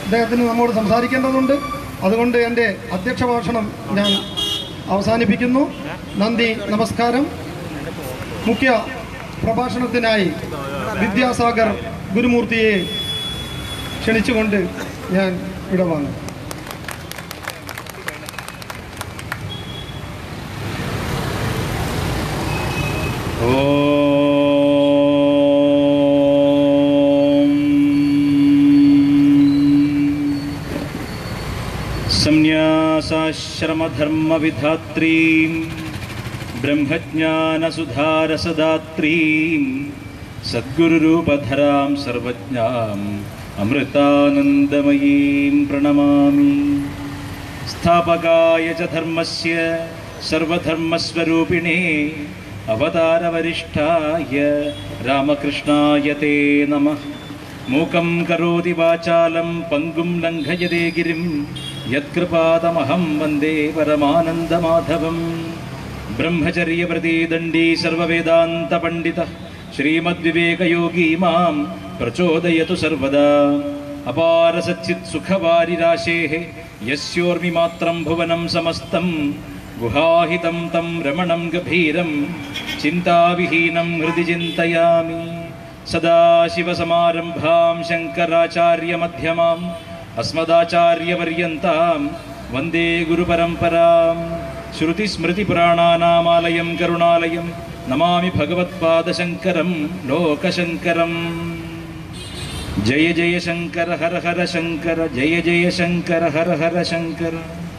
അദ്ദേഹത്തിന് നമ്മോട് സംസാരിക്കേണ്ടതുണ്ട് അതുകൊണ്ട് എൻ്റെ അധ്യക്ഷ ഭാഷണം ഞാൻ അവസാനിപ്പിക്കുന്നു നന്ദി നമസ്കാരം മുഖ്യ പ്രഭാഷണത്തിനായി വിദ്യാസാഗർ ഗുരുമൂർത്തിയെ ക്ഷണിച്ചുകൊണ്ട് ഞാൻ വിടവാങ്ങും ഓം സന്യാസാശ്രമധർമ്മവിധാത്രീം ബ്രഹ്മജ്ഞാനസുധാരസദാത്രീം സദ്ഗുരുരൂപധരാം സർവജ്ഞാം അമൃതാനന്ദമയീം പ്രണമാമി സ്ഥാപകായ ച ധർമ്മസ്യ സർവധർമ്മസ്വരൂപിണേ അവതാരവരിഷ്ഠായ രാമകൃഷ്ണായ തേ നമഃ മൂകം കരോതി വാചാലം പങ്കും ലംഘയതേ ഗിരിം യത്കൃപാതമഹം വന്ദേ പരമാനന്ദമാധവം ബ്രഹ്മചര്യവ്രതീ ദണ്ഡീ സർവവേദാന്ത പണ്ഡിത ശ്രീമദ്വിവേകയോഗീ മാം പ്രചോദയതു സർവദാ അപാര സച്ചിത് സുഖവാരിരാശേः യസ്യോർമി മാത്രം ഭുവനം സമസ്തം ഗുഹാഹിതം തം രമണം ഗഭീരം ചിന്താവിഹീനം ഹൃദി ചിന്തയാമി സദാശിവസമാരംഭാം ശങ്കരാചാര്യമധ്യമാം അസ്മദാചാര്യപര്യന്താം വന്ദേ ഗുരുപരമ്പരാം ശ്രുതിസ്മൃതിപുരാണാനാമാലയം കരുണാലയം നമാമി ഭഗവത്പാദശങ്കരം ലോകശങ്കരം ജയ ജയ ശങ്കര ഹര ഹര ശങ്കര ജയ ജയ ശങ്കര ഹര ഹര ശങ്കര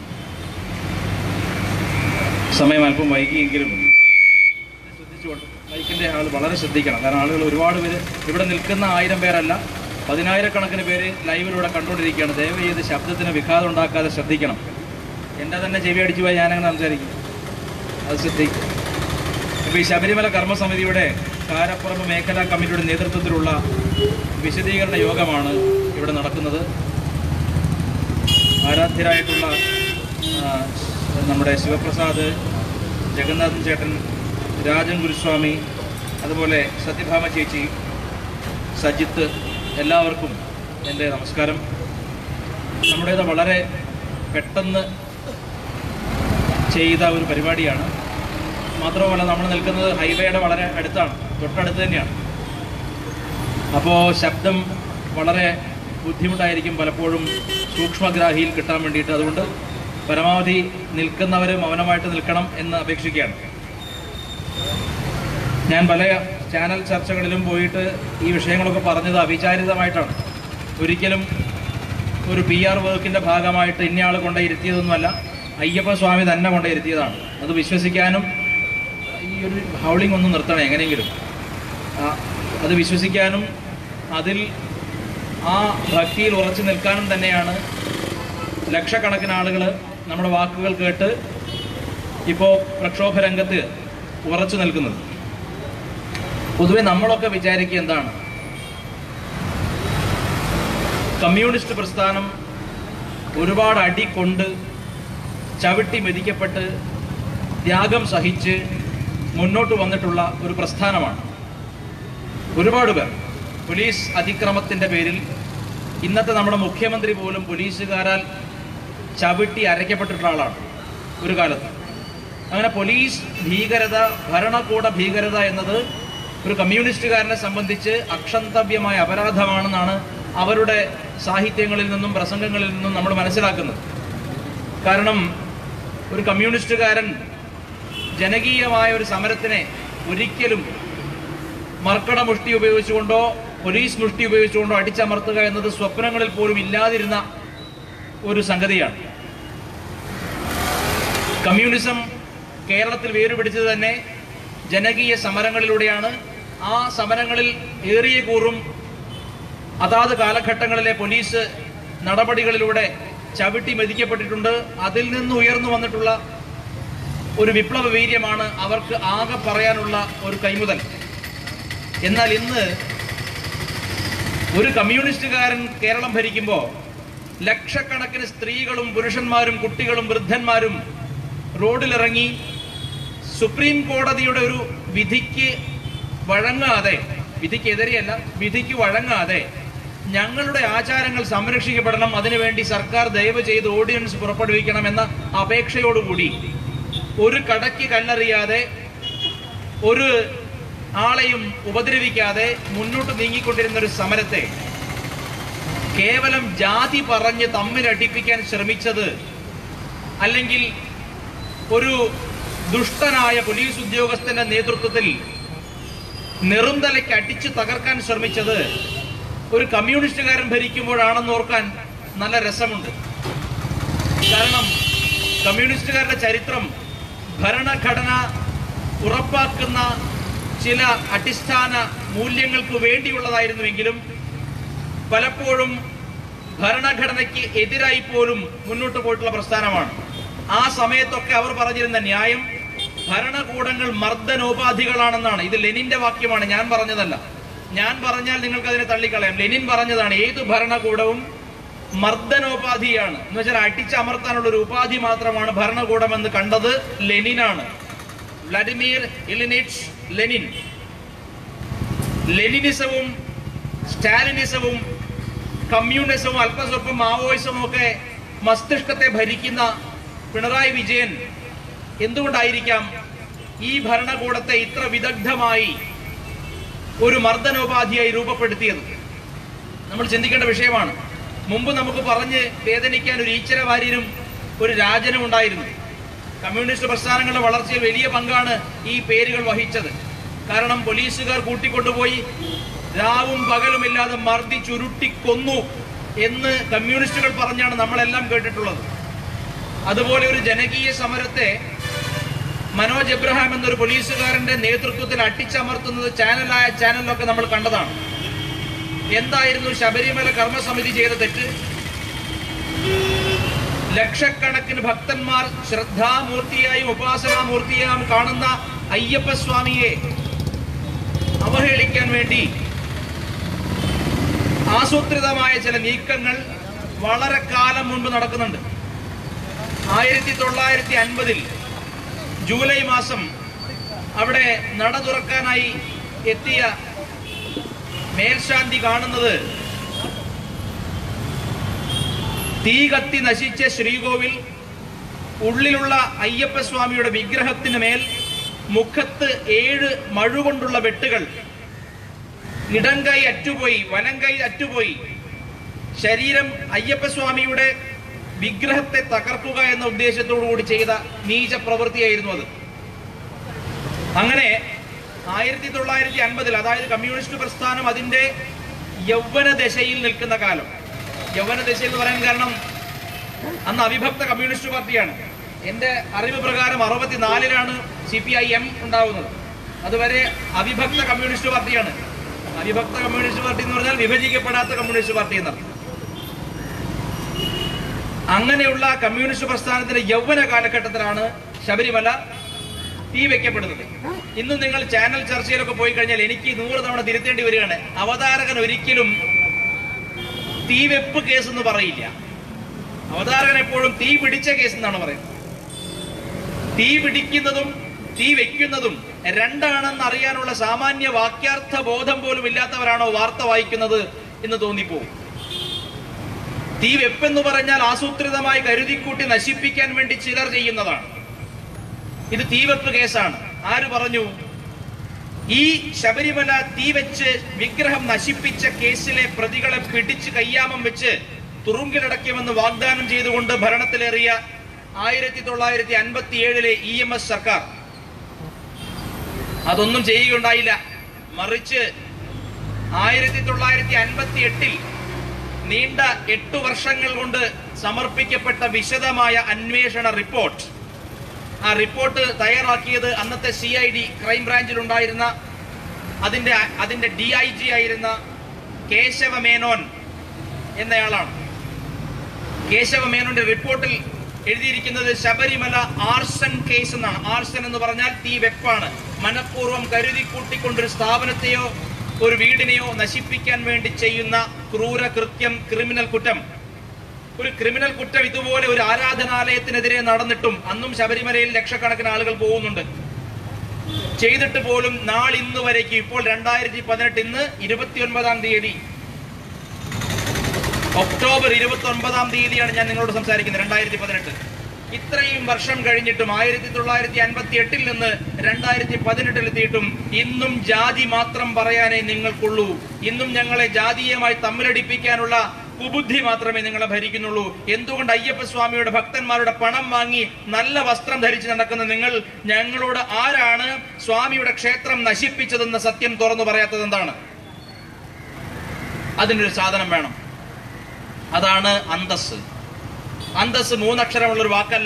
സമയം അല്പം വൈകിയെങ്കിലും ശ്രദ്ധിച്ചുകൊണ്ട് ബൈക്കിന്റെ ആൾ വളരെ ശ്രദ്ധിക്കണം കാരണം ആളുകൾ ഒരുപാട് പേര് ഇവിടെ നിൽക്കുന്ന ആയിരം പേരല്ല പതിനായിരക്കണക്കിന് പേര് ലൈവിലൂടെ കണ്ടുകൊണ്ടിരിക്കുകയാണ് ദയവ് ചെയ്ത് ശബ്ദത്തിന് വിഘാതം ഉണ്ടാക്കാതെ ശ്രദ്ധിക്കണം എൻ്റെ തന്നെ ചെവി അടിച്ചു പോയി ഞാനങ്ങനെ സംസാരിക്കും അത് ശ്രദ്ധിക്കും ഇപ്പോൾ ഈ ശബരിമല കർമ്മസമിതിയുടെ കാരപ്പുറമ്പ് മേഖലാ കമ്മിറ്റിയുടെ നേതൃത്വത്തിലുള്ള വിശദീകരണ യോഗമാണ് ഇവിടെ നടക്കുന്നത് ആരാധ്യരായിട്ടുള്ള ആ, നമ്മുടെ ശിവപ്രസാദ് ജഗന്നാഥൻ ചേട്ടൻ രാജൻ ഗുരുസ്വാമി അതുപോലെ സത്യഭാമ ചേച്ചി സജിത്ത് എല്ലാവർക്കും എൻ്റെ നമസ്കാരം നമ്മുടേത് വളരെ പെട്ടെന്ന് ചെയ്ത ഒരു പരിപാടിയാണ് മാത്രമല്ല നമ്മൾ നിൽക്കുന്നത് ഹൈവേയുടെ വളരെ അടുത്താണ് തൊട്ടടുത്ത് തന്നെയാണ് അപ്പോൾ ശബ്ദം വളരെ ബുദ്ധിമുട്ടായിരിക്കും പലപ്പോഴും സൂക്ഷ്മഗ്രാഹിയിൽ കിട്ടാൻ വേണ്ടിയിട്ട് അതുകൊണ്ട് പരമാവധി നിൽക്കുന്നവർ മൗനമായിട്ട് നിൽക്കണം എന്ന് അപേക്ഷിക്കുകയാണ് ഞാൻ പല ചാനൽ ചർച്ചകളിലും പോയിട്ട് ഈ വിഷയങ്ങളൊക്കെ പറഞ്ഞത് അവിചാരിതമായിട്ടാണ് ഒരിക്കലും ഒരു പി ആർ വർക്കിൻ്റെ ഭാഗമായിട്ട് ഇന്നയാൾ കൊണ്ടേ ഇരുത്തിയതൊന്നുമല്ല അയ്യപ്പ സ്വാമി തന്നെ കൊണ്ടേ ഇരുത്തിയതാണ് അത് വിശ്വസിക്കാനും ഈ ഒരു ഹൗളിംഗ് ഒന്ന് നിർത്തണം എങ്ങനെയെങ്കിലും ആ, അത് വിശ്വസിക്കാനും അതിൽ ആ ഭക്തിയിൽ ഉറച്ചു നിൽക്കാനും തന്നെയാണ് ലക്ഷക്കണക്കിന് ആളുകൾ നമ്മുടെ വാക്കുകൾ കേട്ട് ഇപ്പോൾ പ്രക്ഷോഭ രംഗത്ത് ഉറച്ചു നിൽക്കുന്നത് പൊതുവെ നമ്മളൊക്കെ വിചാരിക്കുക എന്താണ് കമ്മ്യൂണിസ്റ്റ് പ്രസ്ഥാനം ഒരുപാട് അടി കൊണ്ട് ചവിട്ടി മെതിക്കപ്പെട്ട് ത്യാഗം സഹിച്ച് മുന്നോട്ട് വന്നിട്ടുള്ള ഒരു പ്രസ്ഥാനമാണ് ഒരുപാട് പേർ പോലീസ് അതിക്രമത്തിൻ്റെ പേരിൽ ഇന്നത്തെ നമ്മുടെ മുഖ്യമന്ത്രി പോലും പോലീസുകാരാൽ ചവിട്ടി അരയ്ക്കപ്പെട്ടിട്ടുള്ള ആളാണ് ഒരു കാലത്ത് അങ്ങനെ പോലീസ് ഭീകരത ഭരണകൂട ഭീകരത എന്നത് ഒരു കമ്മ്യൂണിസ്റ്റുകാരനെ സംബന്ധിച്ച് അക്ഷന്തവ്യമായ അപരാധമാണെന്നാണ് അവരുടെ സാഹിത്യങ്ങളിൽ നിന്നും പ്രസംഗങ്ങളിൽ നിന്നും നമ്മൾ മനസ്സിലാക്കുന്നത് കാരണം ഒരു കമ്മ്യൂണിസ്റ്റുകാരൻ ജനകീയമായ ഒരു സമരത്തിനെ ഒരിക്കലും മർക്കട മുഷ്ടി ഉപയോഗിച്ചുകൊണ്ടോ പോലീസ് മുഷ്ടി ഉപയോഗിച്ചുകൊണ്ടോ അടിച്ചമർത്തുക എന്നത് സ്വപ്നങ്ങളിൽ പോലും ഇല്ലാതിരുന്ന ഒരു സംഗതിയാണ് കമ്മ്യൂണിസം കേരളത്തിൽ വേരുപിടിച്ചത് തന്നെ ജനകീയ സമരങ്ങളിലൂടെയാണ് ആ സമരങ്ങളിൽ ഏറിയ കൂറും അതാത് കാലഘട്ടങ്ങളിലെ പോലീസ് നടപടികളിലൂടെ ചവിട്ടി മെതിക്കപ്പെട്ടിട്ടുണ്ട് അതിൽ നിന്ന് ഉയർന്നു വന്നിട്ടുള്ള ഒരു വിപ്ലവ വീര്യമാണ് അവർക്ക് ആകെ പറയാനുള്ള ഒരു കൈമുതൽ എന്നാൽ ഇന്ന് ഒരു കമ്മ്യൂണിസ്റ്റുകാരൻ കേരളം ഭരിക്കുമ്പോൾ ലക്ഷക്കണക്കിന് സ്ത്രീകളും പുരുഷന്മാരും കുട്ടികളും വൃദ്ധന്മാരും റോഡിലിറങ്ങി സുപ്രീം കോടതിയുടെ ഒരു വിധിക്ക് വഴങ്ങാതെ വിധിക്കെതിരെയല്ല വിധിക്ക് വഴങ്ങാതെ ഞങ്ങളുടെ ആചാരങ്ങൾ സംരക്ഷിക്കപ്പെടണം അതിനുവേണ്ടി സർക്കാർ ദയവ് ചെയ്ത് ഓർഡിനൻസ് പുറപ്പെടുവിക്കണം എന്ന അപേക്ഷയോടുകൂടി ഒരു കടയ്ക്ക് കല്ലെറിയാതെ ഒരു ആളെയും ഉപദ്രവിക്കാതെ മുന്നോട്ട് നീങ്ങിക്കൊണ്ടിരുന്ന ഒരു സമരത്തെ കേവലം ജാതി പറഞ്ഞ് തമ്മിലടിപ്പിക്കാൻ ശ്രമിച്ചത് അല്ലെങ്കിൽ ഒരു ദുഷ്ടനായ പോലീസ് ഉദ്യോഗസ്ഥന്റെ നേതൃത്വത്തിൽ നെറുന്തലയ്ക്ക് അടിച്ചു തകർക്കാൻ ശ്രമിച്ചത് ഒരു കമ്മ്യൂണിസ്റ്റുകാരൻ ഭരിക്കുമ്പോഴാണെന്ന് ഓർക്കാൻ നല്ല രസമുണ്ട് കാരണം കമ്മ്യൂണിസ്റ്റുകാരുടെ ചരിത്രം ഭരണഘടന ഉറപ്പാക്കുന്ന ചില അടിസ്ഥാന മൂല്യങ്ങൾക്ക് വേണ്ടിയുള്ളതായിരുന്നുവെങ്കിലും പലപ്പോഴും ഭരണഘടനയ്ക്ക് എതിരായി പോലും മുന്നോട്ട് പോയിട്ടുള്ള പ്രസ്ഥാനമാണ് ആ സമയത്തൊക്കെ അവർ പറഞ്ഞിരുന്ന ന്യായം ഭരണകൂടങ്ങൾ മർദ്ദനോപാധികളാണെന്നാണ് ഇത് ലെനിന്റെ വാക്യമാണ് ഞാൻ പറഞ്ഞതല്ല ഞാൻ പറഞ്ഞാൽ നിങ്ങൾക്ക് അതിനെ തള്ളിക്കളയാം ലെനിൻ പറഞ്ഞതാണ് ഏത് ഭരണകൂടവും മർദ്ദനോപാധിയാണ് എന്ന് വെച്ചാൽ അടിച്ചമർത്താനുള്ള ഒരു ഉപാധി മാത്രമാണ് ഭരണകൂടം എന്ന് കണ്ടത് ലെനിനാണ് വ്ളാഡിമിർ ഇലിനിച്ച് ലെനിൻ ലെനിനിസവും സ്റ്റാലിനിസവും കമ്മ്യൂണിസവും അല്പസ്വല്പം മാവോയിസവും ഒക്കെ മസ്തിഷ്കത്തെ ഭരിക്കുന്ന പിണറായി വിജയൻ എന്തുകൊണ്ടായിരിക്കാം ഈ ഭരണകൂടത്തെ ഇത്ര വിദഗ്ധമായി ഒരു മർദ്ദനോപാധിയായി രൂപപ്പെടുത്തിയത് നമ്മൾ ചിന്തിക്കേണ്ട വിഷയമാണ് മുമ്പ് നമുക്ക് പറഞ്ഞ് വേദനിക്കാൻ ഒരു ഈച്ചര വാര്യനും ഒരു രാജനും ഉണ്ടായിരുന്നു കമ്മ്യൂണിസ്റ്റ് പ്രസ്ഥാനങ്ങളുടെ വളർച്ചയിൽ വലിയ പങ്കാണ് ഈ പേരുകൾ വഹിച്ചത് കാരണം പോലീസുകാർ കൂട്ടിക്കൊണ്ടുപോയി രാവും പകലുമില്ലാതെ മർദ്ദിച്ചുരുട്ടി കൊന്നു എന്ന് കമ്മ്യൂണിസ്റ്റുകൾ പറഞ്ഞാണ് നമ്മളെല്ലാം കേട്ടിട്ടുള്ളത് അതുപോലെ ഒരു ജനകീയ സമരത്തെ മനോജ് എബ്രഹാം എന്നൊരു പോലീസുകാരന്റെ നേതൃത്വത്തിൽ അട്ടിച്ചമർത്തുന്നത് ചാനലായ ചാനലിലൊക്കെ നമ്മൾ കണ്ടതാണ് എന്തായിരുന്നു ശബരിമല കർമ്മസമിതി ചെയ്ത തെറ്റ് ലക്ഷക്കണക്കിന് ഭക്തന്മാർ ശ്രദ്ധാമൂർത്തിയായും ഉപാസനാമൂർത്തിയായും കാണുന്ന അയ്യപ്പസ്വാമിയെ അവഹേളിക്കാൻ വേണ്ടി ആസൂത്രിതമായ ചില നീക്കങ്ങൾ വളരെ കാലം മുൻപ് നടക്കുന്നുണ്ട് ആയിരത്തി തൊള്ളായിരത്തി അൻപതിൽ ജൂലൈ മാസം അവിടെ നട തുറക്കാനായി എത്തിയ മേൽശാന്തി കാണുന്നത് തീ കത്തി നശിച്ച ശ്രീകോവിൽ ഉള്ളിലുള്ള അയ്യപ്പസ്വാമിയുടെ വിഗ്രഹത്തിന് മേൽ മുഖത്ത് ഏഴ് മഴുകൊണ്ടുള്ള വെട്ടുകൾ ഇടങ്കൈ അറ്റുപോയി വലങ്കൈ അറ്റുപോയി ശരീരം അയ്യപ്പസ്വാമിയുടെ വിഗ്രഹത്തെ തകർക്കുക എന്ന ഉദ്ദേശത്തോടു കൂടി ചെയ്ത നീച പ്രവൃത്തിയായിരുന്നു അത് അങ്ങനെ ആയിരത്തി തൊള്ളായിരത്തി അൻപതിൽ അതായത് കമ്മ്യൂണിസ്റ്റ് പ്രസ്ഥാനം അതിന്റെ യൗവന ദശയിൽ നിൽക്കുന്ന കാലം യൗവന ദശ എന്ന് പറയാൻ കാരണം അന്ന് അവിഭക്ത കമ്മ്യൂണിസ്റ്റ് പാർട്ടിയാണ് എന്റെ അറിവ് പ്രകാരം അറുപത്തിനാലിലാണ് സി പി ഐ എം ഉണ്ടാവുന്നത് അതുവരെ അവിഭക്ത കമ്മ്യൂണിസ്റ്റ് പാർട്ടിയാണ് അവിഭക്ത കമ്മ്യൂണിസ്റ്റ് പാർട്ടി എന്ന് പറഞ്ഞാൽ വിഭജിക്കപ്പെടാത്ത കമ്മ്യൂണിസ്റ്റ് പാർട്ടി എന്നർത്ഥം അങ്ങനെയുള്ള കമ്മ്യൂണിസ്റ്റ് പ്രസ്ഥാനത്തിന്റെ യൗവന കാലഘട്ടത്തിലാണ് ശബരിമല തീ വെക്കപ്പെടുന്നത് ഇന്ന് നിങ്ങൾ ചാനൽ ചർച്ചയിലൊക്കെ പോയി കഴിഞ്ഞാൽ എനിക്ക് നൂറ് തവണ തിരുത്തേണ്ടി വരികയാണ് അവതാരകൻ ഒരിക്കലും തീവെപ്പ് കേസ് എന്ന് പറയില്ല അവതാരകൻ എപ്പോഴും തീ പിടിച്ച കേസ് എന്നാണ് പറയുന്നത് തീ പിടിക്കുന്നതും തീ വെക്കുന്നതും രണ്ടാണെന്ന് അറിയാനുള്ള സാമാന്യ വാക്യാർത്ഥ ബോധം പോലും ഇല്ലാത്തവരാണോ വാർത്ത വായിക്കുന്നത് എന്ന് തോന്നിപ്പോവും തീ വെപ്പെന്ന് പറഞ്ഞാൽ ആസൂത്രിതമായി കരുതിക്കൂട്ടി നശിപ്പിക്കാൻ വേണ്ടി ചിലർ ചെയ്യുന്നതാണ് ഇത് തീവെപ്പ് കേസാണ് ആര് പറഞ്ഞു ഈ ശബരിമല തീ വെച്ച് വിഗ്രഹം നശിപ്പിച്ച കേസിലെ പ്രതികളെ പിടിച്ച് കയ്യാമം വെച്ച് തുറുങ്കിലടയ്ക്കുമെന്ന് വാഗ്ദാനം ചെയ്തുകൊണ്ട് ഭരണത്തിലേറിയ ആയിരത്തി തൊള്ളായിരത്തി അൻപത്തി ഏഴിലെ ഇ എം എസ് സർക്കാർ അതൊന്നും ചെയ്യുകയുണ്ടായില്ല മറിച്ച് ആയിരത്തി തൊള്ളായിരത്തി അൻപത്തി എട്ടിൽ നീണ്ട എട്ടു വർഷങ്ങൾ കൊണ്ട് സമർപ്പിക്കപ്പെട്ട വിശദമായ അന്വേഷണ റിപ്പോർട്ട് ആ റിപ്പോർട്ട് തയ്യാറാക്കിയത് അന്നത്തെ സി ഐ ഡി ക്രൈംബ്രാഞ്ചിൽ ഉണ്ടായിരുന്ന അതിന്റെ അതിന്റെ ഡി ഐ ജി ആയിരുന്ന കേശവ മേനോൻ എന്നയാളാണ് കേശവ മേനോന്റെ റിപ്പോർട്ടിൽ എഴുതിയിരിക്കുന്നത് ശബരിമല ആർസൺ കേസ് എന്നാണ് ആർസൺ എന്ന് പറഞ്ഞാൽ തീ വെപ്പാണ് മനഃപൂർവ്വം കരുതി കൂട്ടിക്കൊണ്ടൊരു സ്ഥാപനത്തെയോ ഒരു വീടിനെയോ നശിപ്പിക്കാൻ വേണ്ടി ചെയ്യുന്ന ക്രൂര കൃത്യം ക്രിമിനൽ കുറ്റം ഒരു ക്രിമിനൽ കുറ്റം ഇതുപോലെ ഒരു ആരാധനാലയത്തിനെതിരെ നടന്നിട്ടും അന്നും ശബരിമലയിൽ ലക്ഷക്കണക്കിന് ആളുകൾ പോകുന്നുണ്ട് ചെയ്തിട്ട് പോലും നാളിന്ന് വരേക്ക് ഇപ്പോൾ രണ്ടായിരത്തി പതിനെട്ട് ഇന്ന് ഇരുപത്തിയൊൻപതാം തീയതി ഒക്ടോബർ ഇരുപത്തി ഒൻപതാം തീയതിയാണ് ഞാൻ നിങ്ങളോട് സംസാരിക്കുന്നത് രണ്ടായിരത്തി പതിനെട്ട് ഇത്രയും വർഷം കഴിഞ്ഞിട്ടും ആയിരത്തി തൊള്ളായിരത്തി അൻപത്തി എട്ടിൽ നിന്ന് രണ്ടായിരത്തി പതിനെട്ടിൽ എത്തിയിട്ടും ഇന്നും ജാതി മാത്രം പറയാനേ നിങ്ങൾക്കുള്ളൂ ഇന്നും ഞങ്ങളെ ജാതീയമായി തമ്മിലടിപ്പിക്കാനുള്ള കുബുദ്ധി മാത്രമേ നിങ്ങളെ ഭരിക്കുന്നുള്ളൂ എന്തുകൊണ്ട് അയ്യപ്പ സ്വാമിയുടെ ഭക്തന്മാരുടെ പണം വാങ്ങി നല്ല വസ്ത്രം ധരിച്ച് നടക്കുന്ന നിങ്ങൾ ഞങ്ങളോട് ആരാണ് സ്വാമിയുടെ ക്ഷേത്രം നശിപ്പിച്ചതെന്ന സത്യം തുറന്നു പറയാത്തത് എന്താണ് അതിനൊരു സാധനം വേണം അതാണ് അന്തസ് അന്തസ് മൂന്നക്ഷരമുള്ള ഒരു വാക്കല്ല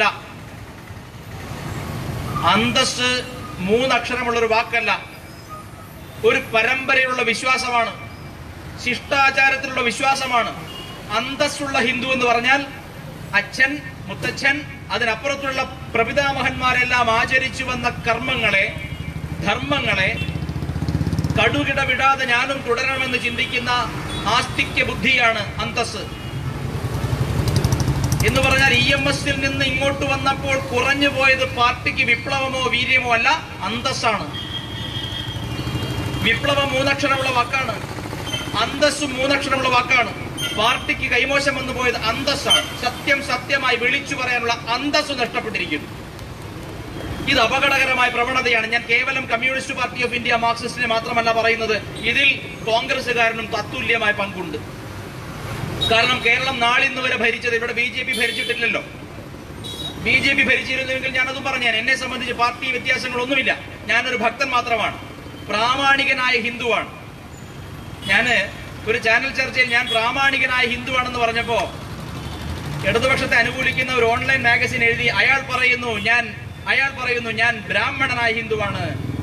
അന്തസ് മൂന്നക്ഷരമുള്ള ഒരു വാക്കല്ല ഒരു പരമ്പരയിലുള്ള വിശ്വാസമാണ് ശിഷ്ടാചാരത്തിലുള്ള വിശ്വാസമാണ് അന്തസ്സുള്ള ഹിന്ദു എന്ന് പറഞ്ഞാൽ അച്ഛൻ മുത്തച്ഛൻ അതിനപ്പുറത്തുള്ള പ്രപിതാമഹന്മാരെല്ലാം ആചരിച്ചു വന്ന കർമ്മങ്ങളെ ധർമ്മങ്ങളെ കടുകിട വിടാതെ ഞാനും തുടരണമെന്ന് ചിന്തിക്കുന്ന ആസ്തിക്യ ബുദ്ധിയാണ് അന്തസ് എന്ന് പറഞ്ഞാൽ ഇ എം എസിൽ നിന്ന് ഇങ്ങോട്ട് വന്നപ്പോൾ കുറഞ്ഞു പോയത് പാർട്ടിക്ക് വിപ്ലവമോ വീര്യമോ അല്ല അന്തസ്സാണ് വിപ്ലവം മൂന്നക്ഷരമുള്ള വാക്കാണ് അന്തസ്സും മൂന്നക്ഷരമുള്ള വാക്കാണ് പാർട്ടിക്ക് കൈമോശം വന്നു പോയത് അന്തസ്സാണ് സത്യം സത്യമായി വിളിച്ചു പറയാനുള്ള അന്തസ് നഷ്ടപ്പെട്ടിരിക്കുന്നു ഇത് അപകടകരമായ പ്രവണതയാണ് ഞാൻ കേവലം കമ്മ്യൂണിസ്റ്റ് പാർട്ടി ഓഫ് ഇന്ത്യ മാർക്സിസ്റ്റിനെ മാത്രമല്ല പറയുന്നത് ഇതിൽ കോൺഗ്രസുകാരനും തത്തുല്യമായ പങ്കുണ്ട് കാരണം കേരളം നാളിന്ന് വരെ ഭരിച്ചത് ഇവിടെ ബി ജെ പി ഭരിച്ചിട്ടില്ലല്ലോ ബി ജെ പി ഭരിച്ചിരുന്നുവെങ്കിൽ ഞാനതും പറഞ്ഞു എന്നെ സംബന്ധിച്ച് പാർട്ടി വ്യത്യാസങ്ങളൊന്നുമില്ല ഞാനൊരു ഭക്തൻ മാത്രമാണ് പ്രാമാണികനായ ഹിന്ദുവാണ് ഞാന് ഒരു ചാനൽ ചർച്ചയിൽ ഞാൻ പ്രാമാണികനായ ഹിന്ദുവാണെന്ന് പറഞ്ഞപ്പോ ഇടതുപക്ഷത്തെ അനുകൂലിക്കുന്ന ഒരു ഓൺലൈൻ മാഗസിൻ എഴുതി അയാൾ പറയുന്നു ഞാൻ അയാൾ പറയുന്നു ഞാൻ ബ്രാഹ്മണനായ ഹിന്ദുവാണ്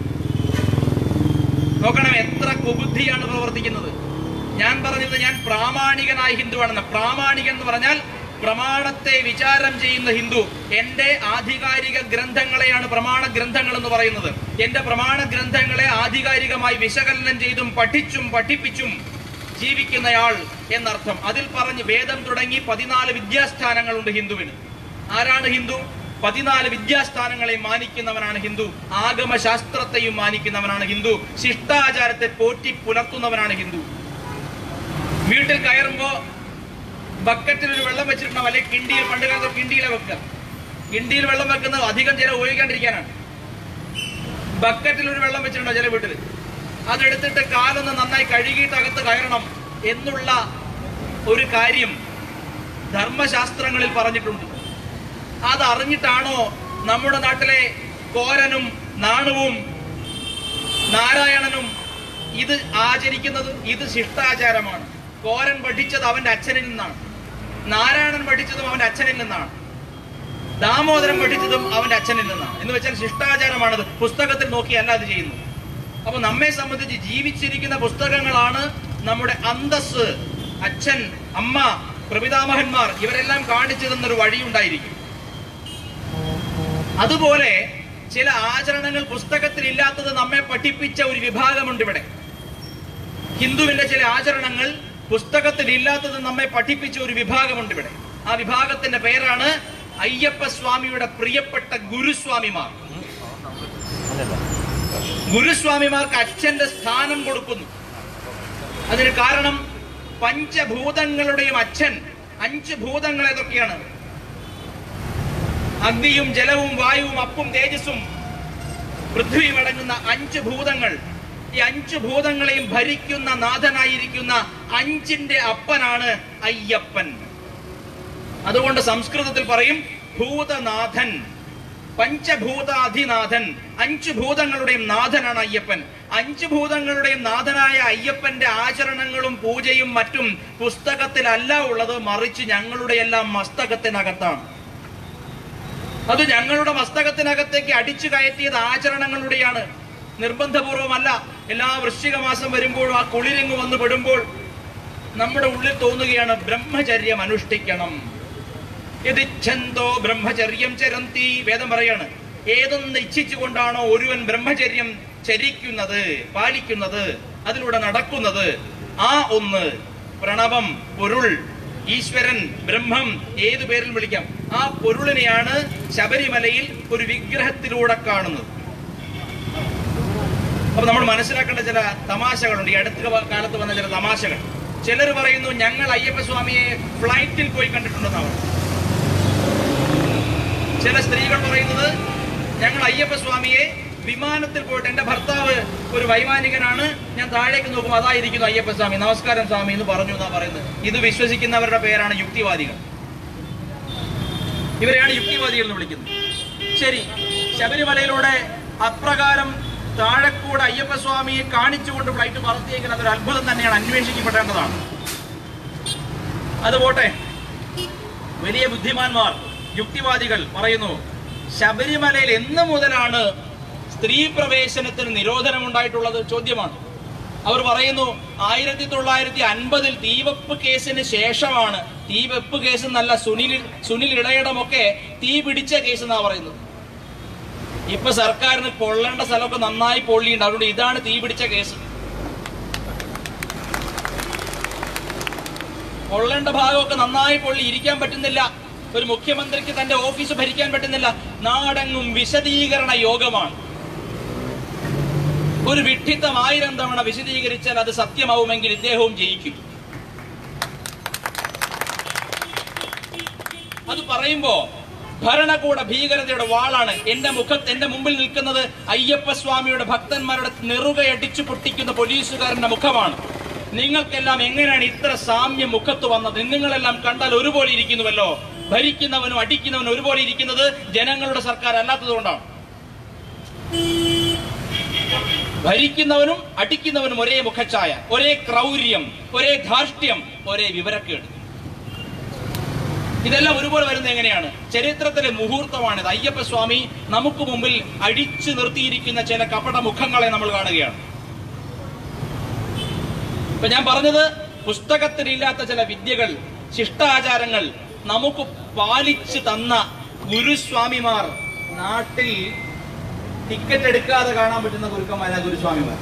നോക്കണം എത്ര കുബുദ്ധിയാണ് പ്രവർത്തിക്കുന്നത് ഞാൻ പറഞ്ഞത് ഞാൻ പ്രാമാണികനായ ഹിന്ദുവാണെന്ന് പ്രാമാണികൻ എന്ന് പറഞ്ഞാൽ പ്രമാണത്തെ വിചാരം ചെയ്യുന്ന ഹിന്ദു എന്റെ ആധികാരിക ഗ്രന്ഥങ്ങളെയാണ് പ്രമാണ ഗ്രന്ഥങ്ങൾ എന്ന് പറയുന്നത് എന്റെ പ്രമാണ ഗ്രന്ഥങ്ങളെ ആധികാരികമായി വിശകലനം ചെയ്തും പഠിച്ചും പഠിപ്പിച്ചും ജീവിക്കുന്നയാൾ എന്നർത്ഥം അതിൽ പറഞ്ഞ് വേദം തുടങ്ങി പതിനാല് വിദ്യാസ്ഥാനങ്ങളുണ്ട് ഹിന്ദുവിന് ആരാണ് ഹിന്ദു പതിനാല് വിദ്യാസ്ഥാനങ്ങളെ മാനിക്കുന്നവനാണ് ഹിന്ദു ആഗമശാസ്ത്രത്തെയും മാനിക്കുന്നവനാണ് ഹിന്ദു ശിഷ്ടാചാരത്തെ പോറ്റി പുലർത്തുന്നവനാണ് ഹിന്ദു വീട്ടിൽ കയറുമ്പോ ബക്കറ്റിൽ ഒരു വെള്ളം വെച്ചിട്ടുണ്ടാവും അല്ലെങ്കിൽ കിണ്ടിയിൽ പണ്ട് കാലത്ത് കിണ്ടിയിലെ വെക്കുക കിണ്ടിയിൽ വെള്ളം വെക്കുന്നത് അധികം ജലം ഉപയോഗിക്കാണ്ടിരിക്കാനാണ് ബക്കറ്റിൽ ഒരു വെള്ളം വെച്ചിട്ടുണ്ടോ ചില വീട്ടിൽ അതെടുത്തിട്ട് കാലൊന്ന് നന്നായി കഴുകിയിട്ട് അകത്ത് കയറണം എന്നുള്ള ഒരു കാര്യം ധർമ്മശാസ്ത്രങ്ങളിൽ പറഞ്ഞിട്ടുണ്ട് അത് അറിഞ്ഞിട്ടാണോ നമ്മുടെ നാട്ടിലെ കോരനും നാണുവും നാരായണനും ഇത് ആചരിക്കുന്നത് ഇത് ശിഷ്ടാചാരമാണ് കോരൻ പഠിച്ചത് അവന്റെ അച്ഛനിൽ നിന്നാണ് നാരായണൻ പഠിച്ചതും അവന്റെ അച്ഛനിൽ നിന്നാണ് ദാമോദരൻ പഠിച്ചതും അവന്റെ അച്ഛനിൽ നിന്നാണ് എന്ന് വെച്ചാൽ ശിഷ്ടാചാരമാണത് പുസ്തകത്തിൽ നോക്കിയല്ല അത് ചെയ്യുന്നു അപ്പൊ നമ്മെ സംബന്ധിച്ച് ജീവിച്ചിരിക്കുന്ന പുസ്തകങ്ങളാണ് നമ്മുടെ അന്തസ് അച്ഛൻ അമ്മ പ്രപിതാമഹന്മാർ ഇവരെല്ലാം കാണിച്ചു തന്നൊരു വഴിയുണ്ടായിരിക്കും അതുപോലെ ചില ആചരണങ്ങൾ പുസ്തകത്തിൽ ഇല്ലാത്തത് നമ്മെ പഠിപ്പിച്ച ഒരു വിഭാഗമുണ്ട് ഇവിടെ ഹിന്ദുവിന്റെ ചില ആചരണങ്ങൾ പുസ്തകത്തിൽ ഇല്ലാത്തത് നമ്മെ പഠിപ്പിച്ച ഒരു വിഭാഗമുണ്ട് ഇവിടെ ആ വിഭാഗത്തിന്റെ പേരാണ് അയ്യപ്പ സ്വാമിയുടെ പ്രിയപ്പെട്ട ഗുരുസ്വാമിമാർ ഗുരുസ്വാമിമാർക്ക് അച്ഛന്റെ സ്ഥാനം കൊടുക്കുന്നു അതിന് കാരണം പഞ്ചഭൂതങ്ങളുടെയും അച്ഛൻ അഞ്ച് ഭൂതങ്ങൾ ഏതൊക്കെയാണ് അഗ്നിയും ജലവും വായുവും അപ്പും തേജസ്സും പൃഥ്വിയും അടങ്ങുന്ന അഞ്ച് ഭൂതങ്ങൾ ഈ അഞ്ച് ഭൂതങ്ങളെയും ഭരിക്കുന്ന നാഥനായിരിക്കുന്ന അഞ്ചിന്റെ അപ്പനാണ് അയ്യപ്പൻ അതുകൊണ്ട് സംസ്കൃതത്തിൽ പറയും ഭൂതനാഥൻ പഞ്ചഭൂതാധിനാഥൻ അഞ്ച് ഭൂതങ്ങളുടെയും നാഥനാണ് അയ്യപ്പൻ അഞ്ച് ഭൂതങ്ങളുടെയും നാഥനായ അയ്യപ്പന്റെ ആചരണങ്ങളും പൂജയും മറ്റും പുസ്തകത്തിലല്ല ഉള്ളത് മറിച്ച് ഞങ്ങളുടെ എല്ലാം മസ്തകത്തിനകത്താണ് അത് ഞങ്ങളുടെ മസ്തകത്തിനകത്തേക്ക് അടിച്ചു കയറ്റിയത് ആചരണങ്ങളുടെയാണ് നിർബന്ധപൂർവമല്ല എല്ലാ വൃശ്ചിക മാസം വരുമ്പോഴും ആ കുളിരിങ്ങ് വന്ന് പെടുമ്പോൾ നമ്മുടെ ഉള്ളിൽ തോന്നുകയാണ് ബ്രഹ്മചര്യം അനുഷ്ഠിക്കണം യതിച്ഛന്തോ ബ്രഹ്മചര്യം ചരന്തി വേദം പറയാണ് ഏതൊന്ന് ഇച്ഛിച്ചുകൊണ്ടാണോ ഒരുവൻ ബ്രഹ്മചര്യം ചരിക്കുന്നത് പാലിക്കുന്നത് അതിലൂടെ നടക്കുന്നത് ആ ഒന്ന് പ്രണവം പൊരുൾ ഈശ്വരൻ ബ്രഹ്മം ഏതു പേരിൽ വിളിക്കാം ആ പൊരുളിനെയാണ് ശബരിമലയിൽ ഒരു വിഗ്രഹത്തിലൂടെ കാണുന്നത് അപ്പൊ നമ്മൾ മനസ്സിലാക്കേണ്ട ചില തമാശകളുണ്ട് ഈ അടുത്ത കാലത്ത് വന്ന ചില തമാശകൾ ചിലർ പറയുന്നു ഞങ്ങൾ അയ്യപ്പസ്വാമിയെ ഫ്ലൈറ്റിൽ പോയി കണ്ടിട്ടുണ്ടെന്നാണ് ചില സ്ത്രീകൾ പറയുന്നത് ഞങ്ങൾ അയ്യപ്പസ്വാമിയെ വിമാനത്തിൽ പോയിട്ട് എന്റെ ഭർത്താവ് ഒരു വൈമാനികനാണ് ഞാൻ താഴേക്ക് നോക്കുമ്പോൾ അതായിരിക്കുന്നു അയ്യപ്പസ്വാമി നമസ്കാരം സ്വാമി എന്ന് പറഞ്ഞു എന്നാ പറയുന്നത് ഇത് വിശ്വസിക്കുന്നവരുടെ പേരാണ് യുക്തിവാദികൾ ഇവരെയാണ് യുക്തിവാദികൾ എന്ന് വിളിക്കുന്നത് ശരി ശബരിമലയിലൂടെ അപ്രകാരം താഴെക്കൂടെ അയ്യപ്പസ്വാമിയെ കാണിച്ചുകൊണ്ട് ഫ്ലൈറ്റ് പറത്തിയെങ്കിൽ അതൊരു അത്ഭുതം തന്നെയാണ് അന്വേഷിക്കപ്പെടേണ്ടതാണ് അത് പോട്ടെ വലിയ ബുദ്ധിമാന്മാർ യുക്തിവാദികൾ പറയുന്നു ശബരിമലയിൽ എന്ന് മുതലാണ് സ്ത്രീ പ്രവേശനത്തിന് നിരോധനമുണ്ടായിട്ടുള്ളത് ചോദ്യമാണ് അവർ പറയുന്നു ആയിരത്തി തൊള്ളായിരത്തി അൻപതിൽ തീവെപ്പ് കേസിന് ശേഷമാണ് തീവെപ്പ് കേസ് എന്നല്ല സുനിൽ സുനിൽ ഇടയിടമൊക്കെ തീ പിടിച്ച കേസ് എന്നാ പറയുന്നത് ഇപ്പൊ സർക്കാരിന് കൊള്ളേണ്ട സ്ഥലമൊക്കെ നന്നായി പൊള്ളിയുണ്ട് അതുകൊണ്ട് ഇതാണ് തീ പിടിച്ച കേസ് കൊള്ളേണ്ട ഭാഗമൊക്കെ നന്നായി പൊള്ളി ഇരിക്കാൻ പറ്റുന്നില്ല ഒരു മുഖ്യമന്ത്രിക്ക് തന്റെ ഓഫീസ് ഭരിക്കാൻ പറ്റുന്നില്ല നാടെങ്ങും വിശദീകരണ യോഗമാണ് ഒരു വിഡ്ഢിത്തം ആയിരം തവണ വിശദീകരിച്ചാൽ അത് സത്യമാവുമെങ്കിൽ ഇദ്ദേഹവും ജയിക്കും അത് പറയുമ്പോ ഭരണകൂട ഭീകരതയുടെ വാളാണ് എന്റെ മുഖത്ത് എന്റെ മുമ്പിൽ നിൽക്കുന്നത് അയ്യപ്പ സ്വാമിയുടെ ഭക്തന്മാരുടെ നെറുകയടിച്ചു പൊട്ടിക്കുന്ന പോലീസുകാരന്റെ മുഖമാണ് നിങ്ങൾക്കെല്ലാം എങ്ങനെയാണ് ഇത്ര സാമ്യം മുഖത്ത് വന്നത് നിങ്ങളെല്ലാം കണ്ടാൽ ഒരുപോലെ ഇരിക്കുന്നുവല്ലോ ഭരിക്കുന്നവനും അടിക്കുന്നവനും ഒരുപോലെ ഇരിക്കുന്നത് ജനങ്ങളുടെ സർക്കാർ അല്ലാത്തത് കൊണ്ടാണ് ഭരിക്കുന്നവനും അടിക്കുന്നവനും ഒരേ മുഖച്ഛായ ഒരേ ക്രൗര്യം ഒരേ ധാർഷ്ട്യം ഒരേ വിവരക്കേട് ഇതെല്ലാം ഒരുപോലെ വരുന്നത് എങ്ങനെയാണ് ചരിത്രത്തിലെ മുഹൂർത്തമാണിത് അയ്യപ്പ സ്വാമി നമുക്ക് മുമ്പിൽ അടിച്ചു നിർത്തിയിരിക്കുന്ന ചില കപട മുഖങ്ങളെ നമ്മൾ കാണുകയാണ് ഇപ്പൊ ഞാൻ പറഞ്ഞത് പുസ്തകത്തിലില്ലാത്ത ചില വിദ്യകൾ ശിഷ്ടാചാരങ്ങൾ നമുക്ക് പാലിച്ചു തന്ന ഗുരുസ്വാമിമാർ നാട്ടിൽ ടിക്കറ്റ് എടുക്കാതെ കാണാൻ പറ്റുന്ന ഗുരുക്കന്മാരാ ഗുരുസ്വാമിമാർ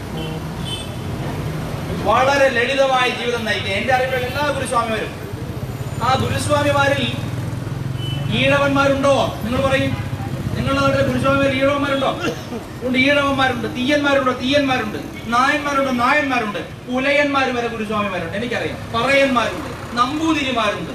വളരെ ലളിതമായ ജീവിതം നയിക്കുക എന്റെ അറിവിലുള്ള എല്ലാ ഗുരുസ്വാമിമാരും ആ ഗുരുസ്വാമിമാരിൽ ഈഴവന്മാരുണ്ടോ നിങ്ങൾ പറയും നിങ്ങളുടെ നാട്ടിലെ ഗുരുസ്വാമിമാരിൽ ഈഴവന്മാരുണ്ടോ ഉണ്ട് ഈഴവന്മാരുണ്ട് തീയന്മാരുണ്ടോ തീയന്മാരുണ്ട് നായന്മാരുണ്ടോ നായന്മാരുണ്ട് പുലയന്മാർ വരെ ഗുരുസ്വാമിമാരുണ്ട് എനിക്കറിയാം പറയന്മാരുണ്ട് നമ്പൂതിരിമാരുണ്ട്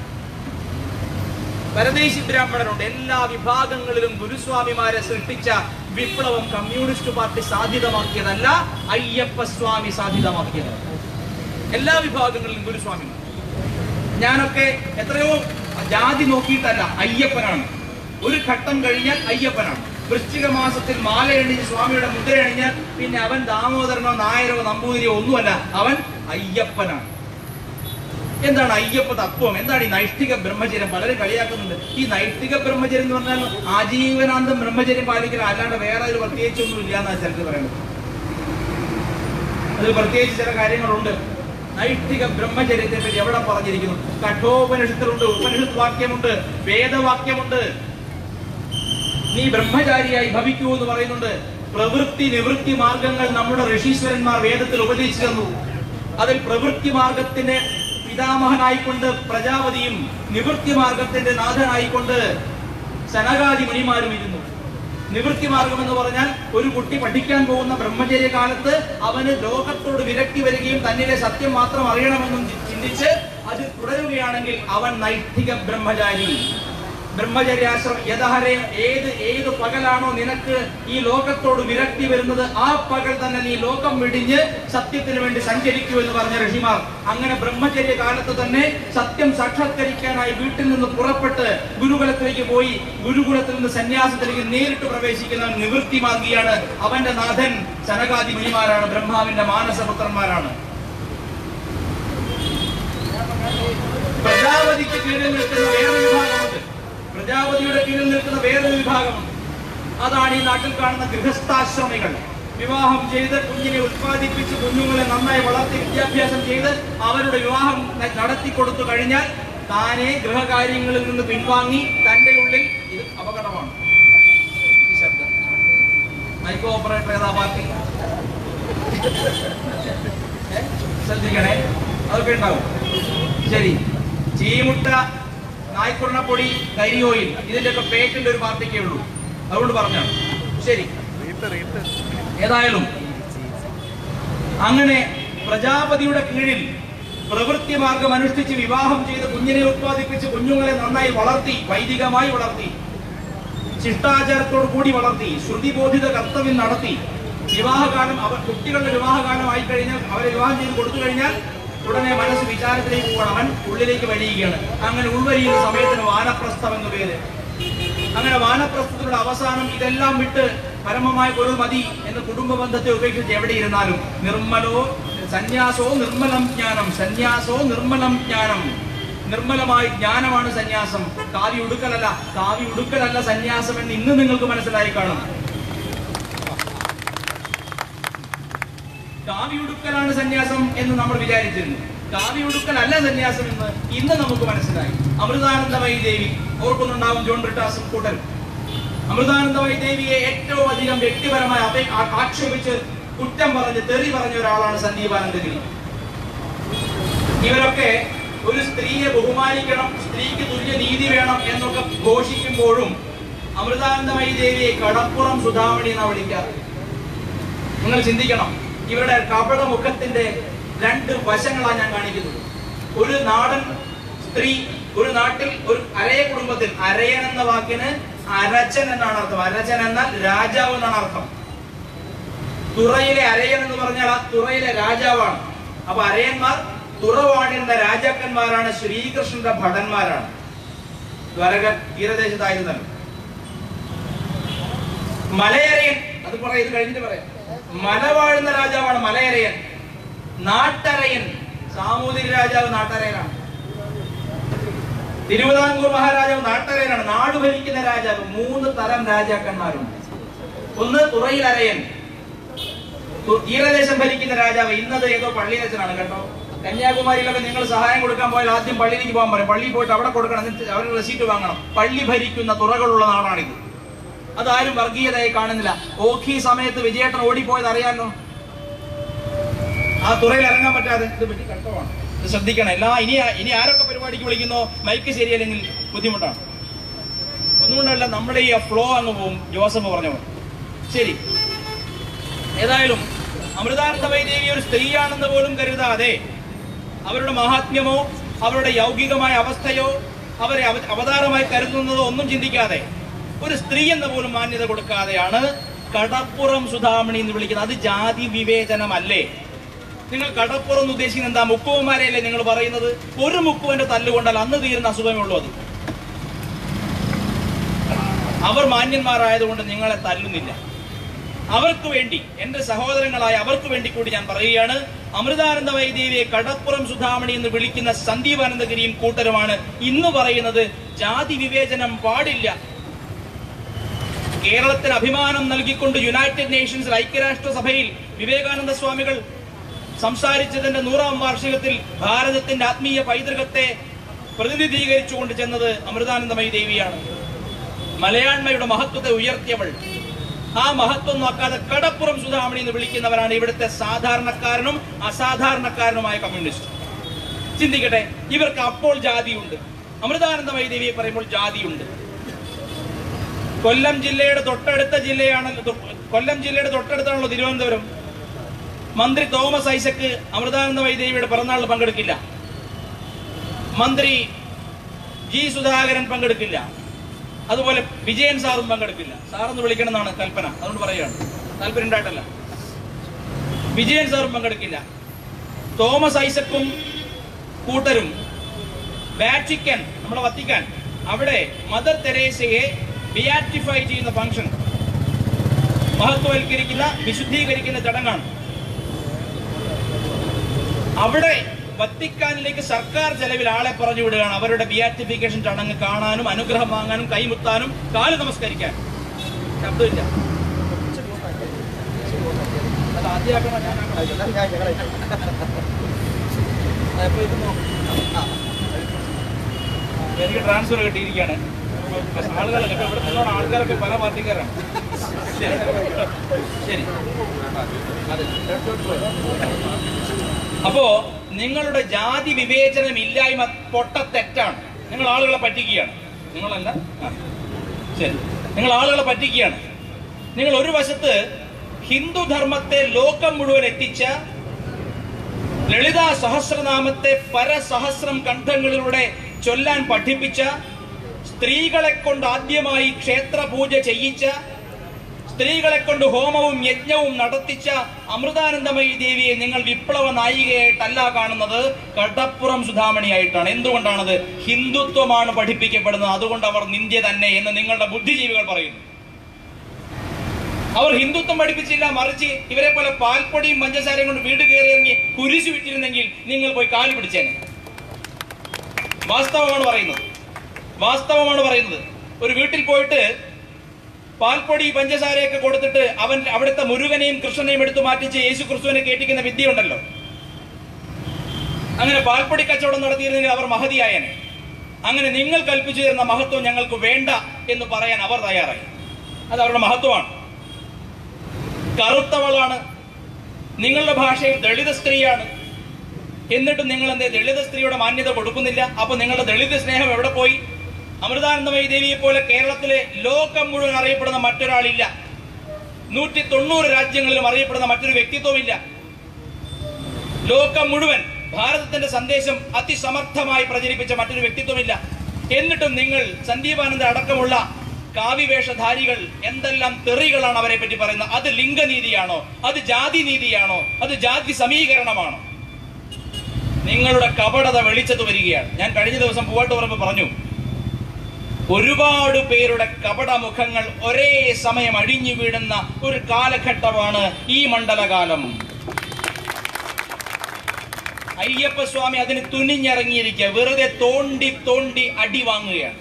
പരദേശി ബ്രാഹ്മണരുണ്ട് എല്ലാ വിഭാഗങ്ങളിലും ഗുരുസ്വാമിമാരെ സൃഷ്ടിച്ച വിപ്ലവം കമ്മ്യൂണിസ്റ്റ് പാർട്ടി സാധ്യതമാക്കിയതല്ല അയ്യപ്പ സ്വാമി സാധ്യതമാക്കിയത് എല്ലാ വിഭാഗങ്ങളിലും ഗുരുസ്വാമിമാർ ഞാനൊക്കെ എത്രയോ ജാതി നോക്കിയിട്ടല്ല അയ്യപ്പനാണ് ഒരു ഘട്ടം കഴിഞ്ഞാൽ അയ്യപ്പനാണ് വൃശ്ചിക മാസത്തിൽ മാല എണ്ണിച്ച് സ്വാമിയുടെ മുദ്ര അണിഞ്ഞാൽ പിന്നെ അവൻ ദാമോദരനോ നായരോ നമ്പൂതിരിയോ ഒന്നുമല്ല അവൻ അയ്യപ്പനാണ് എന്താണ് അയ്യപ്പ തത്വം എന്താണ് ഈ നൈഷ്ഠിക ബ്രഹ്മചര്യം പലരും കളിയാക്കുന്നുണ്ട് ഈ നൈഷ്ഠിക ബ്രഹ്മചര്യം എന്ന് പറഞ്ഞാൽ ആജീവനാന്തം ബ്രഹ്മചര്യം പാലിക്കൽ അല്ലാണ്ട് വേറെ ഒരു പ്രത്യേകിച്ചൊന്നും ഇല്ല എന്നാണ് ചിലർക്ക് പറയുന്നത് അതിൽ പ്രത്യേകിച്ച് ചില കാര്യങ്ങളുണ്ട് നൈഷ്ഠിക ബ്രഹ്മചര്യത്തെ പറ്റി എവിടെ പറഞ്ഞിരിക്കുന്നു കഠോപനിഷത്തിലുണ്ട് ഉപനിഷത്ത് വാക്യമുണ്ട് വേദവാക്യമുണ്ട് നീ ബ്രഹ്മചാരിയായി ഭവിക്കൂ എന്ന് പറയുന്നുണ്ട് പ്രവൃത്തി നിവൃത്തി മാർഗങ്ങൾ നമ്മുടെ ഋഷീശ്വരന്മാർ വേദത്തിൽ ഉപദേശിച്ചു തന്നു അതിൽ പ്രവൃത്തി മാർഗത്തിന്റെ പിതാമഹനായിക്കൊണ്ട് പ്രജാപതിയും നിവൃത്തി മാർഗത്തിന്റെ നാഥനായിക്കൊണ്ട് സനകാദി മുനിമാരും ഇരുന്നു നിവൃത്തി മാർഗം എന്ന് പറഞ്ഞാൽ ഒരു കുട്ടി പഠിക്കാൻ പോകുന്ന ബ്രഹ്മചര്യ കാലത്ത് അവന് ലോകത്തോട് വിരക്തി വരികയും തന്നിലെ സത്യം മാത്രം അറിയണമെന്നും ചി- ചിന്തിച്ച് അത് തുടരുകയാണെങ്കിൽ അവൻ നൈഷ്ഠിക ബ്രഹ്മചാരി ബ്രഹ്മചര്യാശ്രമം യഥഹരെ ഏത് ഏത് പകലാണോ നിനക്ക് ഈ ലോകത്തോട് വിരക്തി വരുന്നത് ആ പകൽ തന്നെ നീ ലോകം വെടിഞ്ഞ് സത്യത്തിന് വേണ്ടി സഞ്ചരിക്കൂ എന്ന് പറഞ്ഞ ഋഷിമാർ അങ്ങനെ ബ്രഹ്മചര്യ കാലത്ത് തന്നെ സത്യം സാക്ഷാത്കരിക്കാനായി വീട്ടിൽ നിന്ന് പുറപ്പെട്ട് ഗുരുകുലത്തിലേക്ക് പോയി ഗുരുകുലത്തിൽ നിന്ന് സന്യാസത്തിലേക്ക് നേരിട്ട് പ്രവേശിക്കുന്ന നിവൃത്തി മാർഗിയാണ് അവന്റെ നാഥൻ സനകാദി മുനിമാരാണ് ബ്രഹ്മാവിന്റെ മാനസപുത്രന്മാരാണ് പ്രജാപതിക്ക് കീഴിൽ നിൽക്കുന്ന വേറൊരു വിഭാഗമുണ്ട് പ്രജാപതിയുടെ കീഴിൽ നിൽക്കുന്ന വേറൊരു വിഭാഗമുണ്ട് അതാണ് ഈ നാട്ടിൽ കാണുന്ന ഗൃഹസ്ഥാശ്രമികൾ വിവാഹം ചെയ്ത് കുഞ്ഞിനെ ഉത്പാദിപ്പിച്ച് കുഞ്ഞുങ്ങളെ നന്നായി വളർത്തി വിദ്യാഭ്യാസം ചെയ്ത് അവരുടെ വിവാഹം ന- നടത്തി കൊടുത്തു കഴിഞ്ഞാൽ താനെ ഗൃഹകാര്യങ്ങളിൽ നിന്ന് പിൻവാങ്ങി തന്റെ ഉള്ളിൽ ഇത് അപകടമാണ് ഈ ശബ്ദം മൈക്രോ ഓപ്പറേറ്റർ ഏതാ പാർട്ടി ഏ? ശ്രദ്ധിക്കണേ അതൊക്കെ ഉണ്ടാവും ശരി ചീമുട്ട നായ്ക്കുണ്ണപ്പൊടി കരി ഓയിൽ ഇതിന്റെയൊക്കെ പേറ്റന്റ് ഒരു പാർട്ടിക്കേ ഉള്ളൂ അതുകൊണ്ട് പറഞ്ഞാണ് ശരി ഏതായാലും അങ്ങനെ പ്രജാപതിയുടെ കീഴിൽ പ്രവൃത്തി മാർഗം അനുഷ്ഠിച്ച് വിവാഹം ചെയ്ത് കുഞ്ഞിനെ ഉത്പാദിപ്പിച്ച് കുഞ്ഞുങ്ങളെ നന്നായി വളർത്തി വൈദികമായി വളർത്തി ശിഷ്ടാചാരത്തോടു കൂടി വളർത്തി ശ്രുതിബോധിത കർത്തവ്യം നടത്തി വിവാഹകാലം അവർ കുട്ടികളുടെ വിവാഹകാലമായി കഴിഞ്ഞാൽ അവരെ വിവാഹം ചെയ്ത് കൊടുത്തു കഴിഞ്ഞാൽ ഉടനെ മനസ്സ് വിചാരത്തിലേക്ക് പോകണം അവൻ ഉള്ളിലേക്ക് വരികയാണ് അങ്ങനെ ഉൾവരിയുന്ന സമയത്തിന് വാനപ്രസ്ഥം എന്ന് പേര് അങ്ങനെ വാനപ്രസ്ഥത്തിലുള്ള അവസാനം ഇതെല്ലാം വിട്ട് പരമമായ പൊരുൾ മതി എന്ന് കുടുംബ ബന്ധത്തെ ഉപേക്ഷിച്ച് എവിടെ ഇരുന്നാലും നിർമ്മലോ സന്യാസോ നിർമ്മലം ജ്ഞാനം സന്യാസോ നിർമ്മലം ജ്ഞാനം നിർമ്മലമായ ജ്ഞാനമാണ് സന്യാസം കാവി ഉടുക്കലല്ല കാവി ഉടുക്കലല്ല സന്യാസം എന്ന് ഇന്ന് നിങ്ങൾക്ക് മനസ്സിലായി കാണും കാവി ഉടുക്കലാണ് സന്യാസം എന്ന് നമ്മൾ വിചാരിച്ചിരുന്നു കാവി ഉടുക്കലല്ല സന്യാസം എന്ന് ഇന്ന് നമുക്ക് മനസ്സിലായി അമൃതാനന്ദമയി ദേവി ഓർക്കുന്നുണ്ടാവും ജോൺ ബ്രിട്ടാസും കൂട്ടരും അമൃതാനന്ദമയി ദേവിയെ ഏറ്റവും അധികം വ്യക്തിപരമായി അപേ- ആ- ആക്ഷേപിച്ച് കുറ്റം പറഞ്ഞ് തെറി പറഞ്ഞ ഒരാളാണ് സന്ദീപാനന്ദഗിരി ഇവരൊക്കെ ഒരു സ്ത്രീയെ ബഹുമാനിക്കണം സ്ത്രീക്ക് തുല്യ നീതി വേണം എന്നൊക്കെ ഘോഷിക്കുമ്പോഴും അമൃതാനന്ദമയി ദേവിയെ കടപ്പുറം സുധാമണി എന്നാ വിളിക്കാറ് നിങ്ങൾ ചിന്തിക്കണം ഇവരുടെ കപട മുഖത്തിന്റെ രണ്ട് വശങ്ങളാണ് ഞാൻ കാണിക്കുന്നത് ഒരു നാടൻ സ്ത്രീ ഒരു നാട്ടിൽ ഒരു അരയ കുടുംബത്തിൽ അരയൻ എന്ന വാക്കിന് അരച്ചൻ എന്നാണ് അർത്ഥം അരച്ചൻ എന്നാൽ രാജാവ് എന്നാണ് അർത്ഥം തുറയിലെ അരയൻ എന്ന് പറഞ്ഞാൽ ആ തുറയിലെ രാജാവാണ് അപ്പൊ അരയന്മാർ തുറവാണിരുന്ന രാജാക്കന്മാരാണ് ശ്രീകൃഷ്ണന്റെ ഭടന്മാരാണ് ദ്വാരക തീരദേശത്തായിരുന്നല്ലോ മലയരയൻ അത് പറയാം ഇത് കഴിഞ്ഞിട്ട് പറയാം മല വാഴുന്ന രാജാവാണ് മലയരയൻ നാട്ടരയൻ സാമൂതിരി രാജാവ് നാട്ടരയനാണ് തിരുവിതാംകൂർ മഹാരാജാവ് നാട്ടരയനാണ് നാട് ഭരിക്കുന്ന രാജാവ് മൂന്ന് തരം രാജാക്കന്മാരുണ്ട് ഒന്ന് തുറയിൽ അരയൻ തു- തീരദേശം ഭരിക്കുന്ന രാജാവ് ഇന്നത് ഏതോ പള്ളിയച്ഛനാണ് കേട്ടോ കന്യാകുമാരിയിലൊക്കെ നിങ്ങൾ സഹായം കൊടുക്കാൻ പോയാൽ ആദ്യം പള്ളിയിലേക്ക് പോകാൻ പറയും പള്ളിയിൽ പോയിട്ട് അവിടെ കൊടുക്കണം എന്നിട്ട് അവർ റെസീറ്റ് വാങ്ങണം പള്ളി ഭരിക്കുന്ന തുറകളുള്ള നാടാണിത് അതാരും വർഗീയതയെ കാണുന്നില്ല ഓഖി സമയത്ത് വിജയേട്ടൻ ഓടിപ്പോയത് അറിയാലോ ആ തുറയിൽ ഇറങ്ങാൻ പറ്റാതെ ഇത് പറ്റി കഷ്ടമാണ് ഇത് ശ്രദ്ധിക്കണം എല്ലാ ഇനി ആ- ഇനി ആരൊക്കെ പരിപാടിക്ക് വിളിക്കുന്നോ മൈക്ക് ശരിയല്ലെങ്കിൽ ബുദ്ധിമുട്ടാണ് ഒന്നുകൊണ്ടല്ല നമ്മുടെ ഈ ഫ്ലോ അങ്ങ് പോവും ജോസഫ് പറഞ്ഞ പോലെ ശരി ഏതായാലും അമൃതാനന്ദമയി ദേവി ഒരു സ്ത്രീയാണെന്ന് പോലും കരുതാതെ അവരുടെ മഹാത്മ്യമോ അവരുടെ യൗകികമായ അവസ്ഥയോ അവരെ അവ- അവതാരമായി കരുതുന്നതോ ഒന്നും ചിന്തിക്കാതെ ഒരു സ്ത്രീ എന്ന പോലും മാന്യത കൊടുക്കാതെയാണ് കടപ്പുറം സുധാമണി എന്ന് വിളിക്കുന്നത് അത് ജാതി വിവേചനമല്ലേ നിങ്ങൾ കടപ്പുറം എന്ന് ഉദ്ദേശിക്കുന്നത് എന്താ മുക്കുവന്മാരെയല്ലേ നിങ്ങൾ പറയുന്നത് ഒരു മുക്കുവന്റെ തല്ലുകൊണ്ടാൽ അന്ന് തീരുന്ന അസുഖമേ ഉള്ളൂ അത് അവർ മാന്യന്മാരായതുകൊണ്ട് നിങ്ങളെ തല്ലുന്നില്ല അവർക്ക് വേണ്ടി എന്റെ സഹോദരങ്ങളായ അവർക്ക് വേണ്ടി കൂടി ഞാൻ പറയുകയാണ് അമൃതാനന്ദമയി ദേവിയെ കടപ്പുറം സുധാമണി എന്ന് വിളിക്കുന്ന സന്ദീപാനന്ദഗിരിയും കൂട്ടരുമാണ് ഇന്ന് പറയുന്നത് ജാതി വിവേചനം പാടില്ല കേരളത്തിന് അഭിമാനം നൽകിക്കൊണ്ട് യുണൈറ്റഡ് നേഷൻസ് ഐക്യരാഷ്ട്ര സഭയിൽ വിവേകാനന്ദ സ്വാമികൾ സംസാരിച്ചതിന്റെ നൂറാം വാർഷികത്തിൽ ഭാരതത്തിന്റെ ആത്മീയ പൈതൃകത്തെ പ്രതിനിധീകരിച്ചുകൊണ്ട് ചെന്നത് അമൃതാനന്ദമയി ദേവിയാണ് മലയാണ്മയുടെ മഹത്വത്തെ ഉയർത്തിയവൾ ആ മഹത്വം നോക്കാതെ കടപ്പുറം സുധാമണി എന്ന് വിളിക്കുന്നവരാണ് ഇവിടുത്തെ സാധാരണക്കാരനും അസാധാരണക്കാരനുമായ കമ്മ്യൂണിസ്റ്റ് ചിന്തിക്കട്ടെ ഇവർക്ക് അപ്പോൾ ജാതിയുണ്ട് അമൃതാനന്ദമയി ദേവിയെ പറയുമ്പോൾ ജാതിയുണ്ട് കൊല്ലം ജില്ലയുടെ തൊട്ടടുത്ത ജില്ലയാണല്ലോ തൊ- കൊല്ലം ജില്ലയുടെ തൊട്ടടുത്താണല്ലോ തിരുവനന്തപുരം മന്ത്രി തോമസ് ഐസക്ക് അമൃതാനന്ദമയി ദേവിയുടെ പിറന്നാളിൽ പങ്കെടുക്കില്ല മന്ത്രി ജി സുധാകരൻ പങ്കെടുക്കില്ല അതുപോലെ വിജയൻ സാറും പങ്കെടുക്കില്ല സാറെന്ന് വിളിക്കണം എന്നാണ് കൽപ്പന അതുകൊണ്ട് പറയുകയാണ് താല്പര്യം ഉണ്ടായിട്ടല്ല വിജയൻ സാറും പങ്കെടുക്കില്ല തോമസ് ഐസക്കും കൂട്ടരും വാറ്റിക്കൻ നമ്മുടെ വത്തിക്കാൻ അവിടെ മദർ തെരേസയെ ബിയാറ്റിഫൈ ചെയ്യുന്ന ഫംഗ്ഷൻ മഹത്വവൽക്കരിക്കുന്ന വിശുദ്ധീകരിക്കുന്ന ചടങ്ങാണ് അവിടെ വത്തിക്കാനിലേക്ക് സർക്കാർ ചെലവിൽ ആളെ പറഞ്ഞു വിടുകയാണ് അവരുടെ ബിയാറ്റിഫിക്കേഷൻ ചടങ്ങ് കാണാനും അനുഗ്രഹം വാങ്ങാനും കൈമുത്താനും കാല് നമസ്കരിക്കാൻ ശബ്ദമില്ല അത് ആദ്യമാക്കണോ ഞാനാക്കണോ? ആ, ഇപ്പൊ ഇത് നോക്ക്. എനിക്ക് ട്രാൻസ്ഫർ കിട്ടിയിരിക്കുകയാണ് അപ്പൊ ആളുകളൊക്കെ ഇപ്പൊ ഇവിടെ നിന്നുള്ള ആൾക്കാരൊക്കെ പല പാർട്ടിക്കാരാണ് ശരി ശരി അതെ അപ്പോ നിങ്ങളുടെ ജാതി വിവേചനം ഇല്ലായ്മ പൊട്ട തെറ്റാണ് നിങ്ങൾ ആളുകളെ പറ്റിക്കുകയാണ് നിങ്ങളല്ല ആ. ശരി നിങ്ങൾ ആളുകളെ പറ്റിക്കുകയാണ് നിങ്ങൾ ഒരു വശത്ത് ഹിന്ദു ധർമ്മത്തെ ലോകം മുഴുവൻ എത്തിച്ച ലളിത സഹസ്രനാമത്തെ പരസഹസ്രം കണ്ഠങ്ങളിലൂടെ ചൊല്ലാൻ പഠിപ്പിച്ച സ്ത്രീകളെ കൊണ്ട് ആദ്യമായി ക്ഷേത്ര പൂജ ചെയ്യിച്ച സ്ത്രീകളെ കൊണ്ട് ഹോമവും യജ്ഞവും നടത്തിച്ച അമൃതാനന്ദമയി ദേവിയെ നിങ്ങൾ വിപ്ലവ നായികയായിട്ടല്ല കാണുന്നത് കടപ്പുറം സുധാമണിയായിട്ടാണ് എന്തുകൊണ്ടാണത് ഹിന്ദുത്വമാണ് പഠിപ്പിക്കപ്പെടുന്നത് അതുകൊണ്ട് അവർ നിന്ദ്യ തന്നെ എന്ന് നിങ്ങളുടെ ബുദ്ധിജീവികൾ പറയുന്നു അവർ ഹിന്ദുത്വം പഠിപ്പിച്ചില്ല മറിച്ച് ഇവരെ പോലെ പാൽപ്പൊടിയും പഞ്ചസാരയും കൊണ്ട് വീട് കയറി ഇറങ്ങി കുരിശു വിട്ടിരുന്നെങ്കിൽ നിങ്ങൾ പോയി കാല് പിടിച്ചേനെ വാസ്തവമാണ് പറയുന്നത് വാസ്തവമാണ് പറയുന്നത് ഒരു വീട്ടിൽ പോയിട്ട് പാൽപ്പൊടി പഞ്ചസാരയൊക്കെ കൊടുത്തിട്ട് അവൻ അവിടുത്തെ മുരുകനെയും കൃഷ്ണനെയും എടുത്തു മാറ്റിച്ച് യേശു ക്രിസ്തുവിനെ കേട്ടിക്കുന്ന വിദ്യയുണ്ടല്ലോ അങ്ങനെ പാൽപ്പൊടി കച്ചവടം നടത്തിയിരുന്നെങ്കിൽ അവർ മഹതിയായനെ അങ്ങനെ നിങ്ങൾ കൽപ്പിച്ചു തരുന്ന മഹത്വം ഞങ്ങൾക്ക് വേണ്ട എന്ന് പറയാൻ അവർ തയ്യാറായി അത് അവരുടെ മഹത്വമാണ് കറുത്തവളാണ് നിങ്ങളുടെ ഭാഷയിൽ ദളിത സ്ത്രീയാണ് എന്നിട്ടും നിങ്ങൾ എന്തേ ദളിത സ്ത്രീയുടെ മാന്യത കൊടുക്കുന്നില്ല അപ്പൊ നിങ്ങളുടെ ദളിത സ്നേഹം എവിടെ പോയി അമൃതാനന്ദമയി ദേവിയെ പോലെ കേരളത്തിലെ ലോകം മുഴുവൻ അറിയപ്പെടുന്ന മറ്റൊരാളില്ല നൂറ്റി തൊണ്ണൂറ് രാജ്യങ്ങളിലും അറിയപ്പെടുന്ന മറ്റൊരു വ്യക്തിത്വമില്ല ലോകം മുഴുവൻ ഭാരതത്തിന്റെ സന്ദേശം അതിസമർത്ഥമായി പ്രചരിപ്പിച്ച മറ്റൊരു വ്യക്തിത്വമില്ല എന്നിട്ടും നിങ്ങൾ സന്ദീപാനന്ദ അടക്കമുള്ള കാവ്യവേഷധാരികൾ എന്തെല്ലാം തെറികളാണ് അവരെ പറ്റി പറയുന്നത് അത് ലിംഗനീതിയാണോ അത് ജാതി നീതിയാണോ അത് ജാതി സമീകരണമാണോ നിങ്ങളുടെ കപടത വെളിച്ചത്ത് വരികയാണ് ഞാൻ കഴിഞ്ഞ ദിവസം പൂവാട്ടുപറമ്പ് പറഞ്ഞു ഒരുപാട് പേരുടെ കപട മുഖങ്ങൾ ഒരേ സമയം അടിഞ്ഞു വീഴുന്ന ഒരു കാലഘട്ടമാണ് ഈ മണ്ഡലകാലം അയ്യപ്പസ്വാമി അതിന് തുനിഞ്ഞിറങ്ങിയിരിക്കുക വെറുതെ തോണ്ടി തോണ്ടി അടി വാങ്ങുകയാണ്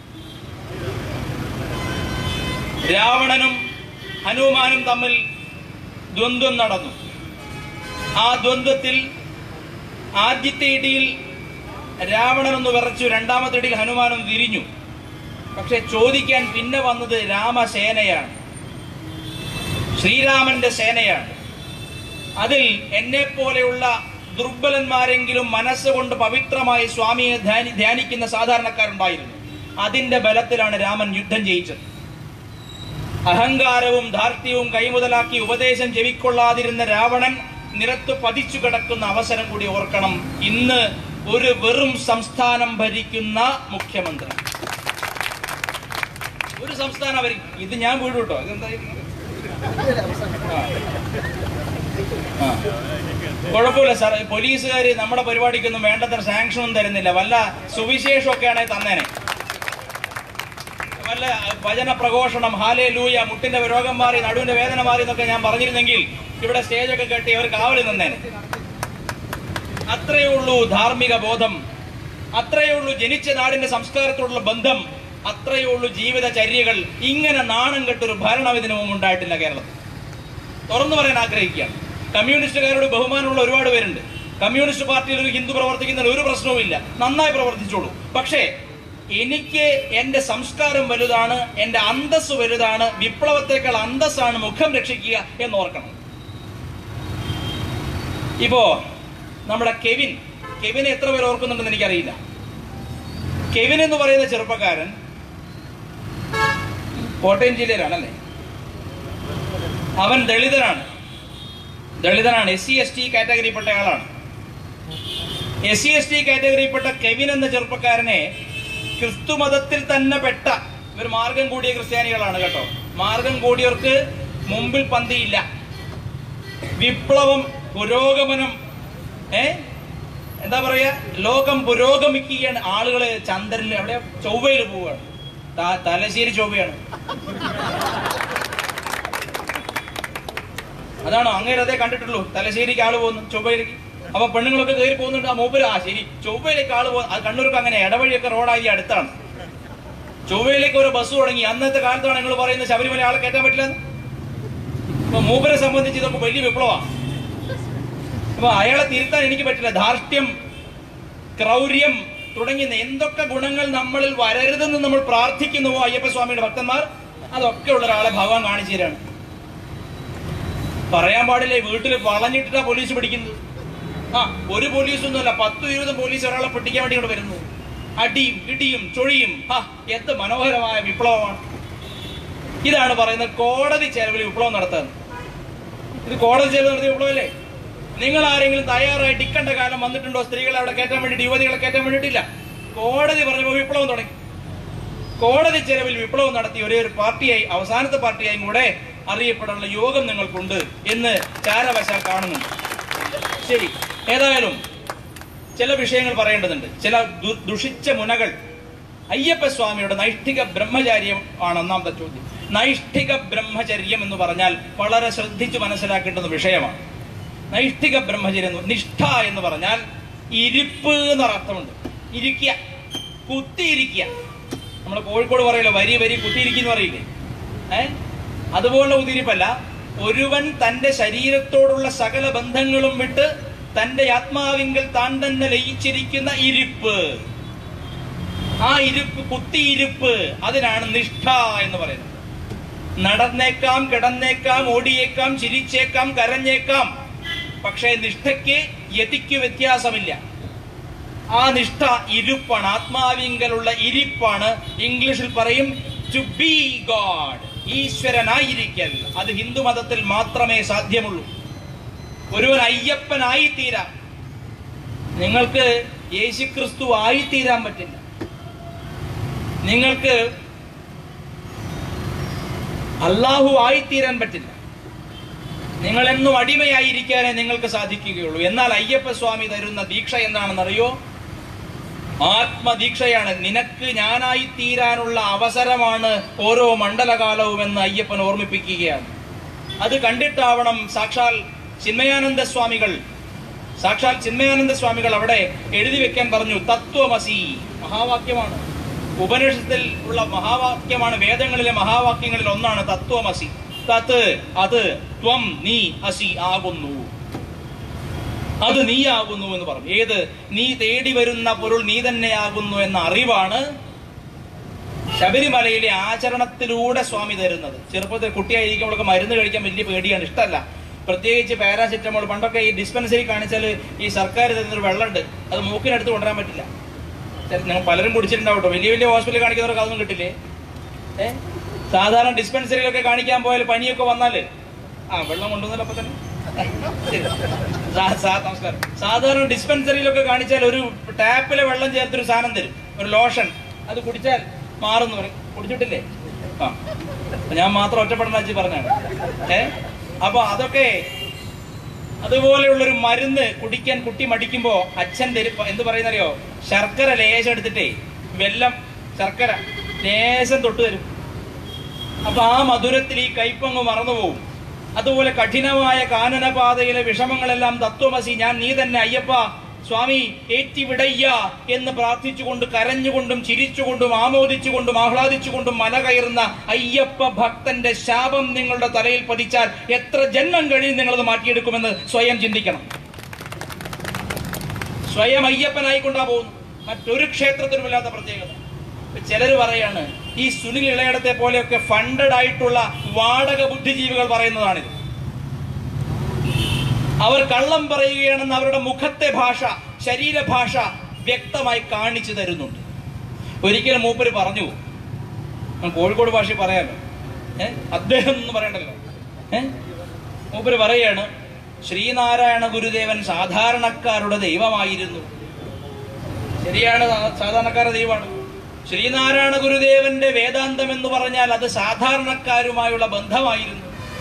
രാവണനും ഹനുമാനും തമ്മിൽ ദ്വന്ദ്വം നടന്നു ആ ദ്വന്ദ്വത്തിൽ ആദ്യത്തെ ഇടിയിൽ രാവണൻ ഒന്ന് വിറച്ചു രണ്ടാമത്തെ ഇടിയിൽ ഹനുമാനും തിരിഞ്ഞു പക്ഷെ ചോദിക്കാൻ പിന്നെ വന്നത് രാമസേനയാണ് ശ്രീരാമന്റെ സേനയാണ് അതിൽ എന്നെ പോലെയുള്ള ദുർബലന്മാരെങ്കിലും മനസ്സുകൊണ്ട് പവിത്രമായി സ്വാമിയെ ധ്യാനി ധ്യാനിക്കുന്ന സാധാരണക്കാരുണ്ടായിരുന്നു അതിന്റെ ബലത്തിലാണ് രാമൻ യുദ്ധം ജയിച്ചത് അഹങ്കാരവും ധാർഷ്ട്യവും കൈമുതലാക്കി ഉപദേശം ചെവിക്കൊള്ളാതിരുന്ന രാവണൻ നിരത്ത് പതിച്ചു കിടക്കുന്ന അവസരം കൂടി ഓർക്കണം ഇന്ന് ഒരു വെറും സംസ്ഥാനം ഭരിക്കുന്ന മുഖ്യമന്ത്രി ഒരു സംസ്ഥാനം ഭരി ഇത് ഞാൻ വീടും കേട്ടോ ഇതെന്താ ഇത്? ആ. ആ. കുഴപ്പമില്ല സാർ പോലീസുകാർ നമ്മുടെ പരിപാടിക്കൊന്നും വേണ്ടത്ര സാങ്ഷനും തരുന്നില്ല വല്ല സുവിശേഷമൊക്കെ ആണെങ്കിൽ തന്നേനെ വല്ല ഭജന പ്രഘോഷണം ഹാലേ ലൂയ മുട്ടിന്റെ രോഗം മാറി നടുവിന്റെ വേദന മാറി എന്നൊക്കെ ഞാൻ പറഞ്ഞിരുന്നെങ്കിൽ ഇവിടെ സ്റ്റേജൊക്കെ കെട്ടി അവർ കാവലിൽ നിന്നേനെ അത്രയേ ഉള്ളൂ ധാർമ്മിക ബോധം അത്രയേ ഉള്ളൂ ജനിച്ച നാടിന്റെ സംസ്കാരത്തോടുള്ള ബന്ധം അത്രയേ ഉള്ളൂ ജീവിതചര്യകൾ ഇങ്ങനെ നാണം കെട്ടൊരു ഭരണം ഇതിനു മുമ്പ് ഉണ്ടായിട്ടില്ല കേരളത്തിൽ തുറന്നു പറയാൻ ആഗ്രഹിക്കുകയാണ് കമ്മ്യൂണിസ്റ്റുകാരോട് ബഹുമാനമുള്ള ഒരുപാട് പേരുണ്ട് കമ്മ്യൂണിസ്റ്റ് പാർട്ടിയിൽ ഒരു ഹിന്ദു പ്രവർത്തിക്കുന്നതിന് ഒരു പ്രശ്നവുമില്ല നന്നായി പ്രവർത്തിച്ചോളൂ പക്ഷേ എനിക്ക് എന്റെ സംസ്കാരം വലുതാണ് എന്റെ അന്തസ് വലുതാണ് വിപ്ലവത്തെക്കാൾ അന്തസ്സാണ് മുഖം രക്ഷിക്കുക എന്ന് ഓർക്കണം ഇപ്പോ നമ്മുടെ കെവിൻ കെവിനെ എത്ര പേർ ഓർക്കുന്നുണ്ടെന്ന് എനിക്കറിയില്ല കെവിൻ എന്ന് പറയുന്ന ചെറുപ്പക്കാരൻ കോട്ടയം ജില്ലയിലാണല്ലേ അവൻ ദളിതനാണ് ദളിതനാണ് എസ് സി എസ് ടി കാറ്റഗറിയിൽപ്പെട്ട ആളാണ് എസ് സി എസ് ടി കാറ്റഗറിയിൽപ്പെട്ട കെവിൻ എന്ന ചെറുപ്പക്കാരനെ ക്രിസ്തു മതത്തിൽ തന്നെ പെട്ട ഇവർ മാർഗം കൂടിയ ക്രിസ്ത്യാനികളാണ് കേട്ടോ മാർഗം കൂടിയവർക്ക് മുമ്പിൽ പന്തിയില്ല വിപ്ലവം പുരോഗമനം ഏ എന്താ പറയാ ലോകം പുരോഗമിക്കുകയാണ് ആളുകള് ചന്ദ്രനിൽ എവിടെ ചൊവ്വയിൽ പോവുകയാണ് ത- തലശ്ശേരി ചൊവ്വയാണ് അതാണോ അങ്ങേര് അതേ കണ്ടിട്ടുള്ളൂ തലശ്ശേരിക്ക് ആള് പോകുന്നു ചൊവ്വയിലേക്ക് അപ്പൊ പെണ്ണുങ്ങളൊക്കെ കയറി പോകുന്നുണ്ട് ആ മൂപ്പര് ആ ശരി ചൊവ്വയിലേക്ക് ആള് പോകുന്നു അത് കണ്ണൂർക്ക് അങ്ങനെ ഇടവഴിയൊക്കെ റോഡായി അടുത്താണ് ചൊവ്വയിലേക്ക് ഒരു ബസ് തുടങ്ങി അന്നത്തെ കാലത്താണ് നിങ്ങൾ പറയുന്നത് ശബരിമല ആളെ കയറ്റാൻ പറ്റില്ല അപ്പൊ മൂപ്പരെ സംബന്ധിച്ച് ഇതൊക്കെ വലിയ വിപ്ലവമാണ് അപ്പൊ അയാളെ തിരുത്താൻ എനിക്ക് പറ്റില്ല ധാർഷ്ട്യം ക്രൗര്യം തുടങ്ങിയ എന്തൊക്കെ ഗുണങ്ങൾ നമ്മളിൽ വരരുതെന്ന് നമ്മൾ പ്രാർത്ഥിക്കുന്നുവോ അയ്യപ്പസ്വാമിയുടെ ഭക്തന്മാർ അതൊക്കെ ഉള്ള ഒരാളെ ഭഗവാൻ കാണിച്ചു തരാണ് പറയാൻ പാടില്ലേ വീട്ടിൽ വളഞ്ഞിട്ടാ പോലീസ് പിടിക്കുന്നത് ആ ഒരു പോലീസൊന്നുമല്ല പത്തും ഇരുപതും പോലീസ് ഒരാളെ പിടിക്കാൻ വേണ്ടി ഇവിടെ വരുന്നു അടിയും ഇടിയും ചൊഴിയും ഹാ എന്ത് മനോഹരമായ വിപ്ലവമാണ് ഇതാണ് പറയുന്നത് കോടതി ചെലവിൽ വിപ്ലവം നടത്തുന്നത് ഇത് കോടതി ചെലവ് നടത്തിയ വിപ്ലവമല്ലേ നിങ്ങൾ ആരെങ്കിലും തയ്യാറായിട്ട് ഇക്കണ്ട കാലം വന്നിട്ടുണ്ടോ സ്ത്രീകളെ അവിടെ കയറ്റാൻ വേണ്ടിയിട്ട് യുവതികളെ കയറ്റാൻ വേണ്ടിയിട്ടില്ല കോടതി പറഞ്ഞപ്പോൾ വിപ്ലവം തുടങ്ങി കോടതി ചെലവിൽ വിപ്ലവം നടത്തിയ ഒരേ ഒരു പാർട്ടിയായി അവസാനത്തെ പാർട്ടിയായും കൂടെ അറിയപ്പെടാനുള്ള യോഗം നിങ്ങൾക്കുണ്ട് എന്ന് ചാരവശാൽ കാണുന്നുണ്ട് ശരി ഏതായാലും ചില വിഷയങ്ങൾ പറയേണ്ടതുണ്ട് ചില ദു- ദുഷിച്ച മുനകൾ അയ്യപ്പ സ്വാമിയുടെ നൈഷ്ഠിക ബ്രഹ്മചാര്യം ആണ് ഒന്നാമത്തെ ചോദ്യം നൈഷ്ഠിക ബ്രഹ്മചര്യം എന്ന് പറഞ്ഞാൽ വളരെ ശ്രദ്ധിച്ചു മനസ്സിലാക്കേണ്ടുന്ന വിഷയമാണ് നൈഷ്ഠിക ബ്രഹ്മചര്യം എന്ന് നിഷ്ഠ എന്ന് പറഞ്ഞാൽ ഇരിപ്പ് എന്നൊരർത്ഥമുണ്ട് ഇരിക്കുക കുത്തിയിരിക്കുക നമ്മൾ കോഴിക്കോട് പറയല്ലോ വരി വരി കുത്തിയിരിക്കുന്ന പറയില്ലേ ഏ അതുപോലെ കുത്തിയിരിപ്പല്ല ഒരുവൻ തന്റെ ശരീരത്തോടുള്ള സകല ബന്ധങ്ങളും വിട്ട് തന്റെ ആത്മാവിങ്കൽ താൻ തന്നെ ലയിച്ചിരിക്കുന്ന ഇരിപ്പ് ആ ഇരിപ്പ് കുത്തിയിരിപ്പ് അതിനാണ് നിഷ്ഠ എന്ന് പറയുന്നത് നടന്നേക്കാം കിടന്നേക്കാം ഓടിയേക്കാം ചിരിച്ചേക്കാം കരഞ്ഞേക്കാം പക്ഷേ നിഷ്ഠയ്ക്ക് യതിക്ക് വ്യത്യാസമില്ല ആ നിഷ്ഠ ഇരുപ്പാണ് ആത്മാവിങ്കലുള്ള ഇരിപ്പാണ് ഇംഗ്ലീഷിൽ പറയും ടു ബി ഗോഡ് ഈശ്വരനായിരിക്കൽ അത് ഹിന്ദു മതത്തിൽ മാത്രമേ സാധ്യമുള്ളൂ ഒരുവൻ അയ്യപ്പനായി തീരാം നിങ്ങൾക്ക് യേശുക്രിസ്തു ആയിത്തീരാൻ പറ്റില്ല നിങ്ങൾക്ക് അള്ളാഹു ആയിത്തീരാൻ പറ്റില്ല നിങ്ങൾ എന്നും അടിമയായിരിക്കാനേ നിങ്ങൾക്ക് സാധിക്കുകയുള്ളൂ എന്നാൽ അയ്യപ്പ സ്വാമി തരുന്ന ദീക്ഷ എന്താണെന്നറിയോ ആത്മദീക്ഷയാണ് നിനക്ക് ഞാനായി തീരാനുള്ള അവസരമാണ് ഓരോ മണ്ഡലകാലവും എന്ന് അയ്യപ്പൻ ഓർമ്മിപ്പിക്കുകയാണ് അത് കണ്ടിട്ടാവണം സാക്ഷാൽ ചിന്മയാനന്ദ സ്വാമികൾ സാക്ഷാൽ ചിന്മയാനന്ദ സ്വാമികൾ അവിടെ എഴുതി വെക്കാൻ പറഞ്ഞു തത്വമസി മഹാവാക്യമാണ് ഉപനിഷത്തിൽ ഉള്ള മഹാവാക്യമാണ് വേദങ്ങളിലെ മഹാവാക്യങ്ങളിൽ ഒന്നാണ് തത്വമസി തത്ത് അത് ത്വം നീ അസി ആകുന്നു അത് നീയാകുന്നു എന്ന് പറഞ്ഞു ഏത് നീ തേടി വരുന്ന പൊരുൾ നീ തന്നെയാകുന്നു എന്ന അറിവാണ് ശബരിമലയിലെ ആചരണത്തിലൂടെ സ്വാമി തരുന്നത് ചെറുപ്പത്തിൽ കുട്ടിയായിരിക്കുമ്പോഴൊക്കെ മരുന്ന് കഴിക്കാൻ വലിയ പേടിയാണ് ഇഷ്ടമല്ല പ്രത്യേകിച്ച് പാരാസിറ്റമോൾ പണ്ടൊക്കെ ഈ ഡിസ്പെൻസറി കാണിച്ചാൽ ഈ സർക്കാർ തരുന്നൊരു വെള്ളമുണ്ട് അത് മൂക്കിനടുത്ത് കൊണ്ടുവരാൻ പറ്റില്ല ചെ- നിങ്ങൾ പലരും കുടിച്ചിട്ടുണ്ടാവും കേട്ടോ വലിയ വലിയ ഹോസ്പിറ്റലിൽ കാണിക്കുന്നവർക്ക് അതൊന്നും കിട്ടില്ലേ ഏ സാധാരണ ഡിസ്പെൻസറിയിലൊക്കെ കാണിക്കാൻ പോയാൽ പനിയൊക്കെ വന്നാല് ആ വെള്ളം കൊണ്ടുവന്നല്ലോ അപ്പൊ തന്നെ ശരി. സാ- സാ- നമസ്കാരം സാധാരണ ഡിസ്പെൻസറിയിലൊക്കെ കാണിച്ചാൽ ഒരു ടാപ്പിലെ വെള്ളം ചേർത്തൊരു സാധനം തരും ഒരു ലോഷൻ അത് കുടിച്ചാൽ മാറുന്നു പറയും കുടിച്ചിട്ടില്ലേ ആ അപ്പൊ ഞാൻ മാത്രം ഒറ്റപ്പെടണ വെച്ച് പറഞ്ഞാണ് ഏ അപ്പൊ അതൊക്കെ അതുപോലെയുള്ളൊരു മരുന്ന് കുടിക്കാൻ കുട്ടി മടിക്കുമ്പോ അച്ഛൻ തരും എന്ത് പറയുന്നറിയോ ശർക്കര ലേശം എടുത്തിട്ടേ വെല്ലം ശർക്കര ലേശം തൊട്ട് തരും അപ്പൊ ആ മധുരത്തിൽ ഈ കയ്പങ്ങ് മറന്നുപോകും അതുപോലെ കഠിനമായ കാനനപാതയിലെ വിഷമങ്ങളെല്ലാം തത്വമസി ഞാൻ നീ തന്നെ അയ്യപ്പ സ്വാമി ഏറ്റിവിടയ്യ എന്ന് പ്രാർത്ഥിച്ചുകൊണ്ട് കരഞ്ഞുകൊണ്ടും ചിരിച്ചുകൊണ്ടും ആമോദിച്ചുകൊണ്ടും ആഹ്ലാദിച്ചുകൊണ്ടും മല കയറുന്ന അയ്യപ്പ ഭക്തന്റെ ശാപം നിങ്ങളുടെ തലയിൽ പതിച്ചാൽ എത്ര ജന്മം കഴിഞ്ഞ് നിങ്ങളത് മാറ്റിയെടുക്കുമെന്ന് സ്വയം ചിന്തിക്കണം സ്വയം അയ്യപ്പനായിക്കൊണ്ടാ പോകുന്നു മറ്റൊരു ക്ഷേത്രത്തിനുമില്ലാത്ത പ്രത്യേകത ചിലര് പറയാണ് ഈ സുനിൽ ഇളയടത്തെ പോലെയൊക്കെ ഫണ്ടഡ് ആയിട്ടുള്ള വാടക ബുദ്ധിജീവികൾ പറയുന്നതാണിത് അവർ കള്ളം പറയുകയാണെന്ന് അവരുടെ മുഖത്തെ ഭാഷ ശരീരഭാഷ വ്യക്തമായി കാണിച്ചു തരുന്നുണ്ട് ഒരിക്കലും മൂപ്പര് പറഞ്ഞു ഞാൻ കോഴിക്കോട് ഭാഷ പറയാലോ ഏ അദ്ദേഹം എന്ന് പറയണ്ടല്ലോ ഏ മൂപ്പര് പറയാണ് ശ്രീനാരായണ ഗുരുദേവൻ സാധാരണക്കാരുടെ ദൈവമായിരുന്നു ശരിയാണ് സാ- സാധാരണക്കാരുടെ ദൈവമാണ് ശ്രീനാരായണ ഗുരുദേവന്റെ വേദാന്തം എന്ന് പറഞ്ഞാൽ അത് സാധാരണക്കാരുമായുള്ള ബന്ധമായിരുന്നു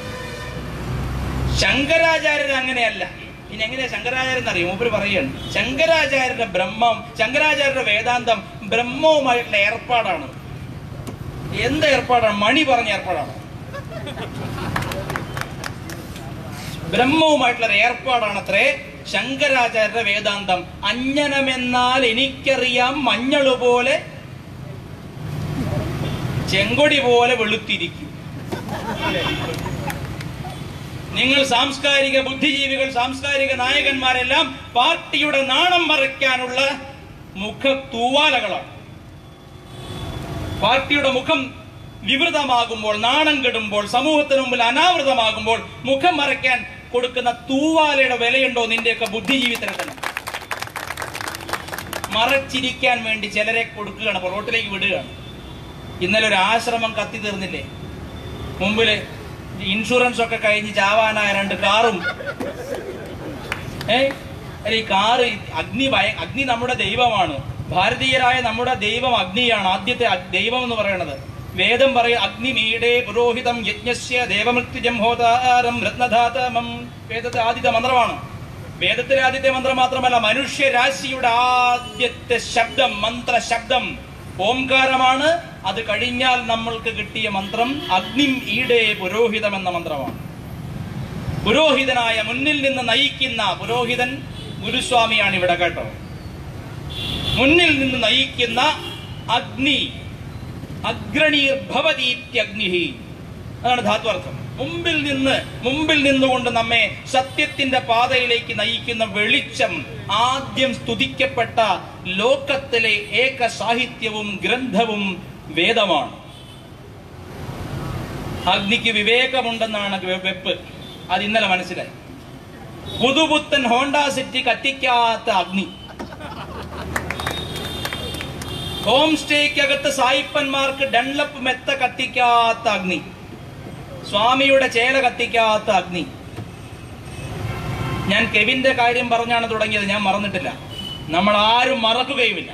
ശങ്കരാചാര്യർ അങ്ങനെയല്ല പിന്നെ എങ്ങനെയാ ശങ്കരാചാര്യൻ അറിയും മൂപ്പര് പറയാണ് ശങ്കരാചാര്യരുടെ ബ്രഹ്മം ശങ്കരാചാര്യരുടെ വേദാന്തം ബ്രഹ്മവുമായിട്ടുള്ള ഏർപ്പാടാണ് എന്ത് ഏർപ്പാടാണ് മണി പറഞ്ഞ ഏർപ്പാടാണ് ബ്രഹ്മവുമായിട്ടുള്ള ഒരു ഏർപ്പാടാണത്രേ ശങ്കരാചാര്യരുടെ വേദാന്തം അഞ്ജനമെന്നാൽ എനിക്കറിയാം മഞ്ഞള് പോലെ ചെങ്കൊടി പോലെ വെളുത്തിരിക്കും നിങ്ങൾ സാംസ്കാരിക ബുദ്ധിജീവികൾ സാംസ്കാരിക നായകന്മാരെല്ലാം പാർട്ടിയുടെ നാണം മറയ്ക്കാനുള്ള മുഖ തൂവാലകളാണ് പാർട്ടിയുടെ മുഖം വിവൃതമാകുമ്പോൾ നാണം കെടുമ്പോൾ സമൂഹത്തിന് മുമ്പിൽ അനാവൃതമാകുമ്പോൾ മുഖം മറയ്ക്കാൻ കൊടുക്കുന്ന തൂവാലയുടെ വിലയുണ്ടോ നിന്റെയൊക്കെ ബുദ്ധിജീവിതത്തിന് തന്നെ മറച്ചിരിക്കാൻ വേണ്ടി ചിലരെ കൊടുക്കുകയാണ് അപ്പോൾ റോട്ടിലേക്ക് വിടുകയാണ് ഇന്നലെ ഒരു ആശ്രമം കത്തി തീർന്നില്ലേ മുമ്പില് ഇൻഷുറൻസ് ഒക്കെ കഴിഞ്ഞ് ചാവാനായ രണ്ട് കാറും ഏ അല്ല ഈ കാറ് അഗ്നി ഭയ അഗ്നി നമ്മുടെ ദൈവമാണ് ഭാരതീയരായ നമ്മുടെ ദൈവം അഗ്നിയാണ് ആദ്യത്തെ അഗ്- ദൈവം എന്ന് പറയുന്നത് വേദം പറയും അഗ്നിമീടെ പുരോഹിതം യജ്ഞസ്യ ദേവമൃത്യുജം ഹോതാരം രത്നധാതമം വേദത്തെ ആദ്യത്തെ മന്ത്രമാണ് വേദത്തിലെ ആദ്യത്തെ മന്ത്രം മാത്രമല്ല മനുഷ്യരാശിയുടെ ആദ്യത്തെ ശബ്ദം മന്ത്ര ശബ്ദം ഓംകാരമാണ് അത് കഴിഞ്ഞാൽ നമ്മൾക്ക് കിട്ടിയ മന്ത്രം അഗ്നിം ഈടെ പുരോഹിതം എന്ന മന്ത്രമാണ് പുരോഹിതനായ മുന്നിൽ നിന്ന് നയിക്കുന്ന പുരോഹിതൻ ഗുരുസ്വാമിയാണ് ഇവിടെ കേട്ടോ മുന്നിൽ നിന്ന് നയിക്കുന്ന അഗ്നി അഗ്രണീർ ഭവതീത്യഗ്നി അതാണ് ധാത്വർത്ഥം മുമ്പിൽ നിന്ന് മുമ്പിൽ നിന്നുകൊണ്ട് നമ്മെ സത്യത്തിന്റെ പാതയിലേക്ക് നയിക്കുന്ന വെളിച്ചം ആദ്യം സ്തുതിക്കപ്പെട്ട ലോകത്തിലെ ഏക സാഹിത്യവും ഗ്രന്ഥവും വേദമാണ് അഗ്നിക്ക് വിവേകമുണ്ടെന്നാണ് വെ- വെപ്പ് അത് ഇന്നലെ മനസ്സിലായി പുതുപുത്തൻ ഹോണ്ട സിറ്റി കത്തിക്കാത്ത അഗ്നി ഹോം സ്റ്റേക്കകത്ത് സായിപ്പന്മാർക്ക് ഡൺലപ്പ് മെത്ത കത്തിക്കാത്ത അഗ്നി സ്വാമിയുടെ ചേല കത്തിക്കാത്ത അഗ്നി ഞാൻ കെവിന്റെ കാര്യം പറഞ്ഞാണ് തുടങ്ങിയത് ഞാൻ മറന്നിട്ടില്ല നമ്മൾ ആരും മറക്കുകയുമില്ല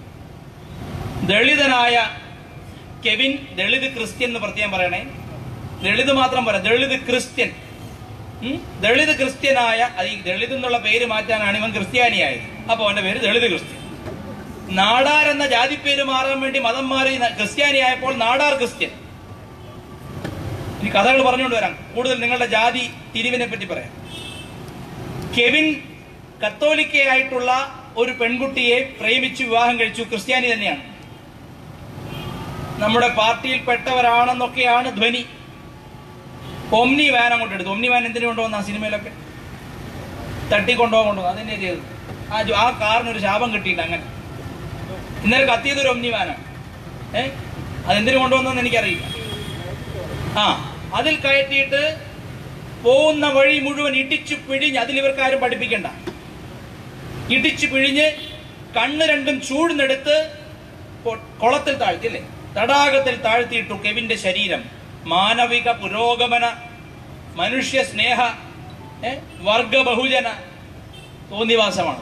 ദളിതനായ കെവിൻ ദളിത് ക്രിസ്ത്യൻ എന്ന് പ്രത്യേകം പറയണേ ദളിത് മാത്രം പറയാം ദളിത് ക്രിസ്ത്യൻ ഉം? ദളിത് ക്രിസ്ത്യനായ അത് ഈ ദളിത് എന്നുള്ള പേര് മാറ്റാനാണ് ഇവൻ ക്രിസ്ത്യാനിയായത് അപ്പൊ അവന്റെ പേര് ദളിത് ക്രിസ്ത്യൻ നാടാർ എന്ന ജാതിപ്പേര് മാറാൻ വേണ്ടി മതം മാറി ന- ക്രിസ്ത്യാനിയായപ്പോൾ നാടാർ ക്രിസ്ത്യൻ ഇനി കഥകൾ പറഞ്ഞുകൊണ്ട് വരാം കൂടുതൽ നിങ്ങളുടെ ജാതി തിരിവിനെ പറ്റി പറയാം കെവിൻ കത്തോലിക്കയായിട്ടുള്ള ഒരു പെൺകുട്ടിയെ പ്രേമിച്ചു വിവാഹം കഴിച്ചു ക്രിസ്ത്യാനി തന്നെയാണ് നമ്മുടെ പാർട്ടിയിൽപ്പെട്ടവരാണെന്നൊക്കെയാണ് ധ്വനി ഒമ്നി വാൻ അങ്ങോട്ട് എടുത്തു ഒമ്നി വാൻ എന്തിനു കൊണ്ടുവന്ന ആ സിനിമയിലൊക്കെ തട്ടിക്കൊണ്ടുപോകാൻ കൊണ്ടുവന്നു അതെന്നെ ചെയ്തത് ആ ജോ- ആ കാറിന് ഒരു ശാപം കിട്ടിയില്ല അങ്ങനെ ഇന്നലെ കത്തിയത് ഒരു ഒമ്നി വാനാണ് ഏ അതെന്തിനു കൊണ്ടുവന്നെന്ന് എനിക്കറിയില്ല ആ അതിൽ കയറ്റിയിട്ട് പോകുന്ന വഴി മുഴുവൻ ഇടിച്ചു പിഴിഞ്ഞ് അതിൽ ഇവർക്കാരും പഠിപ്പിക്കണ്ട ഇടിച്ചു പിഴിഞ്ഞ് കണ്ണ് രണ്ടും ചൂടുന്നെടുത്ത് കൊ- കുളത്തിൽ താഴ്ത്തില്ലേ തടാകത്തിൽ താഴ്ത്തിയിട്ടു കെവിന്റെ ശരീരം മാനവിക പുരോഗമന മനുഷ്യ സ്നേഹ ഏ, വർഗ ബഹുജന തോന്നിവാസമാണ്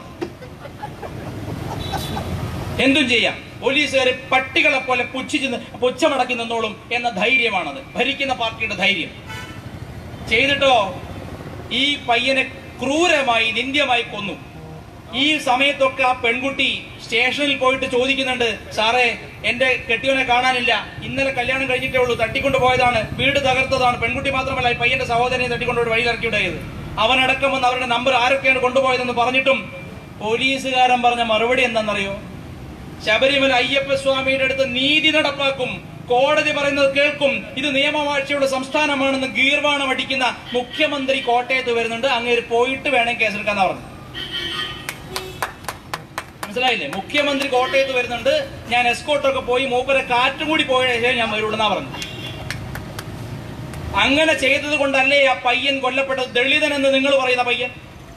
എന്തും ചെയ്യാം പോലീസുകാർ പട്ടികളെ പോലെ പുച്ഛിച്ച് നി- പുച്ഛമടക്കി നിന്നോളും എന്ന ധൈര്യമാണത് ഭരിക്കുന്ന പാർട്ടിയുടെ ധൈര്യം ചെയ്തിട്ടോ ഈ പയ്യനെ ക്രൂരമായി നിന്ദ്യമായി കൊന്നു ഈ സമയത്തൊക്കെ ആ പെൺകുട്ടി സ്റ്റേഷനിൽ പോയിട്ട് ചോദിക്കുന്നുണ്ട് സാറേ എന്റെ കെട്ടിയവനെ കാണാനില്ല ഇന്നലെ കല്യാണം കഴിഞ്ഞിട്ടേ ഉള്ളൂ തട്ടിക്കൊണ്ട് പോയതാണ് വീട് തകർത്തതാണ് പെൺകുട്ടി മാത്രമല്ല ഈ പയ്യന്റെ സഹോദരനെ തട്ടിക്കൊണ്ട് വഴിയിലിറക്കി വിടയത് അവനടക്കം വന്ന് അവരുടെ നമ്പർ ആരൊക്കെയാണ് കൊണ്ടുപോയതെന്ന് പറഞ്ഞിട്ടും പോലീസുകാരൻ പറഞ്ഞ മറുപടി എന്താണെന്നറിയോ ശബരിമല അയ്യപ്പ സ്വാമിയുടെ അടുത്ത് നീതി നടപ്പാക്കും കോടതി പറയുന്നത് കേൾക്കും ഇത് നിയമവാഴ്ചയുടെ സംസ്ഥാനമാണെന്ന് ഗീർവാണം അടിക്കുന്ന മുഖ്യമന്ത്രി കോട്ടയത്ത് വരുന്നുണ്ട് അങ്ങേര് പോയിട്ട് വേണം കേസെടുക്കാന്ന് പറഞ്ഞു മനസ്സിലായില്ലേ മുഖ്യമന്ത്രി കോട്ടയത്ത് വരുന്നുണ്ട് ഞാൻ എസ്കോട്ടൊക്കെ പോയി മൂപ്പരെ കാറ്റും കൂടി പോയ ശേഷം ഞാൻ വരുള്ളൂന്നാ പറഞ്ഞു അങ്ങനെ ചെയ്തത് കൊണ്ടല്ലേ ആ പയ്യൻ കൊല്ലപ്പെട്ടത് ദളിതൻ എന്ന് നിങ്ങൾ പറയുന്ന പയ്യൻ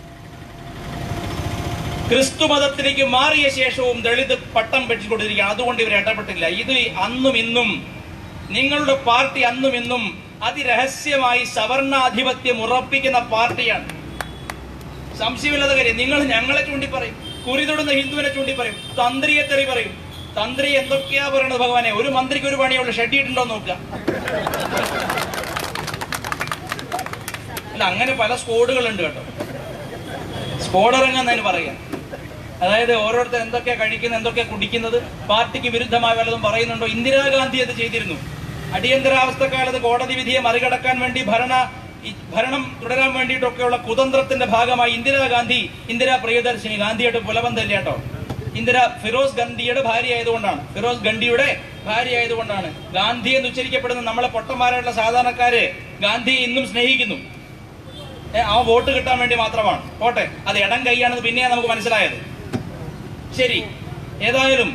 ക്രിസ്തു മതത്തിലേക്ക് മാറിയ ശേഷവും ദളിത് പട്ടം വെട്ടിക്കൊണ്ടിരിക്കുകയാണ് അതുകൊണ്ട് ഇവർ ഇടപെട്ടില്ല ഇത് അന്നും ഇന്നും നിങ്ങളുടെ പാർട്ടി അന്നും ഇന്നും അതിരഹസ്യമായി സവർണാധിപത്യം ഉറപ്പിക്കുന്ന പാർട്ടിയാണ് സംശയമില്ലാത്ത കാര്യം നിങ്ങൾ ഞങ്ങളെ ചൂണ്ടി പറയും കുറി തൊടുന്ന ഹിന്ദുവിനെ ചൂണ്ടി പറയും തന്ത്രിയെ തെറി പറയും തന്ത്രി എന്തൊക്കെയാ പറയണത് ഭഗവാനെ ഒരു മന്ത്രിക്ക് ഒരു പണിയുള്ളൂ ഷെഡിയിട്ടുണ്ടോ നോക്കുക അല്ല അങ്ങനെ പല സ്കോഡുകളുണ്ട് കേട്ടോ സ്കോഡിറങ്ങുന്നതിന് പറയാം അതായത് ഓരോരുത്തർ എന്തൊക്കെയാ കഴിക്കുന്നത് എന്തൊക്കെയാ കുടിക്കുന്നത് പാർട്ടിക്ക് വിരുദ്ധമായ വല്ലതും പറയുന്നുണ്ടോ ഇന്ദിരാഗാന്ധി അത് ചെയ്തിരുന്നു അടിയന്തരാവസ്ഥക്കാലത്ത് കോടതി വിധിയെ മറികടക്കാൻ വേണ്ടി ഭരണ ഈ ഭരണം തുടരാൻ വേണ്ടിയിട്ടൊക്കെയുള്ള കുതന്ത്രത്തിന്റെ ഭാഗമായി ഇന്ദിരാഗാന്ധി ഇന്ദിരാ പ്രിയദർശിനി ഗാന്ധിയുടെ പുലബന്ധമില്ല കേട്ടോ ഇന്ദിര ഫിറോസ് ഗാന്ധിയുടെ ഭാര്യ ആയതുകൊണ്ടാണ് ഫിറോസ് ഗണ്ഡിയുടെ ഭാര്യ ആയതുകൊണ്ടാണ് ഗാന്ധി എന്ന് ഉച്ചരിക്കപ്പെടുന്ന നമ്മളെ പൊട്ടന്മാരായിട്ടുള്ള സാധാരണക്കാര് ഗാന്ധിയെ ഇന്നും സ്നേഹിക്കുന്നു ഏ, ആ വോട്ട് കിട്ടാൻ വേണ്ടി മാത്രമാണ് പോട്ടെ അത് ഇടം കൈയാണെന്ന് പിന്നെയാണ് നമുക്ക് മനസ്സിലായത് ശരി ഏതായാലും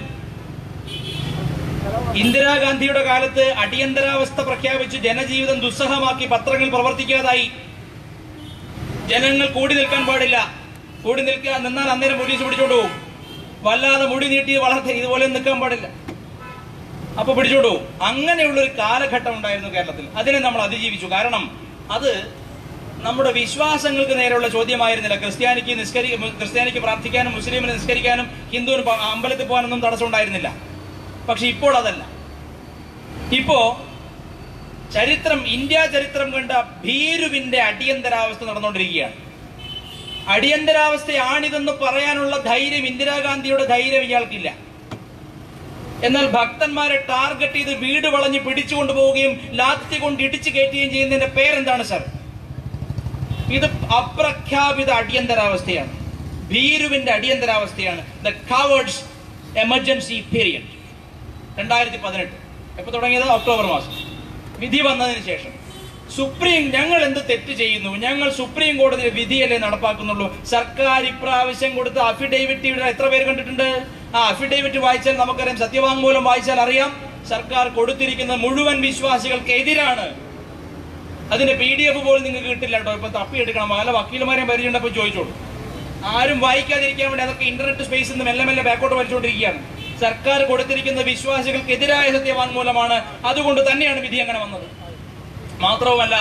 ഇന്ദിരാഗാന്ധിയുടെ കാലത്ത് അടിയന്തരാവസ്ഥ പ്രഖ്യാപിച്ച് ജനജീവിതം ദുസ്സഹമാക്കി പത്രങ്ങൾ പ്രവർത്തിക്കാതായി ജനങ്ങൾ കൂടി നിൽക്കാൻ പാടില്ല കൂടി നിൽക്കാൻ നിന്നാൽ അന്നേരം പോലീസ് പിടിച്ചോണ്ട് പോകും വല്ലാതെ മുടി നീട്ടി വളർത്തി ഇതുപോലെ നിൽക്കാൻ പാടില്ല അപ്പൊ പിടിച്ചോണ്ട് പോകും അങ്ങനെയുള്ള ഒരു കാലഘട്ടം ഉണ്ടായിരുന്നു കേരളത്തിൽ അതിനെ നമ്മൾ അതിജീവിച്ചു കാരണം അത് നമ്മുടെ വിശ്വാസങ്ങൾക്ക് നേരെയുള്ള ചോദ്യമായിരുന്നില്ല ക്രിസ്ത്യാനിക്ക് നിസ്കരി ക്രിസ്ത്യാനിക്ക് പ്രാർത്ഥിക്കാനും മുസ്ലിമിന് നിസ്കരിക്കാനും ഹിന്ദുവിന് പ- അമ്പലത്തിൽ പോകാനൊന്നും തടസ്സം ഉണ്ടായിരുന്നില്ല പക്ഷെ ഇപ്പോൾ അതല്ല ഇപ്പോ ചരിത്രം ഇന്ത്യ ചരിത്രം കണ്ട ഭീരുവിന്റെ അടിയന്തരാവസ്ഥ നടന്നുകൊണ്ടിരിക്കുകയാണ് അടിയന്തരാവസ്ഥയാണിതെന്ന് പറയാനുള്ള ധൈര്യം ഇന്ദിരാഗാന്ധിയുടെ ധൈര്യം ഇയാൾക്കില്ല എന്നാൽ ഭക്തന്മാരെ ടാർഗറ്റ് ചെയ്ത് വീട് വളഞ്ഞ് പിടിച്ചുകൊണ്ട് പോവുകയും ലാത്തി കൊണ്ട് ഇടിച്ചു കയറ്റുകയും ചെയ്യുന്നതിന്റെ പേരെന്താണ് സർ ഇത് അപ്രഖ്യാപിത അടിയന്തരാവസ്ഥയാണ് ഭീരുവിന്റെ അടിയന്തരാവസ്ഥയാണ് ദ കവേർഡ്സ് എമർജൻസി പീരിയഡ് രണ്ടായിരത്തി പതിനെട്ട് എപ്പോ തുടങ്ങിയത് ഒക്ടോബർ മാസം വിധി വന്നതിന് ശേഷം സുപ്രീം ഞങ്ങൾ എന്ത് തെറ്റ് ചെയ്യുന്നു ഞങ്ങൾ സുപ്രീം കോടതി വിധിയല്ലേ നടപ്പാക്കുന്നുള്ളൂ സർക്കാർ ഇപ്രാവശ്യം കൊടുത്ത അഫിഡേവിറ്റ് ഇവിടെ എത്ര പേര് കണ്ടിട്ടുണ്ട് ആ അഫിഡേവിറ്റ് വായിച്ചാൽ നമുക്കറിയാം സത്യവാങ്മൂലം വായിച്ചാൽ അറിയാം സർക്കാർ കൊടുത്തിരിക്കുന്ന മുഴുവൻ വിശ്വാസികൾക്ക് എതിരാണ് അതിന്റെ പി ഡി എഫ് പോലും നിങ്ങൾക്ക് കിട്ടില്ല കേട്ടോ ഇപ്പൊ തപ്പിയെടുക്കണം പല വക്കീലുമാരെയും പരിചയമുണ്ടപ്പോൾ ചോദിച്ചോളൂ ആരും വായിക്കാതിരിക്കാൻ വേണ്ടി അതൊക്കെ ഇന്റർനെറ്റ് സ്പേസിൽ നിന്ന് മെല്ലെ മെല്ലെ ബാക്കോട്ട് വലിച്ചുകൊണ്ടിരിക്കുകയാണ് സർക്കാർ കൊടുത്തിരിക്കുന്ന വിശ്വാസികൾക്ക് എതിരായ സത്യവാങ്മൂലമാണ് അതുകൊണ്ട് തന്നെയാണ് വിധി അങ്ങനെ വന്നത് മാത്രവുമല്ല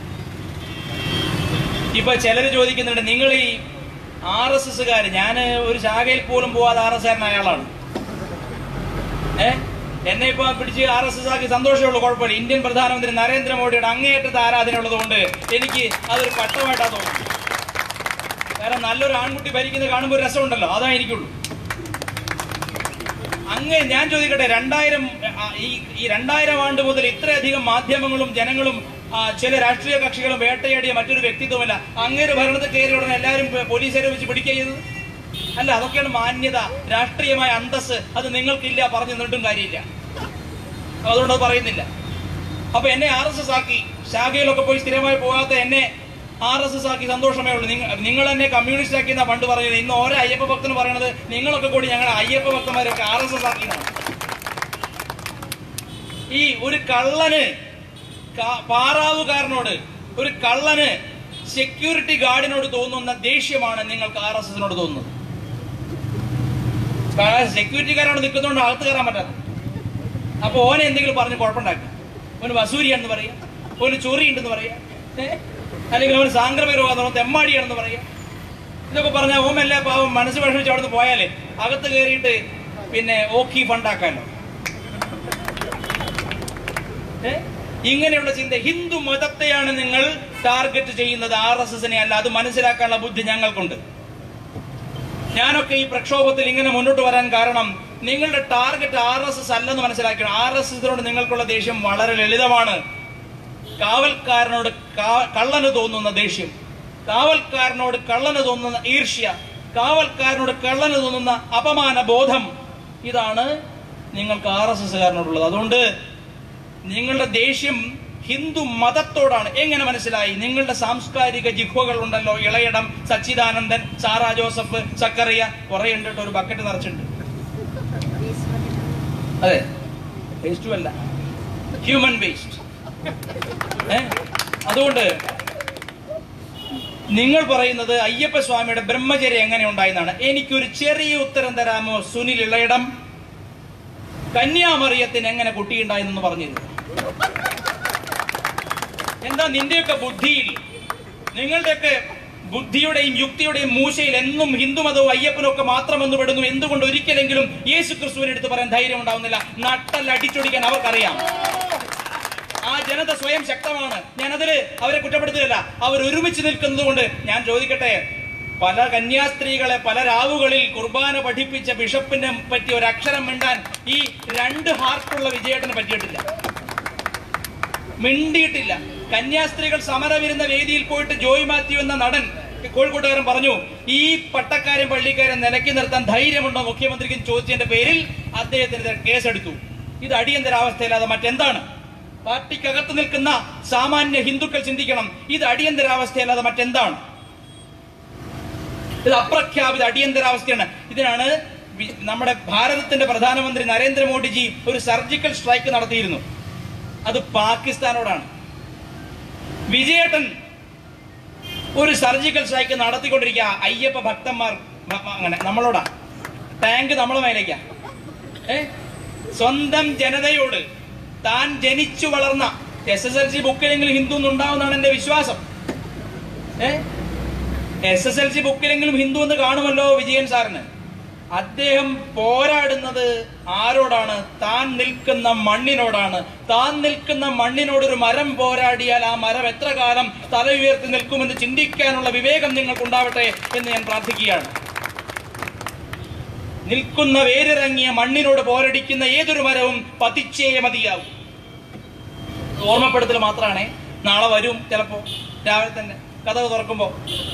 ഇപ്പൊ ചിലര് ചോദിക്കുന്നുണ്ട് നിങ്ങൾ ഈ ആർ എസ് എസ്സുകാർ ഞാൻ ഒരു ശാഖയിൽ പോലും പോവാതെ ആർ എസ് കാരനായ ആളാണ് ഏ എന്നെ ഇപ്പൊ പിടിച്ച് ആർ എസ് എസ് ആക്കി സന്തോഷമുള്ളൂ കുഴപ്പമില്ല ഇന്ത്യൻ പ്രധാനമന്ത്രി നരേന്ദ്രമോദിയുടെ അങ്ങേയറ്റത്തെ ആരാധന ഉള്ളതുകൊണ്ട് എനിക്ക് അതൊരു പട്ടമായിട്ടാ തോന്നുന്നു കാരണം നല്ലൊരു ആൺകുട്ടി ഭരിക്കുന്നത് കാണുമ്പോൾ ഒരു രസമുണ്ടല്ലോ അതാ എനിക്കുള്ളൂ അങ്ങ് ഞാൻ ചോദിക്കട്ടെ രണ്ടായിരം ആ, ഈ ഈ രണ്ടായിരം ആണ്ട് മുതൽ ഇത്രയധികം മാധ്യമങ്ങളും ജനങ്ങളും ആ, ചില രാഷ്ട്രീയ കക്ഷികളും വേട്ടയാടിയ മറ്റൊരു വ്യക്തിത്വമല്ല അങ്ങേര് ഭരണത്തിൽ കയറിയ ഉടനെ എല്ലാവരും പോ- പോലീസുകാരെ വെച്ച് പിടിക്കുക ചെയ്തത് അല്ല അതൊക്കെയാണ് മാന്യത രാഷ്ട്രീയമായ അന്തസ് അത് നിങ്ങൾക്കില്ല പറഞ്ഞു നിന്നിട്ടും കാര്യമില്ല അതുകൊണ്ട് അത് പറയുന്നില്ല അപ്പൊ എന്നെ ആർ എസ് എസ് ആക്കി ശാഖയിലൊക്കെ പോയി സ്ഥിരമായി പോകാത്ത എന്നെ ആർ എസ് എസ് ആക്കി സന്തോഷമേ ഉള്ളൂ നിങ്ങൾ നിങ്ങൾ എന്നെ കമ്മ്യൂണിസ്റ്റ് ആക്കി എന്നാ പണ്ട് പറഞ്ഞത് ഇന്ന് ഓരോ അയ്യപ്പ ഭക്തന് പറയണത് നിങ്ങളൊക്കെ കൂടി ഞങ്ങളുടെ അയ്യപ്പ ഭക്തന്മാരൊക്കെ ആർ എസ് എസ് ആക്കിയതാണ് ഈ ഒരു കള്ളന് കാ- പാറാവുകാരനോട് ഒരു കള്ളന് സെക്യൂരിറ്റി ഗാർഡിനോട് തോന്നുന്ന ദേഷ്യമാണ് നിങ്ങൾക്ക് ആർ എസ് എസിനോട് തോന്നുന്നത് സെക്യൂരിറ്റി ഗാർഡോട് നിൽക്കുന്നതുകൊണ്ട് അകത്ത് കയറാൻ പറ്റാത്ത അപ്പൊ ഓനെ എന്തെങ്കിലും പറഞ്ഞ് കുഴപ്പമുണ്ടാക്കുക ഓന് വസൂരിയാണെന്ന് പറയാം ഓന് ചൊറി ഉണ്ടെന്ന് പറയാം ഏ? അല്ലെങ്കിൽ അവന് സാംക്രമിക രോഗം തെമ്മാടിയാണെന്ന് പറയാം ഇതൊക്കെ പറഞ്ഞാൽ ഓമല്ല പാവം മനസ്സ് വിഷമിച്ച് അവിടെ നിന്ന് പോയാലേ അകത്ത് കയറിയിട്ട് പിന്നെ ഓക്കി ഫണ്ടാക്കാലോ ഏ? ഇങ്ങനെയുള്ള ചിന്ത ഹിന്ദു മതത്തെയാണ് നിങ്ങൾ ടാർഗറ്റ് ചെയ്യുന്നത് ആർ എസ് എസിനെ അല്ല അത് മനസ്സിലാക്കാനുള്ള ബുദ്ധി ഞങ്ങൾക്കുണ്ട് ഞാനൊക്കെ ഈ പ്രക്ഷോഭത്തിൽ ഇങ്ങനെ മുന്നോട്ട് വരാൻ കാരണം നിങ്ങളുടെ ടാർഗറ്റ് ആർ എസ് എസ് അല്ലെന്ന് മനസ്സിലാക്കണം ആർ എസ് എസിനോട് നിങ്ങൾക്കുള്ള ദേഷ്യം വളരെ ലളിതമാണ് കാവൽക്കാരനോട് കാ- കള്ളന് തോന്നുന്ന ദേഷ്യം കാവൽക്കാരനോട് കള്ളന് തോന്നുന്ന ഈർഷ്യ കാവൽക്കാരനോട് കള്ളന് തോന്നുന്ന അപമാന ബോധം ഇതാണ് നിങ്ങൾക്ക് ആർ എസ് എസ്സുകാരനോടുള്ളത് അതുകൊണ്ട് നിങ്ങളുടെ ദേഷ്യം ഹിന്ദു മതത്തോടാണ് എങ്ങനെ മനസ്സിലായി നിങ്ങളുടെ സാംസ്കാരിക ജിഹ്വകൾ ഉണ്ടല്ലോ ഇളയടം സച്ചിദാനന്ദൻ സാറാ ജോസഫ് സക്കറിയ കുറെ ഉണ്ട് കേട്ടോ ഒരു ബക്കറ്റ് നിറച്ചിട്ടുണ്ട് അതെ വേസ്റ്റും അല്ല ഹ്യൂമൻ വേസ്റ്റ് ഏ അതുകൊണ്ട് നിങ്ങൾ പറയുന്നത് അയ്യപ്പ സ്വാമിയുടെ ബ്രഹ്മചര്യം എങ്ങനെ ഉണ്ടായെന്നാണ് എനിക്കൊരു ചെറിയ ഉത്തരം തരാമോ സുനിൽ ഇളയിടം കന്യാമറിയത്തിന് എങ്ങനെ കുട്ടിയുണ്ടായെന്ന് പറഞ്ഞത് എന്താ നിന്റെയൊക്കെ ബുദ്ധിയിൽ നിങ്ങളുടെയൊക്കെ ബുദ്ധിയുടെയും യുക്തിയുടെയും മൂശയിൽ എന്നും ഹിന്ദുമതവും അയ്യപ്പനും ഒക്കെ മാത്രം എന്ന് പെടുന്നു എന്തുകൊണ്ട് ഒരിക്കലെങ്കിലും യേശു ക്രിസ്തുവിനെ എടുത്ത് പറയാൻ ധൈര്യം ഉണ്ടാവുന്നില്ല നട്ടൽ അടിച്ചൊടിക്കാൻ അവർക്കറിയാം ആ ജനത സ്വയം ശക്തമാണ് ഞാൻ അതില് അവരെ കുറ്റപ്പെടുത്തുകയല്ല അവർ ഒരുമിച്ച് നിൽക്കുന്നത് കൊണ്ട് ഞാൻ ചോദിക്കട്ടെ പല കന്യാസ്ത്രീകളെ പല രാവുകളിൽ കുർബാന പഠിപ്പിച്ച ബിഷപ്പിനെ പറ്റി ഒരു അക്ഷരം മിണ്ടാൻ ഈ രണ്ട് ഹാർട്ടുള്ള വിജയേട്ടന് പറ്റിയിട്ടില്ല മിണ്ടിയിട്ടില്ല കന്യാസ്ത്രീകൾ സമരമിരുന്ന വേദിയിൽ പോയിട്ട് ജോയ് മാത്യു എന്ന നടൻ കോഴിക്കോട്ടുകാരൻ പറഞ്ഞു ഈ പട്ടക്കാരൻ പള്ളിക്കാരൻ നിലയ്ക്ക് നിർത്താൻ ധൈര്യമുണ്ടോ മുഖ്യമന്ത്രിക്ക് ചോദിച്ചതിന്റെ പേരിൽ അദ്ദേഹത്തിനെതിരെ കേസെടുത്തു ഇത് അടിയന്തരാവസ്ഥയില്ലാതെ മറ്റെന്താണ് പാർട്ടിക്കകത്ത് നിൽക്കുന്ന സാമാന്യ ഹിന്ദുക്കൾ ചിന്തിക്കണം ഇത് അടിയന്തരാവസ്ഥയല്ലാതെ മറ്റെന്താണ് ഇത് അപ്രഖ്യാപിത അടിയന്തരാവസ്ഥയാണ് ഇതിനാണ് വി- നമ്മുടെ ഭാരതത്തിന്റെ പ്രധാനമന്ത്രി നരേന്ദ്രമോദിജി ഒരു സർജിക്കൽ സ്ട്രൈക്ക് നടത്തിയിരുന്നു അത് പാകിസ്ഥാനോടാണ് വിജയേട്ടൻ ഒരു സർജിക്കൽ സ്ട്രൈക്ക് നടത്തിക്കൊണ്ടിരിക്കുക അയ്യപ്പ ഭക്തന്മാർ ഭ- അങ്ങനെ നമ്മളോടാ ടാങ്ക് നമ്മളെ മേലേക്കാ ഏ സ്വന്തം ജനതയോട് താൻ ജനിച്ചു വളർന്ന എസ് എസ് എൽ സി ബുക്കിലെങ്കിലും ഹിന്ദു ഉണ്ടാവുന്നതാണ് എന്റെ വിശ്വാസം എസ് എസ് എൽ സി ബുക്കിലെങ്കിലും ഹിന്ദു എന്ന് കാണുമല്ലോ വിജയൻ സാറിന് അദ്ദേഹം പോരാടുന്നത് ആരോടാണ് താൻ നിൽക്കുന്ന മണ്ണിനോടാണ് താൻ നിൽക്കുന്ന മണ്ണിനോട് ഒരു മരം പോരാടിയാൽ ആ മരം എത്ര കാലം തല ഉയർത്തി നിൽക്കുമെന്ന് ചിന്തിക്കാനുള്ള വിവേകം നിങ്ങൾക്കുണ്ടാവട്ടെ എന്ന് ഞാൻ പ്രാർത്ഥിക്കുകയാണ് നിൽക്കുന്ന വേരിറങ്ങിയ മണ്ണിനോട് പോരടിക്കുന്ന ഏതൊരു മരവും പതിച്ചേ മതിയാവും ഓർമ്മപ്പെടുത്തൽ മാത്രമാണേ നാളെ വരും ചിലപ്പോ രാവിലെ തന്നെ കഥ തുറക്കുമ്പോ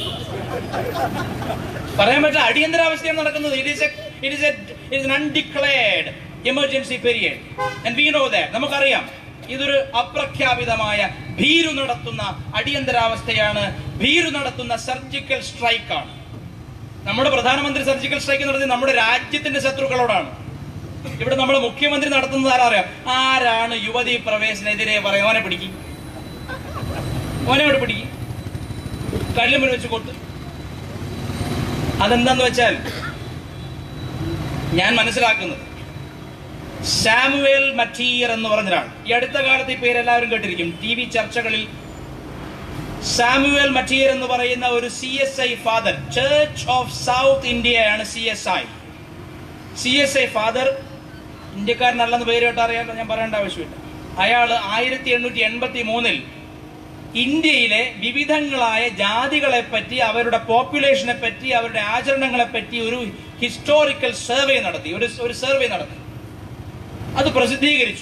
പറയാൻ പറ്റില്ല അടിയന്തരാവസ്ഥയാണ് നടക്കുന്നത് it is it is it undeclared emergency period and we know that നമുക്കറിയാം ഇതൊരു അപ്രഖ്യാപിതമായ ഭീരു നടത്തുന്ന അടിയന്തരാവസ്ഥയാണ് ഭീരു നടത്തുന്ന സർജിക്കൽ സ്ട്രൈക്കാണ് നമ്മുടെ പ്രധാനമന്ത്രി സർജിക്കൽ സ്ട്രൈക്ക് നടത്തി നമ്മുടെ രാജ്യത്തിന്റെ ശത്രുക്കളോടാണ് ഇവിടെ നമ്മുടെ മുഖ്യമന്ത്രി നടത്തുന്നത് ആരാ അറിയാം ആരാണ് യുവതി പ്രവേശനെതിരെ പറയും ഓനെ പിടിക്കും ഓനെ അവിടെ പിടിക്കും കല്ലുമുറി വെച്ച് കൊത്ത് അതെന്താന്ന് വെച്ചാൽ ഞാൻ മനസ്സിലാക്കുന്നത് സാമുവേൽ മറ്റീർ എന്ന് പറഞ്ഞ ഒരാൾ ഈ അടുത്ത കാലത്ത് ഈ പേര് എല്ലാവരും കേട്ടിരിക്കും ടി വി ചർച്ചകളിൽ സാമുവേൽ മറ്റീർ എന്ന് പറയുന്ന ഒരു C S I father church of south ഇന്ത്യയാണ് C S I C S I father ഇന്ത്യക്കാരനല്ലെന്ന് പേര് കേട്ട് അറിയാമല്ലോ ഞാൻ പറയേണ്ട ആവശ്യമില്ല അയാൾ ആയിരത്തി എണ്ണൂറ്റി എൺപത്തി മൂന്നിൽ ഇന്ത്യയിലെ വിവിധങ്ങളായ ജാതികളെ പറ്റി അവരുടെ പോപ്പുലേഷനെ പറ്റി അവരുടെ ആചരണങ്ങളെ പറ്റി ഒരു ഹിസ്റ്റോറിക്കൽ സർവേ നടത്തി ഒരു ഒരു സർവേ നടത്തി അത് പ്രസിദ്ധീകരിച്ചു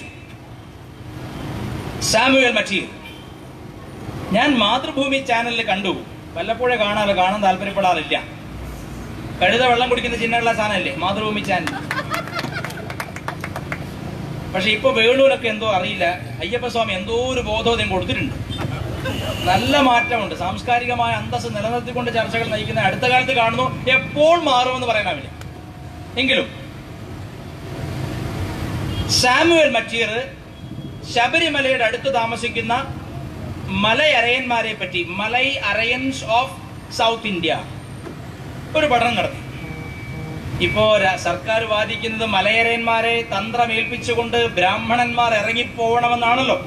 സാമുവൽ മറ്റീർ ഞാൻ മാതൃഭൂമി ചാനലിൽ കണ്ടു വല്ലപ്പോഴേ കാണാറില്ല കാണാൻ താല്പര്യപ്പെടാറില്ല കഴുത വെള്ളം കുടിക്കുന്ന ചിഹ്നമുള്ള സാധനമല്ലേ മാതൃഭൂമി ചാനൽ പക്ഷെ ഇപ്പൊ വേണൂരൊക്കെ എന്തോ അറിയില്ല അയ്യപ്പസ്വാമി എന്തോ ഒരു ബോധോദയം കൊടുത്തിട്ടുണ്ട് നല്ല മാറ്റമുണ്ട് സാംസ്കാരികമായ അന്തസ് നിലനിർത്തിക്കൊണ്ട് ചർച്ചകൾ നയിക്കുന്ന അടുത്ത കാലത്ത് കാണുന്നു എപ്പോൾ മാറുമെന്ന് പറയാനാവില്ല എങ്കിലും സാമുവൽ മറ്റീർ ശബരിമലയുടെ അടുത്ത് താമസിക്കുന്ന മലയരയന്മാരെ പറ്റി Malai Arayans of south India ഒരു പഠനം നടത്തി ഇപ്പോ ര- സർക്കാർ വാദിക്കുന്നത് മലയരയന്മാരെ തന്ത്രമേൽപ്പിച്ചുകൊണ്ട് ബ്രാഹ്മണന്മാർ ഇറങ്ങിപ്പോകണമെന്നാണല്ലോ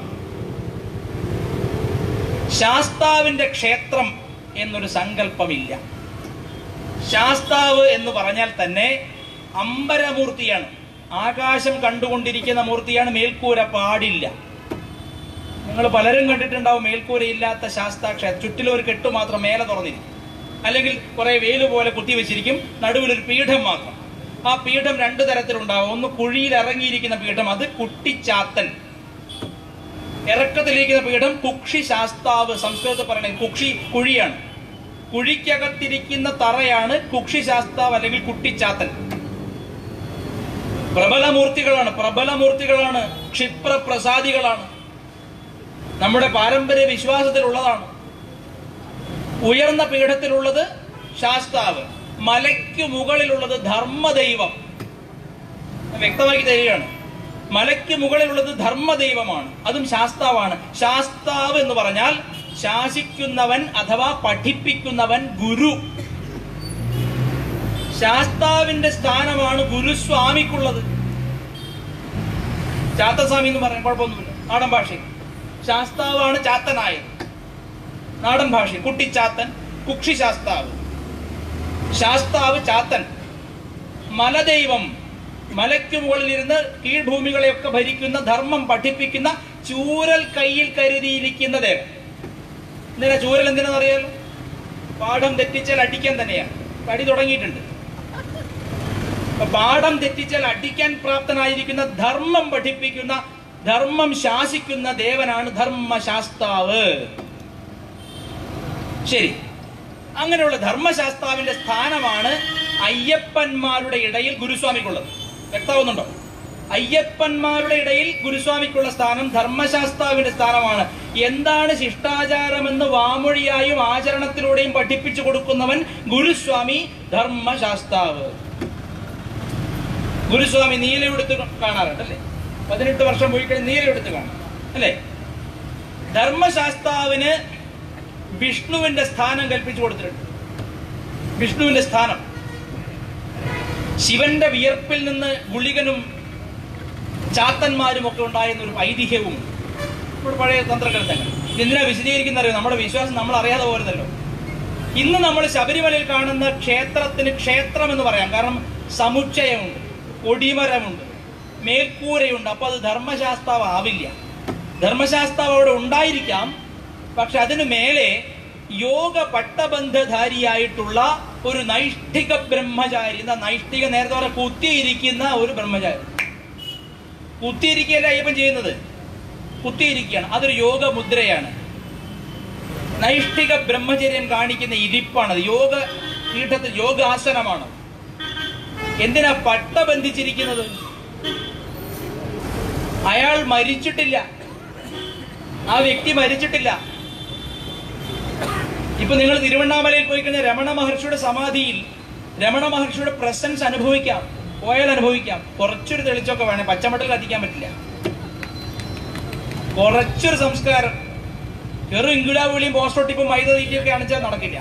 ശാസ്താവിന്റെ ക്ഷേത്രം എന്നൊരു സങ്കല്പമില്ല ശാസ്താവ് എന്ന് പറഞ്ഞാൽ തന്നെ അമ്പരമൂർത്തിയാണ് ആകാശം കണ്ടുകൊണ്ടിരിക്കുന്ന മൂർത്തിയാണ് മേൽക്കൂര പാടില്ല നിങ്ങൾ പലരും കണ്ടിട്ടുണ്ടാവും മേൽക്കൂര ഇല്ലാത്ത ശാസ്താക്ഷേത്രം ചുറ്റിലും ഒരു കെട്ടു മാത്രം മേലെ തുറന്നിരിക്കും അല്ലെങ്കിൽ കുറെ വേല് പോലെ കുത്തിവെച്ചിരിക്കും നടുവിൽ ഒരു പീഠം മാത്രം ആ പീഠം രണ്ടു തരത്തിലുണ്ടാവും ഒന്ന് കുഴിയിൽ ഇറങ്ങിയിരിക്കുന്ന പീഠം അത് കുട്ടിച്ചാത്തൻ ഇറക്കത്തിലിരിക്കുന്ന പീഠം കുക്ഷി ശാസ്താവ് സംസ്കൃതത്തിൽ പറയണേ കുക്ഷി കുഴിയാണ് കുഴിക്കകത്തിരിക്കുന്ന തറയാണ് കുക്ഷി ശാസ്താവ് അല്ലെങ്കിൽ കുട്ടിച്ചാത്തൻ പ്രബലമൂർത്തികളാണ് പ്രബലമൂർത്തികളാണ് ക്ഷിപ്രപ്രസാദികളാണ് നമ്മുടെ പാരമ്പര്യ വിശ്വാസത്തിലുള്ളതാണ് ഉയർന്ന പീഠത്തിലുള്ളത് ശാസ്താവ് മലയ്ക്ക് മുകളിലുള്ളത് ധർമ്മദൈവം വ്യക്തമാക്കി തരികയാണ് മലയ്ക്ക് മുകളിലുള്ളത് ധർമ്മദൈവമാണ് അതും ശാസ്താവാണ് ശാസ്താവ് എന്ന് പറഞ്ഞാൽ ശാസിക്കുന്നവൻ അഥവാ പഠിപ്പിക്കുന്നവൻ ഗുരു ശാസ്താവിന്റെ സ്ഥാനമാണ് ഗുരുസ്വാമിക്കുള്ളത് ചാത്തസ്വാമി എന്ന് പറയാൻ കുഴപ്പമൊന്നുമില്ല നാടൻ ഭാഷയിൽ ശാസ്താവാണ് ചാത്തനായത് നാടൻ ഭാഷയിൽ കുട്ടിച്ചാത്തൻ കുക്ഷി ശാസ്താവ് ശാസ്താവ് ചാത്തൻ മലദൈവം മലയ്ക്ക് മുകളിലിരുന്ന് കീഴ്ഭൂമികളെയൊക്കെ ഭരിക്കുന്ന ധർമ്മം പഠിപ്പിക്കുന്ന ചൂരൽ കയ്യിൽ കരുതിയിരിക്കുന്ന ദേവൻ എന്തിനാ ചൂരൽ എന്തിനാന്ന് അറിയാലോ പാഠം തെറ്റിച്ചാൽ അടിക്കാൻ തന്നെയാണ് അടി തുടങ്ങിയിട്ടുണ്ട് അപ്പൊ പാഠം തെറ്റിച്ചാൽ അടിക്കാൻ പ്രാപ്തനായിരിക്കുന്ന ധർമ്മം പഠിപ്പിക്കുന്ന ധർമ്മം ശാസിക്കുന്ന ദേവനാണ് ധർമ്മശാസ്താവ് ശരി അങ്ങനെയുള്ള ധർമ്മശാസ്താവിന്റെ സ്ഥാനമാണ് അയ്യപ്പന്മാരുടെ ഇടയിൽ ഗുരുസ്വാമിക്കുള്ളത് വ്യക്തമാവുന്നുണ്ടോ അയ്യപ്പന്മാരുടെ ഇടയിൽ ഗുരുസ്വാമിക്കുള്ള സ്ഥാനം ധർമ്മശാസ്താവിന്റെ സ്ഥാനമാണ് എന്താണ് ശിഷ്ടാചാരമെന്ന് വാമൊഴിയായും ആചരണത്തിലൂടെയും പഠിപ്പിച്ചു കൊടുക്കുന്നവൻ ഗുരുസ്വാമി ധർമ്മശാസ്താവ് ഗുരുസ്വാമി നീലയെടുത്ത് കാണാറുണ്ട് അല്ലേ പതിനെട്ട് വർഷം പോയി കഴിഞ്ഞ് നീലയെടുത്ത് കാണും അല്ലേ ധർമ്മശാസ്താവിന് വിഷ്ണുവിന്റെ സ്ഥാനം കൽപ്പിച്ചു കൊടുത്തിട്ടുണ്ട് വിഷ്ണുവിന്റെ സ്ഥാനം ശിവന്റെ വിയർപ്പിൽ നിന്ന് ഗുളികനും ചാത്തന്മാരും ഒക്കെ ഉണ്ടായെന്ന ഒരു ഐതിഹ്യവും നമ്മുടെ പഴയ തന്ത്രഗ്രന്ഥങ്ങൾ എന്തിനാ വിശദീകരിക്കുന്ന അറിയോ നമ്മുടെ വിശ്വാസം നമ്മൾ അറിയാതെ പോരുന്നല്ലോ ഇന്ന് നമ്മൾ ശബരിമലയിൽ കാണുന്ന ക്ഷേത്രത്തിന് ക്ഷേത്രം എന്ന് പറയാം കാരണം സമുച്ചയമുണ്ട് കൊടിമരമുണ്ട് മേൽക്കൂരയുണ്ട് അപ്പൊ അത് ധർമ്മശാസ്താവ് ആവില്ല ധർമ്മശാസ്താവ് അവിടെ ഉണ്ടായിരിക്കാം പക്ഷെ അതിനു മേലെ യോഗ പട്ടബന്ധധാരിയായിട്ടുള്ള ഒരു നൈഷ്ഠിക ബ്രഹ്മചാരി എന്താ നൈഷ്ഠിക നേരത്തെ പറഞ്ഞ കുത്തിയിരിക്കുന്ന ഒരു ബ്രഹ്മചാരി കുത്തിയിരിക്കുകയല്ല അയ്യപ്പൻ ചെയ്യുന്നത് കുത്തിയിരിക്കുകയാണ് അതൊരു യോഗ മുദ്രയാണ് നൈഷ്ഠിക ബ്രഹ്മചര്യം കാണിക്കുന്ന ഇരിപ്പാണത് യോഗ പീഠത്തിൽ യോഗാസനമാണ് എന്തിനാ പട്ട ബന്ധിച്ചിരിക്കുന്നത് അയാൾ മരിച്ചിട്ടില്ല ആ വ്യക്തി മരിച്ചിട്ടില്ല ഇപ്പൊ നിങ്ങൾ തിരുവണ്ണാമലയിൽ പോയി കഴിഞ്ഞാൽ രമണ മഹർഷിയുടെ സമാധിയിൽ രമണ മഹർഷിയുടെ പ്രസൻസ് അനുഭവിക്കാം പോയാൽ അനുഭവിക്കാം കുറച്ചൊരു തെളിച്ചൊക്കെ വേണേ പച്ചമട്ടൽ കത്തിക്കാൻ പറ്റില്ല കുറച്ചൊരു സംസ്കാരം ചെറു ഇങ്കിടാവിളിയും പോസ്റ്റോട്ടിപ്പും മൈദ തീറ്റിയൊക്കെ കാണിച്ചാൽ നടക്കില്ല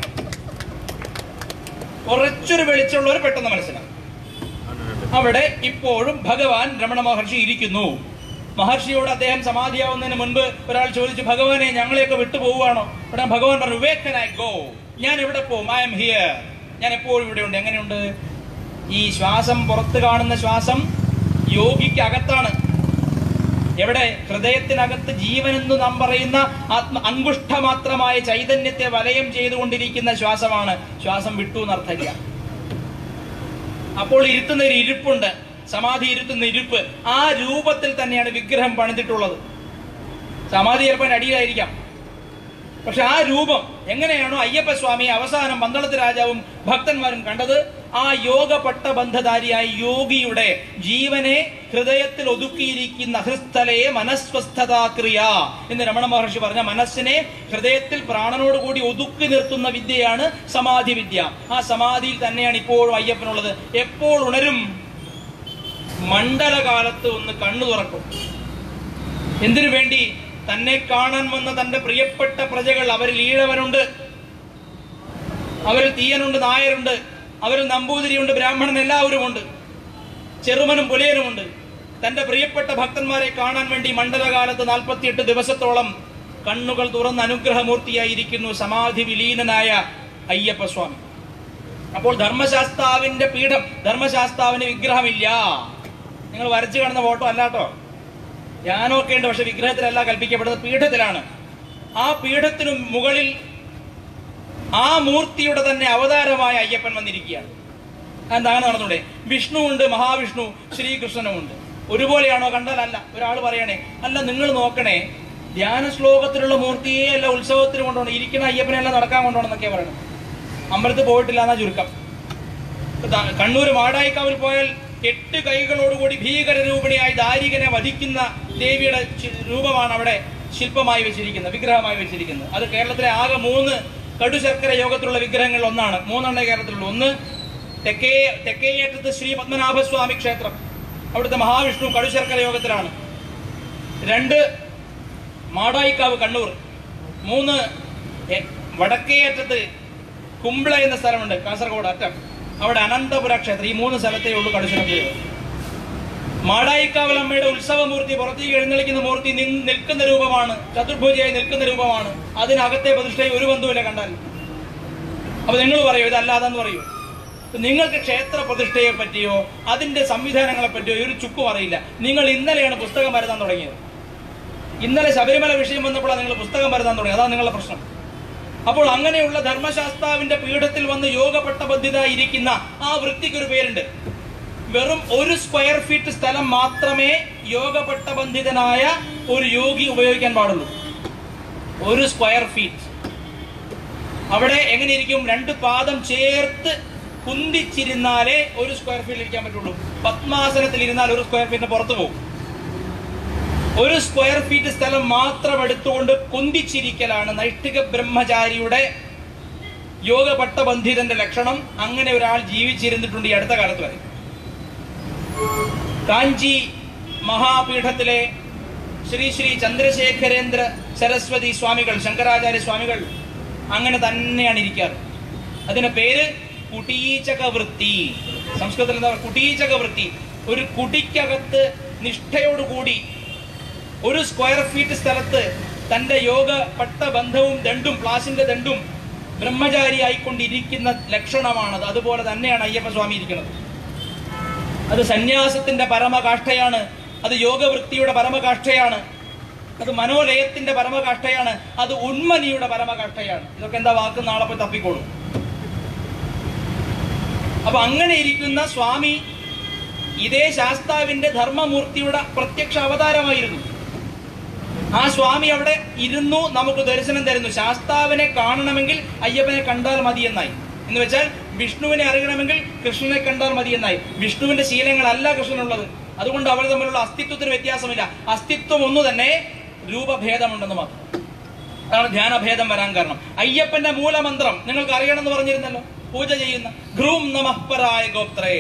കുറച്ചൊരു വെളിച്ചമുള്ളവർ പെട്ടെന്ന് മനസ്സിലാവും അവിടെ ഇപ്പോഴും ഭഗവാൻ രമണ മഹർഷി ഇരിക്കുന്നു മഹർഷിയോട് അദ്ദേഹം സമാധിയാവുന്നതിന് മുൻപ് ഒരാൾ ചോദിച്ചു ഭഗവാനെ ഞങ്ങളെയൊക്കെ വിട്ടുപോവുകയാണോ ഉടനെ ഭഗവാൻ പറഞ്ഞു വേർ കൻ ഐ ഗോ ഞാൻ എവിടെ പോകും ഐ എം ഹിയർ ഞാൻ എപ്പോഴും ഇവിടെ ഉണ്ട് എങ്ങനെയുണ്ട് ഈ ശ്വാസം പുറത്ത് കാണുന്ന ശ്വാസം യോഗിക്ക് അകത്താണ് എവിടെ ഹൃദയത്തിനകത്ത് ജീവനെന്ന് നാം പറയുന്ന ആത്മ അങ്കുഷ്ഠമാത്രമായ ചൈതന്യത്തെ വലയം ചെയ്തുകൊണ്ടിരിക്കുന്ന ശ്വാസമാണ് ശ്വാസം വിട്ടു എന്നർത്ഥമില്ല അപ്പോൾ ഇരുത്തുന്ന ഒരു ഇരിപ്പുണ്ട് സമാധി ഇരുത്തുന്ന ഇരിപ്പ് ആ രൂപത്തിൽ തന്നെയാണ് വിഗ്രഹം പണിതിട്ടുള്ളത് സമാധി ചിലപ്പോൾ അടിയിലായിരിക്കാം പക്ഷെ ആ രൂപം എങ്ങനെയാണോ അയ്യപ്പ സ്വാമി അവസാനം പന്തളത്ത് രാജാവും ഭക്തന്മാരും കണ്ടത് ആ യോഗ പട്ടബന്ധധാരിയായ യോഗിയുടെ ജീവനെ ഹൃദയത്തിൽ ഒതുക്കിയിരിക്കുന്ന ഹൃസ്ഥലയെ മനസ്വസ്ഥതാക്രിയ എന്ന് രമണ മഹർഷി പറഞ്ഞ മനസ്സിനെ ഹൃദയത്തിൽ പ്രാണനോടുകൂടി ഒതുക്കി നിർത്തുന്ന വിദ്യയാണ് സമാധി വിദ്യ ആ സമാധിയിൽ തന്നെയാണ് ഇപ്പോഴും അയ്യപ്പനുള്ളത് എപ്പോൾ ഉണരും മണ്ഡലകാലത്ത് ഒന്ന് കണ്ണു തുറക്കും എന്തിനു വേണ്ടി തന്നെ കാണാൻ വന്ന തന്റെ പ്രിയപ്പെട്ട പ്രജകൾ അവരിൽ ഈഴവനുണ്ട് അവരിൽ തീയനുണ്ട് നായരുണ്ട് അവരിൽ നമ്പൂതിരിയുണ്ട് ബ്രാഹ്മണൻ എല്ലാവരും ഉണ്ട് ചെറുമനും പുലയനുമുണ്ട് തന്റെ പ്രിയപ്പെട്ട ഭക്തന്മാരെ കാണാൻ വേണ്ടി മണ്ഡലകാലത്ത് നാൽപ്പത്തിയെട്ട് ദിവസത്തോളം കണ്ണുകൾ തുറന്ന് അനുഗ്രഹമൂർത്തിയായിരിക്കുന്നു സമാധി വിലീനനായ അയ്യപ്പ സ്വാമി അപ്പോൾ ധർമ്മശാസ്താവിന്റെ പീഠം ധർമ്മശാസ്താവിന് വിഗ്രഹമില്ല നിങ്ങൾ വരച്ചു കാണുന്ന ഫോട്ടോ അല്ലാട്ടോ ധ്യാനമൊക്കെ ഉണ്ട് പക്ഷെ വിഗ്രഹത്തിലല്ല കൽപ്പിക്കപ്പെടുന്നത് പീഠത്തിലാണ് ആ പീഠത്തിനു മുകളിൽ ആ മൂർത്തിയുടെ തന്നെ അവതാരമായ അയ്യപ്പൻ വന്നിരിക്കുകയാണ് എന്താണ് നടന്നൂടെ വിഷ്ണു ഉണ്ട് മഹാവിഷ്ണു ശ്രീകൃഷ്ണനും ഉണ്ട് ഒരുപോലെയാണോ കണ്ടാൽ അല്ല ഒരാൾ പറയണേ അല്ല നിങ്ങൾ നോക്കണേ ധ്യാന ശ്ലോകത്തിലുള്ള മൂർത്തിയെ അല്ല ഉത്സവത്തിന് കൊണ്ടുപോകണം ഇരിക്കുന്ന അയ്യപ്പനെല്ലാം നടക്കാൻ കൊണ്ടുപോകണം എന്നൊക്കെയാ പറയണം അമ്പലത്തിൽ പോയിട്ടില്ല എന്നാ ചുരുക്കം ദാ- കണ്ണൂർ മാടായിക്കാവിൽ പോയാൽ എട്ട് കൈകളോടുകൂടി ഭീകര രൂപിണിയായി ദാരികനെ വധിക്കുന്ന ദേവിയുടെ ചി- രൂപമാണ് അവിടെ ശില്പമായി വെച്ചിരിക്കുന്നത് വിഗ്രഹമായി വെച്ചിരിക്കുന്നത് അത് കേരളത്തിലെ ആകെ മൂന്ന് കടുശർക്കര യോഗത്തിലുള്ള വിഗ്രഹങ്ങളിൽ ഒന്നാണ് മൂന്നെണ്ണേ കേരളത്തിലുള്ളൂ ഒന്ന് തെക്കേ തെക്കേയറ്റത്ത് ശ്രീ പത്മനാഭസ്വാമി ക്ഷേത്രം അവിടുത്തെ മഹാവിഷ്ണു കടുശർക്കര യോഗത്തിലാണ് രണ്ട് മാടായിക്കാവ് കണ്ണൂർ മൂന്ന് എ- വടക്കേയറ്റത്ത് കുമ്പിള എന്ന സ്ഥലമുണ്ട് കാസർഗോഡ് അറ്റം അവിടെ അനന്തപുര ക്ഷേത്രം ഈ മൂന്ന് സ്ഥലത്തേ ഉള്ളൂ കടുശനത്തിൽ മാടായിക്കാവലമ്മയുടെ ഉത്സവമൂർത്തി പുറത്തേക്ക് എഴുന്നള്ളിക്കുന്ന മൂർത്തി നിൻ- നിൽക്കുന്ന രൂപമാണ് ചതുർഭുജയായി നിൽക്കുന്ന രൂപമാണ് അതിനകത്തെ പ്രതിഷ്ഠയിൽ ഒരു ബന്ധുവില്ല കണ്ടാൽ അപ്പൊ നിങ്ങൾ പറയൂ ഇതല്ലാതെന്ന് പറയൂ നിങ്ങൾക്ക് ക്ഷേത്ര പ്രതിഷ്ഠയെ പറ്റിയോ അതിന്റെ സംവിധാനങ്ങളെ പറ്റിയോ ഒരു ചുക്കും അറിയില്ല നിങ്ങൾ ഇന്നലെയാണ് പുസ്തകം വരുത്താൻ തുടങ്ങിയത് ഇന്നലെ ശബരിമല വിഷയം വന്നപ്പോഴാണ് നിങ്ങൾ പുസ്തകം വരുത്താൻ തുടങ്ങിയത് അതാണ് നിങ്ങളുടെ പ്രശ്നം അപ്പോൾ അങ്ങനെയുള്ള ധർമ്മശാസ്താവിന്റെ പീഠത്തിൽ വന്ന് യോഗപട്ടബദ്ധിതയിരിക്കുന്ന ആ വൃത്തിക്ക് ഒരു പേരുണ്ട് വെറും ഒരു സ്ക്വയർ ഫീറ്റ് സ്ഥലം മാത്രമേ യോഗപട്ടബന്ധിതനായ ഒരു യോഗി ഉപയോഗിക്കാൻ പാടുള്ളൂ ഒരു സ്ക്വയർ ഫീറ്റ് അവിടെ എങ്ങനെ ഇരിക്കും രണ്ട് പാദം ചേർത്ത് കുന്തിച്ചിരുന്നാലേ ഒരു സ്ക്വയർ ഫീറ്റിൽ ഇരിക്കാൻ പറ്റുള്ളൂ പത്മാസനത്തിൽ ഇരുന്നാൽ ഒരു സ്ക്വയർ ഫീറ്റിന് പുറത്തു പോകും ഒരു സ്ക്വയർ ഫീറ്റ് സ്ഥലം മാത്രം എടുത്തുകൊണ്ട് കുന്തിച്ചിരിക്കലാണ് നൈഷ്ഠിക ബ്രഹ്മചാരിയുടെ യോഗപട്ടബന്ധിതന്റെ ലക്ഷണം അങ്ങനെ ഒരാൾ ജീവിച്ചിരുന്നിട്ടുണ്ട് ഈ അടുത്ത കാലത്ത് വരെ കാഞ്ചി മഹാപീഠത്തിലെ ശ്രീ ശ്രീ ചന്ദ്രശേഖരേന്ദ്ര സരസ്വതി സ്വാമികൾ ശങ്കരാചാര്യ സ്വാമികൾ അങ്ങനെ തന്നെയാണ് ഇരിക്കാറ് അതിന്റെ പേര് കുടീചക വൃത്തി സംസ്കൃതത്തിൽ എന്താ പറയുക? കുടീചക വൃത്തി ഒരു കുടിക്കകത്ത് നിഷ്ഠയോടുകൂടി ഒരു സ്ക്വയർ ഫീറ്റ് സ്ഥലത്ത് തന്റെ യോഗ പട്ട ബന്ധവും ദണ്ടും പ്ലാസിന്റെ ദണ്ടും ബ്രഹ്മചാരി ആയിക്കൊണ്ടിരിക്കുന്ന ലക്ഷണമാണത് അതുപോലെ തന്നെയാണ് അയ്യപ്പസ്വാമി ഇരിക്കുന്നത് അത് സന്യാസത്തിന്റെ പരമകാഷ്ഠയാണ് അത് യോഗവൃത്തിയുടെ പരമകാഷ്ഠയാണ് അത് മനോലയത്തിന്റെ പരമകാഷ്ഠയാണ് അത് ഉന്മനിയുടെ പരമകാഷ്ഠയാണ് ഇതൊക്കെ എന്താ വാക്ക് നാളെ പോയി തപ്പിക്കോളും അപ്പൊ അങ്ങനെ ഇരിക്കുന്ന സ്വാമി ഇതേ ശാസ്താവിന്റെ ധർമ്മമൂർത്തിയുടെ പ്രത്യക്ഷ അവതാരമായിരുന്നു ആ സ്വാമി അവിടെ ഇരുന്നു നമുക്ക് ദർശനം തരുന്നു ശാസ്താവിനെ കാണണമെങ്കിൽ അയ്യപ്പനെ കണ്ടാൽ മതി എന്നായി എന്ന് വെച്ചാൽ വിഷ്ണുവിനെ അറിയണമെങ്കിൽ കൃഷ്ണനെ കണ്ടാൽ മതി എന്നായി വിഷ്ണുവിന്റെ ശീലങ്ങളല്ല കൃഷ്ണനുള്ളത് അതുകൊണ്ട് അവർ തമ്മിലുള്ള അസ്തിത്വത്തിന് വ്യത്യാസമില്ല അസ്തിത്വം ഒന്നു തന്നെ രൂപഭേദമുണ്ടെന്ന് മാത്രം അതാണ് ധ്യാനഭേദം വരാൻ കാരണം അയ്യപ്പന്റെ മൂലമന്ത്രം നിങ്ങൾക്ക് അറിയണമെന്ന് പറഞ്ഞിരുന്നല്ലോ പൂജ ചെയ്യുന്ന ഘ്രൂം നമഃപരായ ഗോത്രേ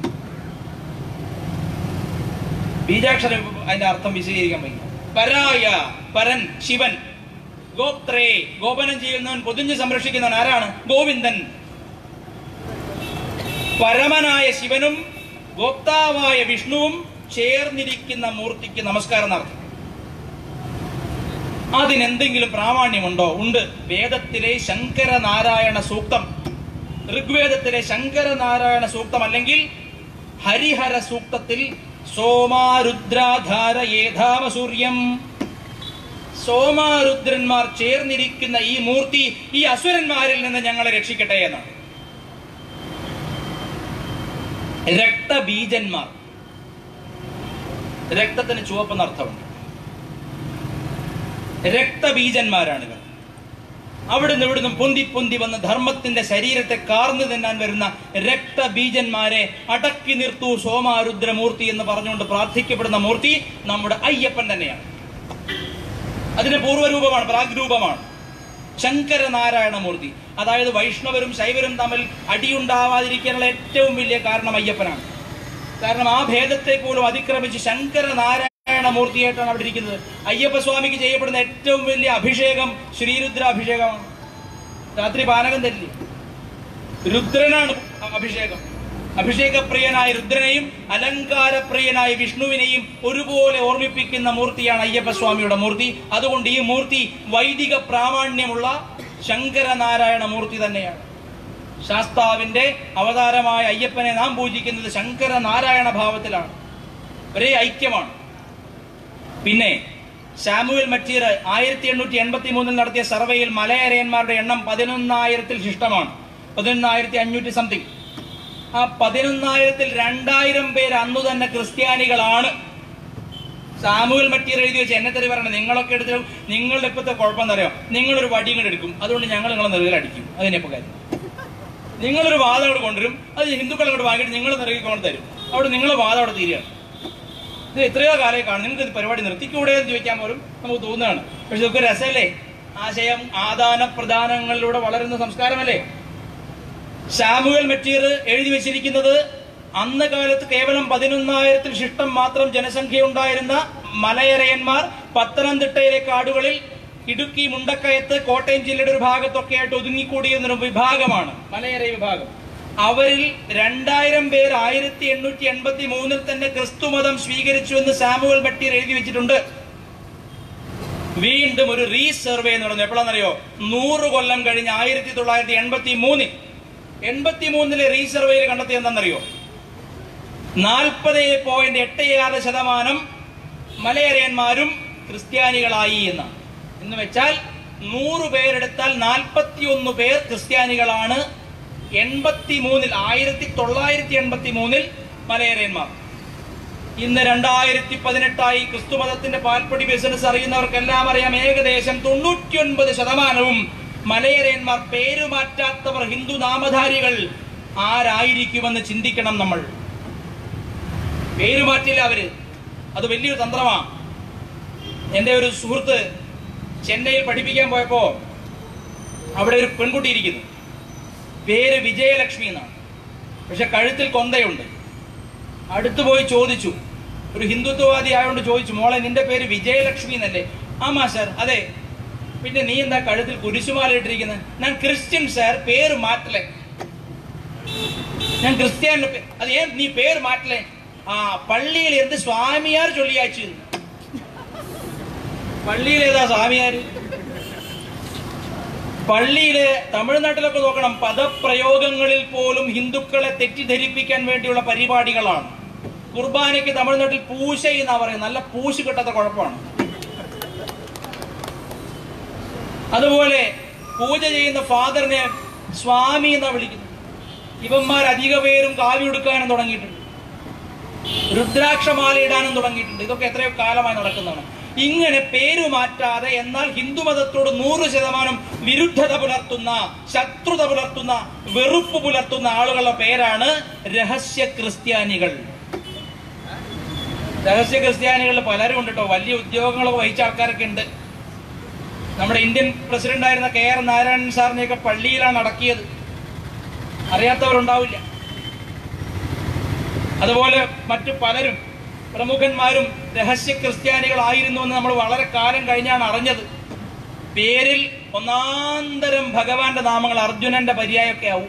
ബീജാക്ഷരം അതിന്റെ അർത്ഥം വിശദീകരിക്കാൻ വയ്യ പരായ പരൻ ശിവൻ ഗോത്രേ ഗോപനം ചെയ്യുന്നവൻ പൊതിഞ്ഞ് സംരക്ഷിക്കുന്നവൻ ആരാണ് ഗോവിന്ദൻ പരമനായ ശിവനും ഗോപ്താവായ വിഷ്ണുവും ചേർന്നിരിക്കുന്ന മൂർത്തിക്ക് നമസ്കാരം നടത്തും അതിനെന്തെങ്കിലും പ്രാമാണ്യമുണ്ടോ ഉണ്ട് വേദത്തിലെ ശങ്കരനാരായണ സൂക്തം ഋഗ്വേദത്തിലെ ശങ്കരനാരായണ സൂക്തം അല്ലെങ്കിൽ ഹരിഹര സൂക്തത്തിൽ സോമാരുദ്രാധാര ഏധാമ സൂര്യം സോമാരുദ്രന്മാർ ചേർന്നിരിക്കുന്ന ഈ മൂർത്തി ഈ അസുരന്മാരിൽ നിന്ന് ഞങ്ങളെ രക്ഷിക്കട്ടെ എന്നാണ് രക്തബീജന്മാർ രക്തത്തിന് ചുവപ്പെന്ന അർത്ഥമുണ്ട് രക്തബീജന്മാരാണ് ഇവർ അവിടുന്ന് ഇവിടുന്ന് പൊന്തി പൊന്തി വന്ന് ധർമ്മത്തിന്റെ ശരീരത്തെ കാർന്നു തിന്നാൻ വരുന്ന രക്തബീജന്മാരെ അടക്കി നിർത്തൂ സോമാരുദ്രമൂർത്തി എന്ന് പറഞ്ഞുകൊണ്ട് പ്രാർത്ഥിക്കപ്പെടുന്ന മൂർത്തി നമ്മുടെ അയ്യപ്പൻ തന്നെയാണ് അതിന്റെ പൂർവ്വരൂപമാണ് പ്രാഗ്രൂപമാണ് ശങ്കരനാരായണ മൂർത്തി അതായത് വൈഷ്ണവരും ശൈവരും തമ്മിൽ അടിയുണ്ടാവാതിരിക്കാനുള്ള ഏറ്റവും വലിയ കാരണം അയ്യപ്പനാണ് കാരണം ആ ഭേദത്തെ പോലും അതിക്രമിച്ച് ശങ്കരനാരായണ മൂർത്തിയായിട്ടാണ് അവിടെ ഇരിക്കുന്നത് അയ്യപ്പ സ്വാമിക്ക് ചെയ്യപ്പെടുന്ന ഏറ്റവും വലിയ അഭിഷേകം ശ്രീരുദ്ര അഭിഷേകമാണ് രാത്രി പാനകം തരില്ല രുദ്രനാണ് അഭിഷേകം അഭിഷേകപ്രിയനായ രുദ്രനെയും അലങ്കാരപ്രിയനായ വിഷ്ണുവിനെയും ഒരുപോലെ ഓർമ്മിപ്പിക്കുന്ന മൂർത്തിയാണ് അയ്യപ്പസ്വാമിയുടെ മൂർത്തി അതുകൊണ്ട് ഈ മൂർത്തി വൈദിക പ്രാമാണ്യമുള്ള ശങ്കരനാരായണ മൂർത്തി തന്നെയാണ് ശാസ്താവിന്റെ അവതാരമായ അയ്യപ്പനെ നാം പൂജിക്കുന്നത് ശങ്കരനാരായണ ഭാവത്തിലാണ് ഒരേ ഐക്യമാണ് പിന്നെ സാമുവൽ മറ്റീർ ആയിരത്തി എണ്ണൂറ്റി എൺപത്തി മൂന്നിൽ നടത്തിയ സർവേയിൽ മലയരയന്മാരുടെ എണ്ണം പതിനൊന്നായിരത്തിൽ ശിഷ്ടമാണ് പതിനൊന്നായിരത്തി അഞ്ഞൂറ്റി സംതിങ് ആ പതിനൊന്നായിരത്തിൽ രണ്ടായിരം പേര് അന്നു തന്നെ ക്രിസ്ത്യാനികളാണ് സാമുവൽ മറ്റീർ എഴുതി വെച്ച് എന്നെ തെറി പറയണം നിങ്ങളൊക്കെ എടുത്ത് നിങ്ങളുടെ ഇപ്പോഴത്തെ കുഴപ്പം എന്താ അറിയാം നിങ്ങളൊരു വടി ഇങ്ങോട്ട് എടുക്കും അതുകൊണ്ട് ഞങ്ങൾ നിങ്ങളെ നെറുകിലടിക്കും അതിനെപ്പോ കാര്യം നിങ്ങളൊരു വാദം അവിടെ കൊണ്ടുവരും അത് ഹിന്ദുക്കൾ അങ്ങോട്ട് വാങ്ങിയിട്ട് നിങ്ങൾ നിറകി കൊണ്ട് തരും അവിടെ നിങ്ങളെ വാദം അവിടെ തീരുകയാണ് ഇത് എത്രയോ കാലമായി കാണും നിങ്ങൾക്ക് ഇത് പരിപാടി നിർത്തിക്കൂടെ എന്ന് ചോദിക്കാൻ പോലും നമുക്ക് തോന്നുകയാണ് പക്ഷെ ഇതൊക്കെ രസമല്ലേ ആശയം ആദാന പ്രദാനങ്ങളിലൂടെ വളരുന്ന സംസ്കാരമല്ലേ സാമുവൽ മെറ്റീർ എഴുതി വെച്ചിരിക്കുന്നത് അന്ന് കാലത്ത് കേവലം പതിനൊന്നായിരത്തിൽ ശിഷ്ടം മാത്രം ജനസംഖ്യ ഉണ്ടായിരുന്ന മലയരയന്മാർ പത്തനംതിട്ടയിലെ കാടുകളിൽ ഇടുക്കി മുണ്ടക്കയത്ത് കോട്ടയം ജില്ലയുടെ ഒരു ഭാഗത്തൊക്കെ ആയിട്ട് ഒതുങ്ങിക്കൂടിയിരുന്ന ഒരു വിഭാഗമാണ് മലയര വിഭാഗം അവരിൽ രണ്ടായിരം പേർ ആയിരത്തി എണ്ണൂറ്റി എൺപത്തി മൂന്നിൽ തന്നെ ക്രിസ്തുമതം സ്വീകരിച്ചു എന്ന് സാമുവൽ ബട്ടീർ എഴുതി വെച്ചിട്ടുണ്ട് വീണ്ടും ഒരു റീസർവേ എന്ന് പറഞ്ഞു എപ്പോഴാണെന്നറിയോ നൂറ് കൊല്ലം കഴിഞ്ഞ് ആയിരത്തി തൊള്ളായിരത്തി എൺപത്തി മൂന്നിൽ എൺപത്തി മൂന്നിലെ റീസർവേയിൽ കണ്ടെത്തിയ എന്താണെന്നറിയോ നാൽപ്പത് പോയിന്റ് എട്ട് ആറ് ശതമാനം മലയരയന്മാരും ക്രിസ്ത്യാനികളായി എന്നാണ് എന്ന് വെച്ചാൽ നൂറ് പേരെടുത്താൽ നാൽപ്പത്തി ഒന്ന് പേർ ക്രിസ്ത്യാനികളാണ് എൺപത്തി മൂന്നിൽ ആയിരത്തി തൊള്ളായിരത്തി എൺപത്തി മൂന്നിൽ മലയരയന്മാർ ഇന്ന് രണ്ടായിരത്തി പതിനെട്ടായി ക്രിസ്തുമതത്തിന്റെ പാൽപ്പൊടി ബിസിനസ് അറിയുന്നവർക്കെല്ലാം അറിയാം ഏകദേശം തൊണ്ണൂറ്റിയൊൻപത് ശതമാനവും മലയരയന്മാർ പേരുമാറ്റാത്തവർ ഹിന്ദു നാമധാരികൾ ആരായിരിക്കുമെന്ന് ചിന്തിക്കണം നമ്മൾ പേരുമാറ്റില്ല അവര് അത് വലിയൊരു തന്ത്രമാണ് എൻ്റെ ഒരു സുഹൃത്ത് ചെന്നൈയിൽ പഠിപ്പിക്കാൻ പോയപ്പോ അവിടെ ഒരു പെൺകുട്ടി ഇരിക്കുന്നു പേര് വിജയലക്ഷ്മി എന്നാണ് പക്ഷെ കഴുത്തിൽ കൊന്തയുണ്ട് അടുത്തു പോയി ചോദിച്ചു ഒരു ഹിന്ദുത്വവാദി ആയതുകൊണ്ട് ചോദിച്ചു മോളെ നിന്റെ പേര് വിജയലക്ഷ്മി എന്നല്ലേ ആമാ സാർ അതെ പിന്നെ നീ എന്താ കഴുത്തിൽ കുരിശുമാല ഇട്ടിരിക്കുന്നത് ഞാൻ ക്രിസ്ത്യൻ സാർ പേര് മാറ്റലേ ഞാൻ ക്രിസ്ത്യാനി പേ- അത് ഏൻ നീ പേര് മാറ്റലേ ആ പള്ളിയിൽ എന്ത് സ്വാമിയാർ ചൊല്ലിയാച്ചു പള്ളിയിൽ ഏതാ സ്വാമിയാര് പള്ളിയില് തമിഴ്നാട്ടിലൊക്കെ നോക്കണം പദപ്രയോഗങ്ങളിൽ പോലും ഹിന്ദുക്കളെ തെറ്റിദ്ധരിപ്പിക്കാൻ വേണ്ടിയുള്ള പരിപാടികളാണ് കുർബാനയ്ക്ക് തമിഴ്നാട്ടിൽ പൂശ എന്നാ പറയുന്നത് നല്ല പൂശ് കിട്ടാത്ത കുഴപ്പമാണ് അതുപോലെ പൂജ ചെയ്യുന്ന ഫാദറിനെ സ്വാമി എന്നാ വിളിക്കുന്നത് ഇവന്മാർ അധിക പേരും കാവ്യ എടുക്കാനും തുടങ്ങിയിട്ടുണ്ട് രുദ്രാക്ഷമാല ഇടാനും തുടങ്ങിയിട്ടുണ്ട് ഇതൊക്കെ എത്രയോ കാലമായി നടക്കുന്നതാണ് ഇങ്ങനെ പേരു മാറ്റാതെ എന്നാൽ ഹിന്ദുമതത്തോട് നൂറ് ശതമാനം വിരുദ്ധത പുലർത്തുന്ന ശത്രുത പുലർത്തുന്ന വെറുപ്പ് പുലർത്തുന്ന ആളുകളുടെ പേരാണ് രഹസ്യ ക്രിസ്ത്യാനികൾ രഹസ്യ ക്രിസ്ത്യാനികളിൽ പലരും ഉണ്ട് കേട്ടോ വലിയ ഉദ്യോഗങ്ങളൊക്കെ വഹിച്ച ആൾക്കാരൊക്കെ ഉണ്ട് നമ്മുടെ ഇന്ത്യൻ പ്രസിഡന്റ് ആയിരുന്ന കെ ആർ നാരായണൻ സാറിനെയൊക്കെ പള്ളിയിലാണ് അടക്കിയത് അറിയാത്തവരുണ്ടാവില്ല അതുപോലെ മറ്റു പലരും പ്രമുഖന്മാരും രഹസ്യ ക്രിസ്ത്യാനികളായിരുന്നു എന്ന് നമ്മൾ വളരെ കാലം കഴിഞ്ഞാണ് അറിഞ്ഞത് പേരിൽ ഒന്നാന്തരം ഭഗവാന്റെ നാമങ്ങൾ അർജുനന്റെ പര്യായൊക്കെ ആവും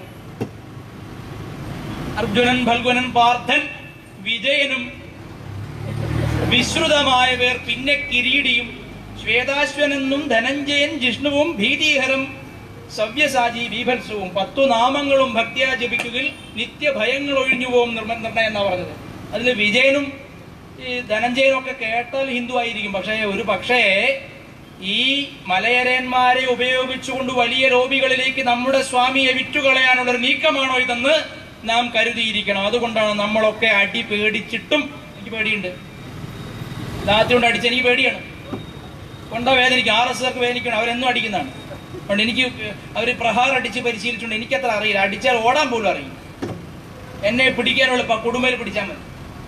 അർജുനൻ ഫൽഗുനൻ പാർത്ഥൻ വിജയനും വിശ്രുതമായ പേർ പിന്നെ കിരീടിയും ശ്വേതാശ്വനെന്നും ധനഞ്ജയൻ ജിഷ്ണുവും ഭീതിഹരം സവ്യസാജി ബീഭത്സവും പത്തു നാമങ്ങളും ഭക്തിയാ ജപിക്കുകിൽ നിത്യഭയങ്ങൾ ഒഴിഞ്ഞുപോകും നിർമ്മ നിർണയം എന്നാ പറഞ്ഞത് അതിൽ വിജയനും ഈ ധനഞ്ജയനും ഒക്കെ കേട്ടാൽ ഹിന്ദു ആയിരിക്കും പക്ഷേ ഒരു പക്ഷേ ഈ മലയരന്മാരെ ഉപയോഗിച്ചുകൊണ്ട് വലിയ ലോബികളിലേക്ക് നമ്മുടെ സ്വാമിയെ വിറ്റുകളയാനുള്ള ഒരു നീക്കമാണോ ഇതെന്ന് നാം കരുതിയിരിക്കണം അതുകൊണ്ടാണ് നമ്മളൊക്കെ അടി പേടിച്ചിട്ടും എനിക്ക് പേടിയുണ്ട് ലാത്തി കൊണ്ട് അടിച്ച് എനിക്ക് പേടിയാണ് കൊണ്ട വേദനിക്കും ആർ എസ് ഒക്കെ വേദനിക്കണം അവരെന്നും അടിക്കുന്നതാണ് അതുകൊണ്ട് എനിക്ക് അവർ പ്രഹാരം അടിച്ച് പരിശീലിച്ചിട്ടുണ്ട് എനിക്കത്ര അറിയില്ല അടിച്ചാൽ ഓടാൻ പോലും അറിയില്ല എന്നെ പിടിക്കാനുള്ള കുടുംബയിൽ പിടിച്ചാൽ മതി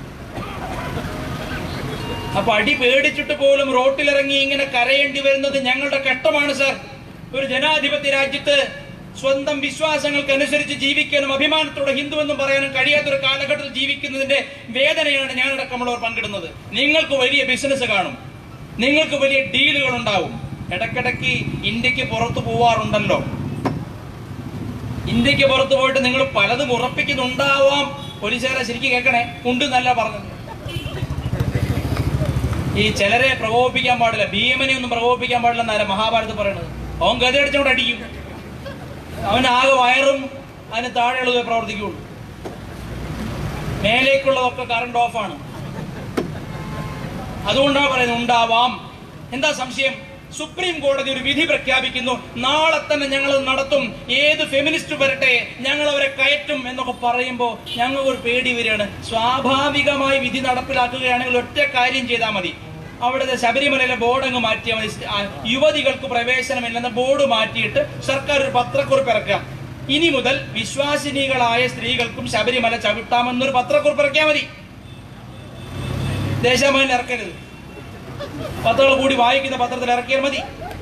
അപ്പൊ അടി പേടിച്ചിട്ട് പോലും റോട്ടിലിറങ്ങി ഇങ്ങനെ കരയേണ്ടി വരുന്നത് ഞങ്ങളുടെ കഷ്ടമാണ് സാർ ഒരു ജനാധിപത്യ രാജ്യത്ത് സ്വന്തം വിശ്വാസങ്ങൾക്കനുസരിച്ച് ജീവിക്കാനും അഭിമാനത്തോടെ ഹിന്ദു എന്നും പറയാനും കഴിയാത്തൊരു കാലഘട്ടത്തിൽ ജീവിക്കുന്നതിന്റെ വേദനയാണ് ഞാനടക്കമുള്ളവർ പങ്കിടുന്നത് നിങ്ങൾക്ക് വലിയ ബിസിനസ് കാണും നിങ്ങൾക്ക് വലിയ ഡീലുകൾ ഉണ്ടാവും ഇടയ്ക്കിടയ്ക്ക് ഇന്ത്യക്ക് പുറത്തു പോവാറുണ്ടല്ലോ ഇന്ത്യക്ക് പുറത്തു പോയിട്ട് നിങ്ങൾ പലതും ഉറപ്പിക്കുന്നുണ്ടാവാം പോലീസുകാരെ ശരിക്കും കേൾക്കണേ ഉണ്ട് എന്നല്ല പറഞ്ഞത് ഈ ചിലരെ പ്രകോപിപ്പിക്കാൻ പാടില്ല ഭീമനെ ഒന്നും പ്രകോപിപ്പിക്കാൻ പാടില്ല എന്നാലും മഹാഭാരതം പറയുന്നത് അവൻ ഗതയടിച്ചോണ്ട് അടിക്കും അവൻ ആകെ വയറും അതിന് താഴെയുള്ളത് പ്രവർത്തിക്കുള്ളൂ മേലേക്കുള്ളതൊക്കെ കറണ്ട് ഓഫാണ് അതുകൊണ്ടാണ് പറയുന്നത് ഉണ്ടാവാം എന്താ സംശയം സുപ്രീം കോടതി ഒരു വിധി പ്രഖ്യാപിക്കുന്നു നാളെ തന്നെ ഞങ്ങൾ നടത്തും ഏത് ഫെമിനിസ്റ്റ് വരട്ടെ ഞങ്ങൾ അവരെ കയറ്റും എന്നൊക്കെ പറയുമ്പോൾ ഞങ്ങൾക്ക് ഒരു പേടി വരികയാണ് സ്വാഭാവികമായി വിധി നടപ്പിലാക്കുകയാണെങ്കിൽ ഒറ്റ കാര്യം ചെയ്താൽ മതി അവിടുത്തെ ശബരിമലയിലെ ബോർഡ് അങ്ങ് മാറ്റിയാൽ മതി ആ, യുവതികൾക്ക് പ്രവേശനമില്ലെന്ന ബോർഡ് മാറ്റിയിട്ട് സർക്കാർ ഒരു പത്രക്കുറിപ്പ് ഇറക്കാം ഇനി മുതൽ വിശ്വാസിനികളായ സ്ത്രീകൾക്കും ശബരിമല ചവിട്ടാമെന്നൊരു പത്രക്കുറിപ്പ് ഇറക്കിയാൽ മതി ദേശാഭിമാനിൽ ഇറക്കരുത് പത്രങ്ങൾ കൂടി വായിക്കുന്ന പത്രത്തിൽ ഇറക്കിയാൽ മതി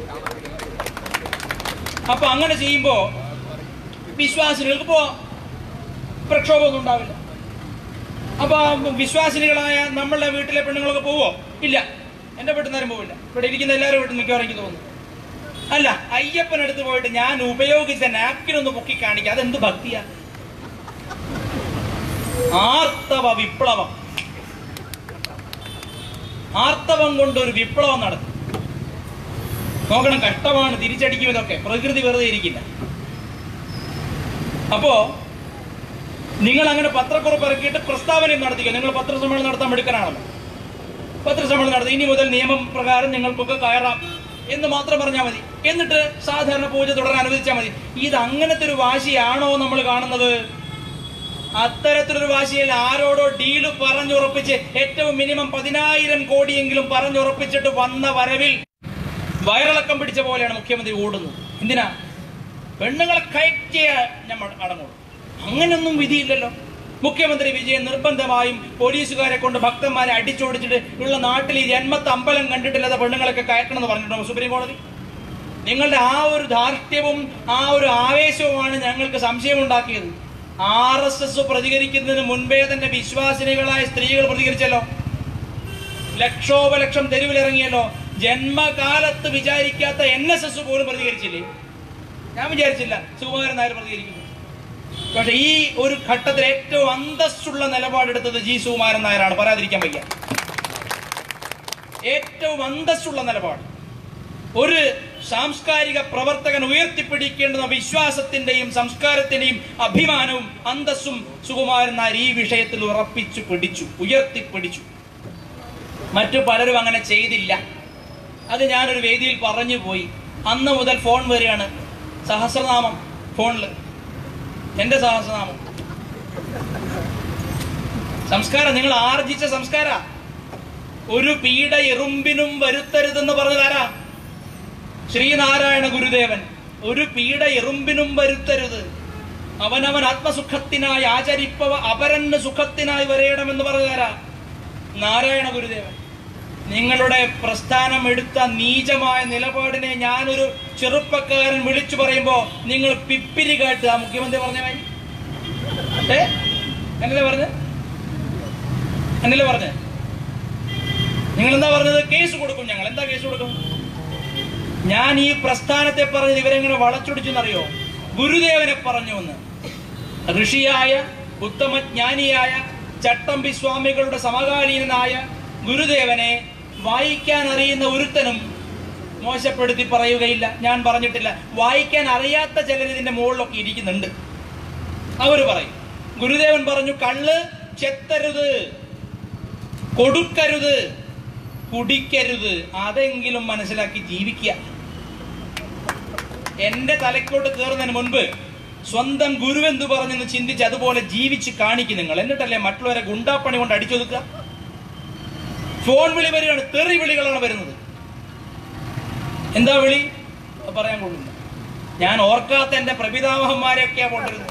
അപ്പൊ അങ്ങനെ ചെയ്യുമ്പോ വിശ്വാസികൾക്ക് പോവാം പ്രക്ഷോഭമൊന്നും ഉണ്ടാവില്ല അപ്പൊ ആ വിശ്വാസിനികളായ നമ്മളുടെ വീട്ടിലെ പെണ്ണുങ്ങളൊക്കെ പോവോ ഇല്ല എന്റെ വീട്ടിൽ നിന്നാരും പോവില്ല ഇവിടെ ഇരിക്കുന്ന എല്ലാവരും വീട്ടിൽ മിക്കവാറും എനിക്ക് തോന്നുന്നു അല്ല അയ്യപ്പനടുത്ത് പോയിട്ട് ഞാൻ ഉപയോഗിച്ച നാപ്കിൻ ഒന്ന് പൊക്കി കാണിക്കുക അതെന്ത് ഭക്തിയാ ആർത്തവ വിപ്ലവം ആർത്തവം കൊണ്ട് ഒരു വിപ്ലവം നടത്തി നോക്കണം കഷ്ടമാണ് തിരിച്ചടിക്കും ഇതൊക്കെ പ്രകൃതി വെറുതെ ഇരിക്കില്ല അപ്പോ നിങ്ങൾ അങ്ങനെ പത്രക്കുറിപ്പ് ഇറക്കിയിട്ട് പ്രസ്താവനയും നടത്തിക്കുക നിങ്ങൾ പത്രസമ്മേളനം നടത്താൻ മിടുക്കനാണല്ലോ പത്രസമ്മേളനം നടത്തി ഇനി മുതൽ നിയമം പ്രകാരം നിങ്ങൾക്കൊക്കെ കയറാം എന്ന് മാത്രം പറഞ്ഞാൽ മതി എന്നിട്ട് സാധാരണ പൂജ തുടരാൻ അനുവദിച്ചാൽ മതി ഇത് അങ്ങനത്തെ ഒരു വാശിയാണോ നമ്മൾ കാണുന്നത് അത്തരത്തിലൊരു വാശിയല്ല ആരോടോ ഡീല് പറഞ്ഞുറപ്പിച്ച് ഏറ്റവും മിനിമം പതിനായിരം കോടിയെങ്കിലും പറഞ്ഞുറപ്പിച്ചിട്ട് വന്ന വരവിൽ വയറിളക്കം പിടിച്ച പോലെയാണ് മുഖ്യമന്ത്രി ഓടുന്നത് എന്തിനാ പെണ്ണുങ്ങളെ കയറ്റിയ നമ്മൾ അടങ്ങുള്ളൂ അങ്ങനൊന്നും വിധിയില്ലല്ലോ മുഖ്യമന്ത്രി വിജയൻ നിർബന്ധമായും പോലീസുകാരെ കൊണ്ട് ഭക്തന്മാരെ അടിച്ചോടിച്ചിട്ട് ഉള്ള നാട്ടിൽ ഈ ജന്മത്ത് അമ്പലം കണ്ടിട്ടില്ലാത്ത പെണ്ണുങ്ങളൊക്കെ കയറ്റണമെന്ന് പറഞ്ഞിട്ടുണ്ടോ സുപ്രീം കോടതി നിങ്ങളുടെ ആ ഒരു ധാർഷ്ട്യവും ആ ഒരു ആവേശവുമാണ് ഞങ്ങൾക്ക് സംശയമുണ്ടാക്കിയത് ആർ എസ് എസ് പ്രതികരിക്കുന്നതിന് മുൻപേ തന്നെ വിശ്വാസിനികളായ സ്ത്രീകൾ പ്രതികരിച്ചല്ലോ ലക്ഷോപലക്ഷം തെരുവിലിറങ്ങിയല്ലോ ജന്മകാലത്ത് വിചാരിക്കാത്ത എൻ എസ് എസ് പോലും പ്രതികരിച്ചില്ലേ ഞാൻ വിചാരിച്ചില്ല സുകുമാരൻ നായർ പ്രതികരിക്കുന്നു പക്ഷെ ഈ ഒരു ഘട്ടത്തിൽ ഏറ്റവും അന്തസ്സുള്ള നിലപാടെടുത്തത് ജി സുകുമാരൻ നായരാണ് പറയാതിരിക്കാൻ വയ്യ ഏറ്റവും അന്തസ്സുള്ള നിലപാട് ഒരു സാംസ്കാരിക പ്രവർത്തകൻ ഉയർത്തിപ്പിടിക്കേണ്ടുന്ന വിശ്വാസത്തിന്റെയും സംസ്കാരത്തിന്റെയും അഭിമാനവും അന്തസ്സും സുകുമാരൻ നായർ ഈ വിഷയത്തിൽ ഉറപ്പിച്ചു പിടിച്ചു ഉയർത്തിപ്പിടിച്ചു മറ്റു പലരും അങ്ങനെ ചെയ്തില്ല അത് ഞാനൊരു വേദിയിൽ പറഞ്ഞു പോയി അന്ന് മുതൽ ഫോൺ വരികയാണ് സഹസ്രനാമം ഫോണിൽ എന്റെ സഹസ്രനാമം സംസ്കാരം നിങ്ങൾ ആർജിച്ച സംസ്കാര ഒരു പീഡ എറുമ്പിനും വരുത്തരുതെന്ന് പറഞ്ഞതാരാ ശ്രീനാരായണ ഗുരുദേവൻ ഒരു പീഡ എറുമ്പിനും വരുത്തരുത് അവനവൻ ആത്മസുഖത്തിനായി ആചരിപ്പവ അപരന് സുഖത്തിനായി വരയണമെന്ന് പറഞ്ഞതാരാ നാരായണ ഗുരുദേവൻ നിങ്ങളുടെ പ്രസ്ഥാനം എടുത്ത നീചമായ നിലപാടിനെ ഞാനൊരു ചെറുപ്പക്കാരൻ വിളിച്ചു പറയുമ്പോ നിങ്ങൾ പിപ്പിരി കാട്ടുക മുഖ്യമന്ത്രി പറഞ്ഞവൻ ഏ എന്നല്ലേ പറഞ്ഞ എന്നല്ലേ പറഞ്ഞ നിങ്ങൾ എന്താ പറഞ്ഞത് കേസ് കൊടുക്കും ഞങ്ങൾ എന്താ കേസ് കൊടുക്കും ഞാൻ ഈ പ്രസ്ഥാനത്തെ പറഞ്ഞത് ഇവരെങ്ങനെ വളച്ചൊടിച്ചെന്നറിയോ ഗുരുദേവനെ പറഞ്ഞു എന്ന് ഋഷിയായ ഉത്തമജ്ഞാനിയായ ചട്ടമ്പി സ്വാമികളുടെ സമകാലീനനായ ഗുരുദേവനെ വായിക്കാൻ അറിയുന്ന ഒരുത്തനും മോശപ്പെടുത്തി പറയുകയില്ല ഞാൻ പറഞ്ഞിട്ടില്ല വായിക്കാൻ അറിയാത്ത ചിലർ ഇതിന്റെ മുകളിലൊക്കെ ഇരിക്കുന്നുണ്ട് അവര് പറയും ഗുരുദേവൻ പറഞ്ഞു കള്ള് ചെത്തരുത് കൊടുക്കരുത് കുടിക്കരുത് അതെങ്കിലും മനസ്സിലാക്കി ജീവിക്കുക എന്റെ തലക്കോട്ട് കയറുന്നതിന് മുൻപ് സ്വന്തം ഗുരുവെന്തു പറഞ്ഞെന്ന് ചിന്തിച്ച് അതുപോലെ ജീവിച്ച് കാണിക്കും നിങ്ങൾ എന്നിട്ടല്ലേ മറ്റുള്ളവരെ ഗുണ്ടാപ്പണി കൊണ്ട് അടിച്ചൊതുക്കുക ഫോൺ വിളി വരികയാണ് തെറി വിളികളാണ് വരുന്നത് എന്താ വിളി അത് പറയാൻ കൊള്ളില്ല ഞാൻ ഓർക്കാത്ത എന്റെ പ്രപിതാമഹന്മാരെയൊക്കെയാ കൊണ്ടിരുന്നത്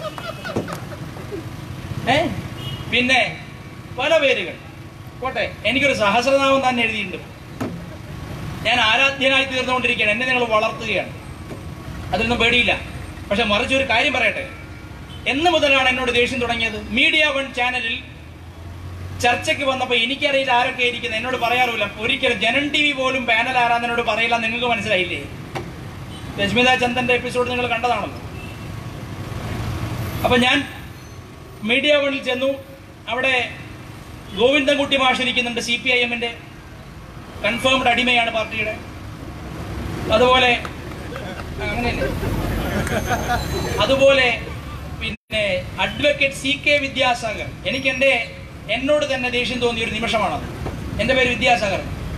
ഏ പിന്നെ പല പേരുകൾ പോട്ടെ എനിക്കൊരു സഹസ്രനാമം തന്നെ എഴുതിയിട്ടുണ്ട് ഞാൻ ആരാധ്യനായി തീർന്നുകൊണ്ടിരിക്കുകയാണ് എന്നെ നിങ്ങൾ വളർത്തുകയാണ് അതിലൊന്നും പേടിയില്ല പക്ഷെ മറിച്ച് ഒരു കാര്യം പറയട്ടെ എന്ന് മുതലാണ് എന്നോട് ദേഷ്യം തുടങ്ങിയത് മീഡിയ വൺ ചാനലിൽ ചർച്ചയ്ക്ക് വന്നപ്പോൾ എനിക്കറിയില്ല ആരൊക്കെ ഇരിക്കുന്നത് എന്നോട് പറയാറില്ല ഒരിക്കലും ജനൻ ടി വി പോലും പാനൽ ആരാന്ന് എന്നോട് പറയില്ല നിങ്ങൾക്ക് മനസ്സിലായില്ലേ രശ്മിത ചന്ദന്റെ എപ്പിസോഡ് നിങ്ങൾ കണ്ടതാണല്ലോ അപ്പൊ ഞാൻ മീഡിയ വണിൽ ചെന്നു അവിടെ ഗോവിന്ദൻകുട്ടി മാഷ് ഇരിക്കുന്നുണ്ട് സി പി ഐ എമ്മിന്റെ കൺഫേംഡ് അടിമയാണ് പാർട്ടിയുടെ അതുപോലെ ആ, അങ്ങനെയല്ലേ അതുപോലെ പിന്നെ അഡ്വക്കേറ്റ് സി കെ വിദ്യാസാഗർ എനിക്ക് എൻ്റെ എന്നോട് തന്നെ ദേഷ്യം തോന്നിയ ഒരു നിമിഷമാണത് എൻ്റെ പേര് വിദ്യാസാഗർ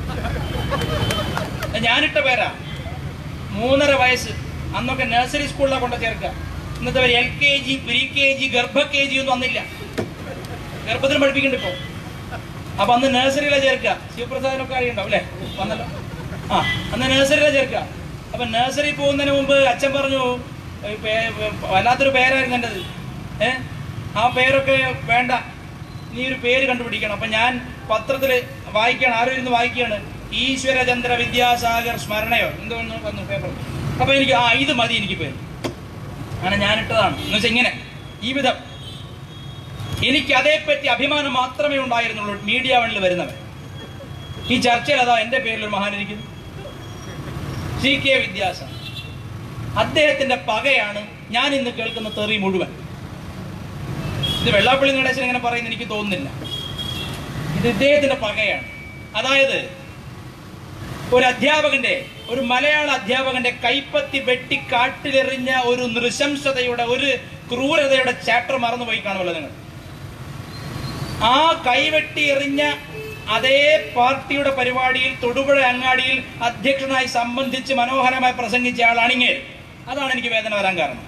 ഞാനിട്ട പേരാ മൂന്നര വയസ്സ് അന്നൊക്കെ നഴ്സറി സ്കൂളിലാണ് കൊണ്ട് ചേർക്കുക ഇന്നത്തെ പേര് L K G pre K G ഗർഭ കെ ജി ഒന്നും വന്നില്ല ഗർഭത്തിന് പഠിപ്പിക്കണ്ട ഇപ്പോ അപ്പൊ അന്ന് നഴ്സറിയിലെ ചേർക്കുക ശിവപ്രസാദിനൊക്കെ അറിയണ്ടാവും അല്ലേ വന്നല്ലോ ആ അന്ന് നഴ്സറിയിലെ ചേർക്കുക അപ്പൊ നഴ്സറി പോകുന്നതിന് മുമ്പ് അച്ഛൻ പറഞ്ഞു "ഏ, പേ- പേ- വല്ലാത്തൊരു പേരായിരുന്നു എൻ്റെത് ഏ ആ പേരൊക്കെ വേണ്ട നീ ഒരു പേര് കണ്ടുപിടിക്കണം അപ്പൊ ഞാൻ പത്രത്തില് വായിക്കുകയാണ് ആരും ഇരുന്ന് വായിക്കുകയാണ് ഈശ്വരചന്ദ്ര വിദ്യാസാഗർ സ്മരണയോ എന്തോ ഒന്ന് വന്നു പേപ്പർ അപ്പൊ എനിക്ക് ആ ഇത് മതി എനിക്ക് പേര് അങ്ങനെ ഞാൻ ഇട്ടതാണ് എന്ന് വെച്ചാൽ ഇങ്ങനെ ഈ വിധം എനിക്ക് അതേപ്പറ്റി അഭിമാനം മാത്രമേ ഉണ്ടായിരുന്നുള്ളൂ മീഡിയ വണ്ണിൽ വരുന്നവൻ ഈ ചർച്ചയിൽ അതാ എന്റെ പേരിൽ ഒരു മഹാനിരിക്കുന്നു സി കെ വിദ്യാസാഗർ അദ്ദേഹത്തിന്റെ പകയാണ് ഞാൻ ഇന്ന് കേൾക്കുന്ന തെറി മുഴുവൻ ഇത് വെള്ളാപ്പള്ളി നടേശൻ ഇങ്ങനെ പറയുന്ന എനിക്ക് തോന്നുന്നില്ല ഇത് ഇദ്ദേഹത്തിന്റെ പകയാണ് അതായത് ഒരു അധ്യാപകന്റെ ഒരു മലയാള അധ്യാപകന്റെ കൈപ്പത്തി വെട്ടി കാട്ടിലെറിഞ്ഞ ഒരു നൃശംസതയുടെ ഒരു ക്രൂരതയുടെ ചാപ്റ്റർ മറന്നുപോയി കാണുമല്ലോ നിങ്ങൾ ആ കൈവെട്ടി എറിഞ്ഞ അതേ പാർട്ടിയുടെ പരിപാടിയിൽ തൊടുപുഴ അങ്ങാടിയിൽ അധ്യക്ഷനായി സംബന്ധിച്ച് മനോഹരമായി പ്രസംഗിച്ച ആളാണ് ഇങ്ങേര് അതാണ് എനിക്ക് വേദന വരാൻ കാരണം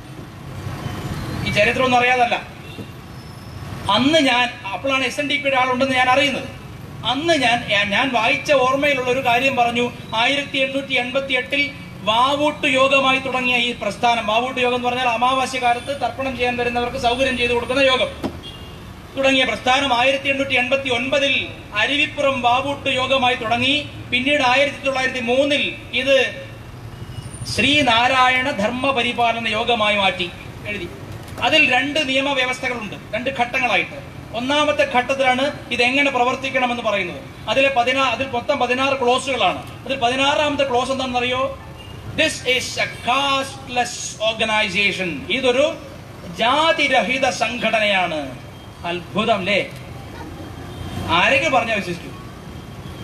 ഈ ചരിത്രമൊന്നും അറിയാതല്ല അന്ന് ഞാൻ അപ്പോഴാണ് എസ് എൻ ഡി പിയുടെ ആളുണ്ടെന്ന് ഞാൻ അറിയുന്നത് അന്ന് ഞാൻ ഞാൻ വായിച്ച ഓർമ്മയിലുള്ള ഒരു കാര്യം പറഞ്ഞു ആയിരത്തി എണ്ണൂറ്റി എൺപത്തി എട്ടിൽ വാവൂട്ട് യോഗമായി തുടങ്ങിയ ഈ പ്രസ്ഥാനം വാവൂട്ട് യോഗം എന്ന് പറഞ്ഞാൽ അമാവാസ്യ കാലത്ത് തർപ്പണം ചെയ്യാൻ വരുന്നവർക്ക് സൗകര്യം ചെയ്തു കൊടുക്കുന്ന യോഗം തുടങ്ങിയ പ്രസ്ഥാനം ആയിരത്തി എണ്ണൂറ്റി എൺപത്തി ഒൻപതിൽ അരുവിപ്പുറം വാവൂട്ട് യോഗമായി തുടങ്ങി പിന്നീട് ആയിരത്തി തൊള്ളായിരത്തി മൂന്നിൽ ഇത് ശ്രീനാരായണ ധർമ്മ പരിപാലന യോഗമായി മാറ്റി എഴുതി അതിൽ രണ്ട് നിയമവ്യവസ്ഥകളുണ്ട് രണ്ട് ഘട്ടങ്ങളായിട്ട് ഒന്നാമത്തെ ഘട്ടത്തിലാണ് ഇത് എങ്ങനെ പ്രവർത്തിക്കണമെന്ന് പറയുന്നത് അതിലെ പതിനാ അതിൽ മൊത്തം പതിനാറ് ക്ലോസുകളാണ് അതിൽ പതിനാറാമത്തെ ക്ലോസ് എന്താണെന്നറിയോ this is a casteless organisation ഇതൊരു ജാതിരഹിത സംഘടനയാണ് അത്ഭുതം അല്ലേ ആരെങ്കിലും പറഞ്ഞ വിശ്വസിച്ചു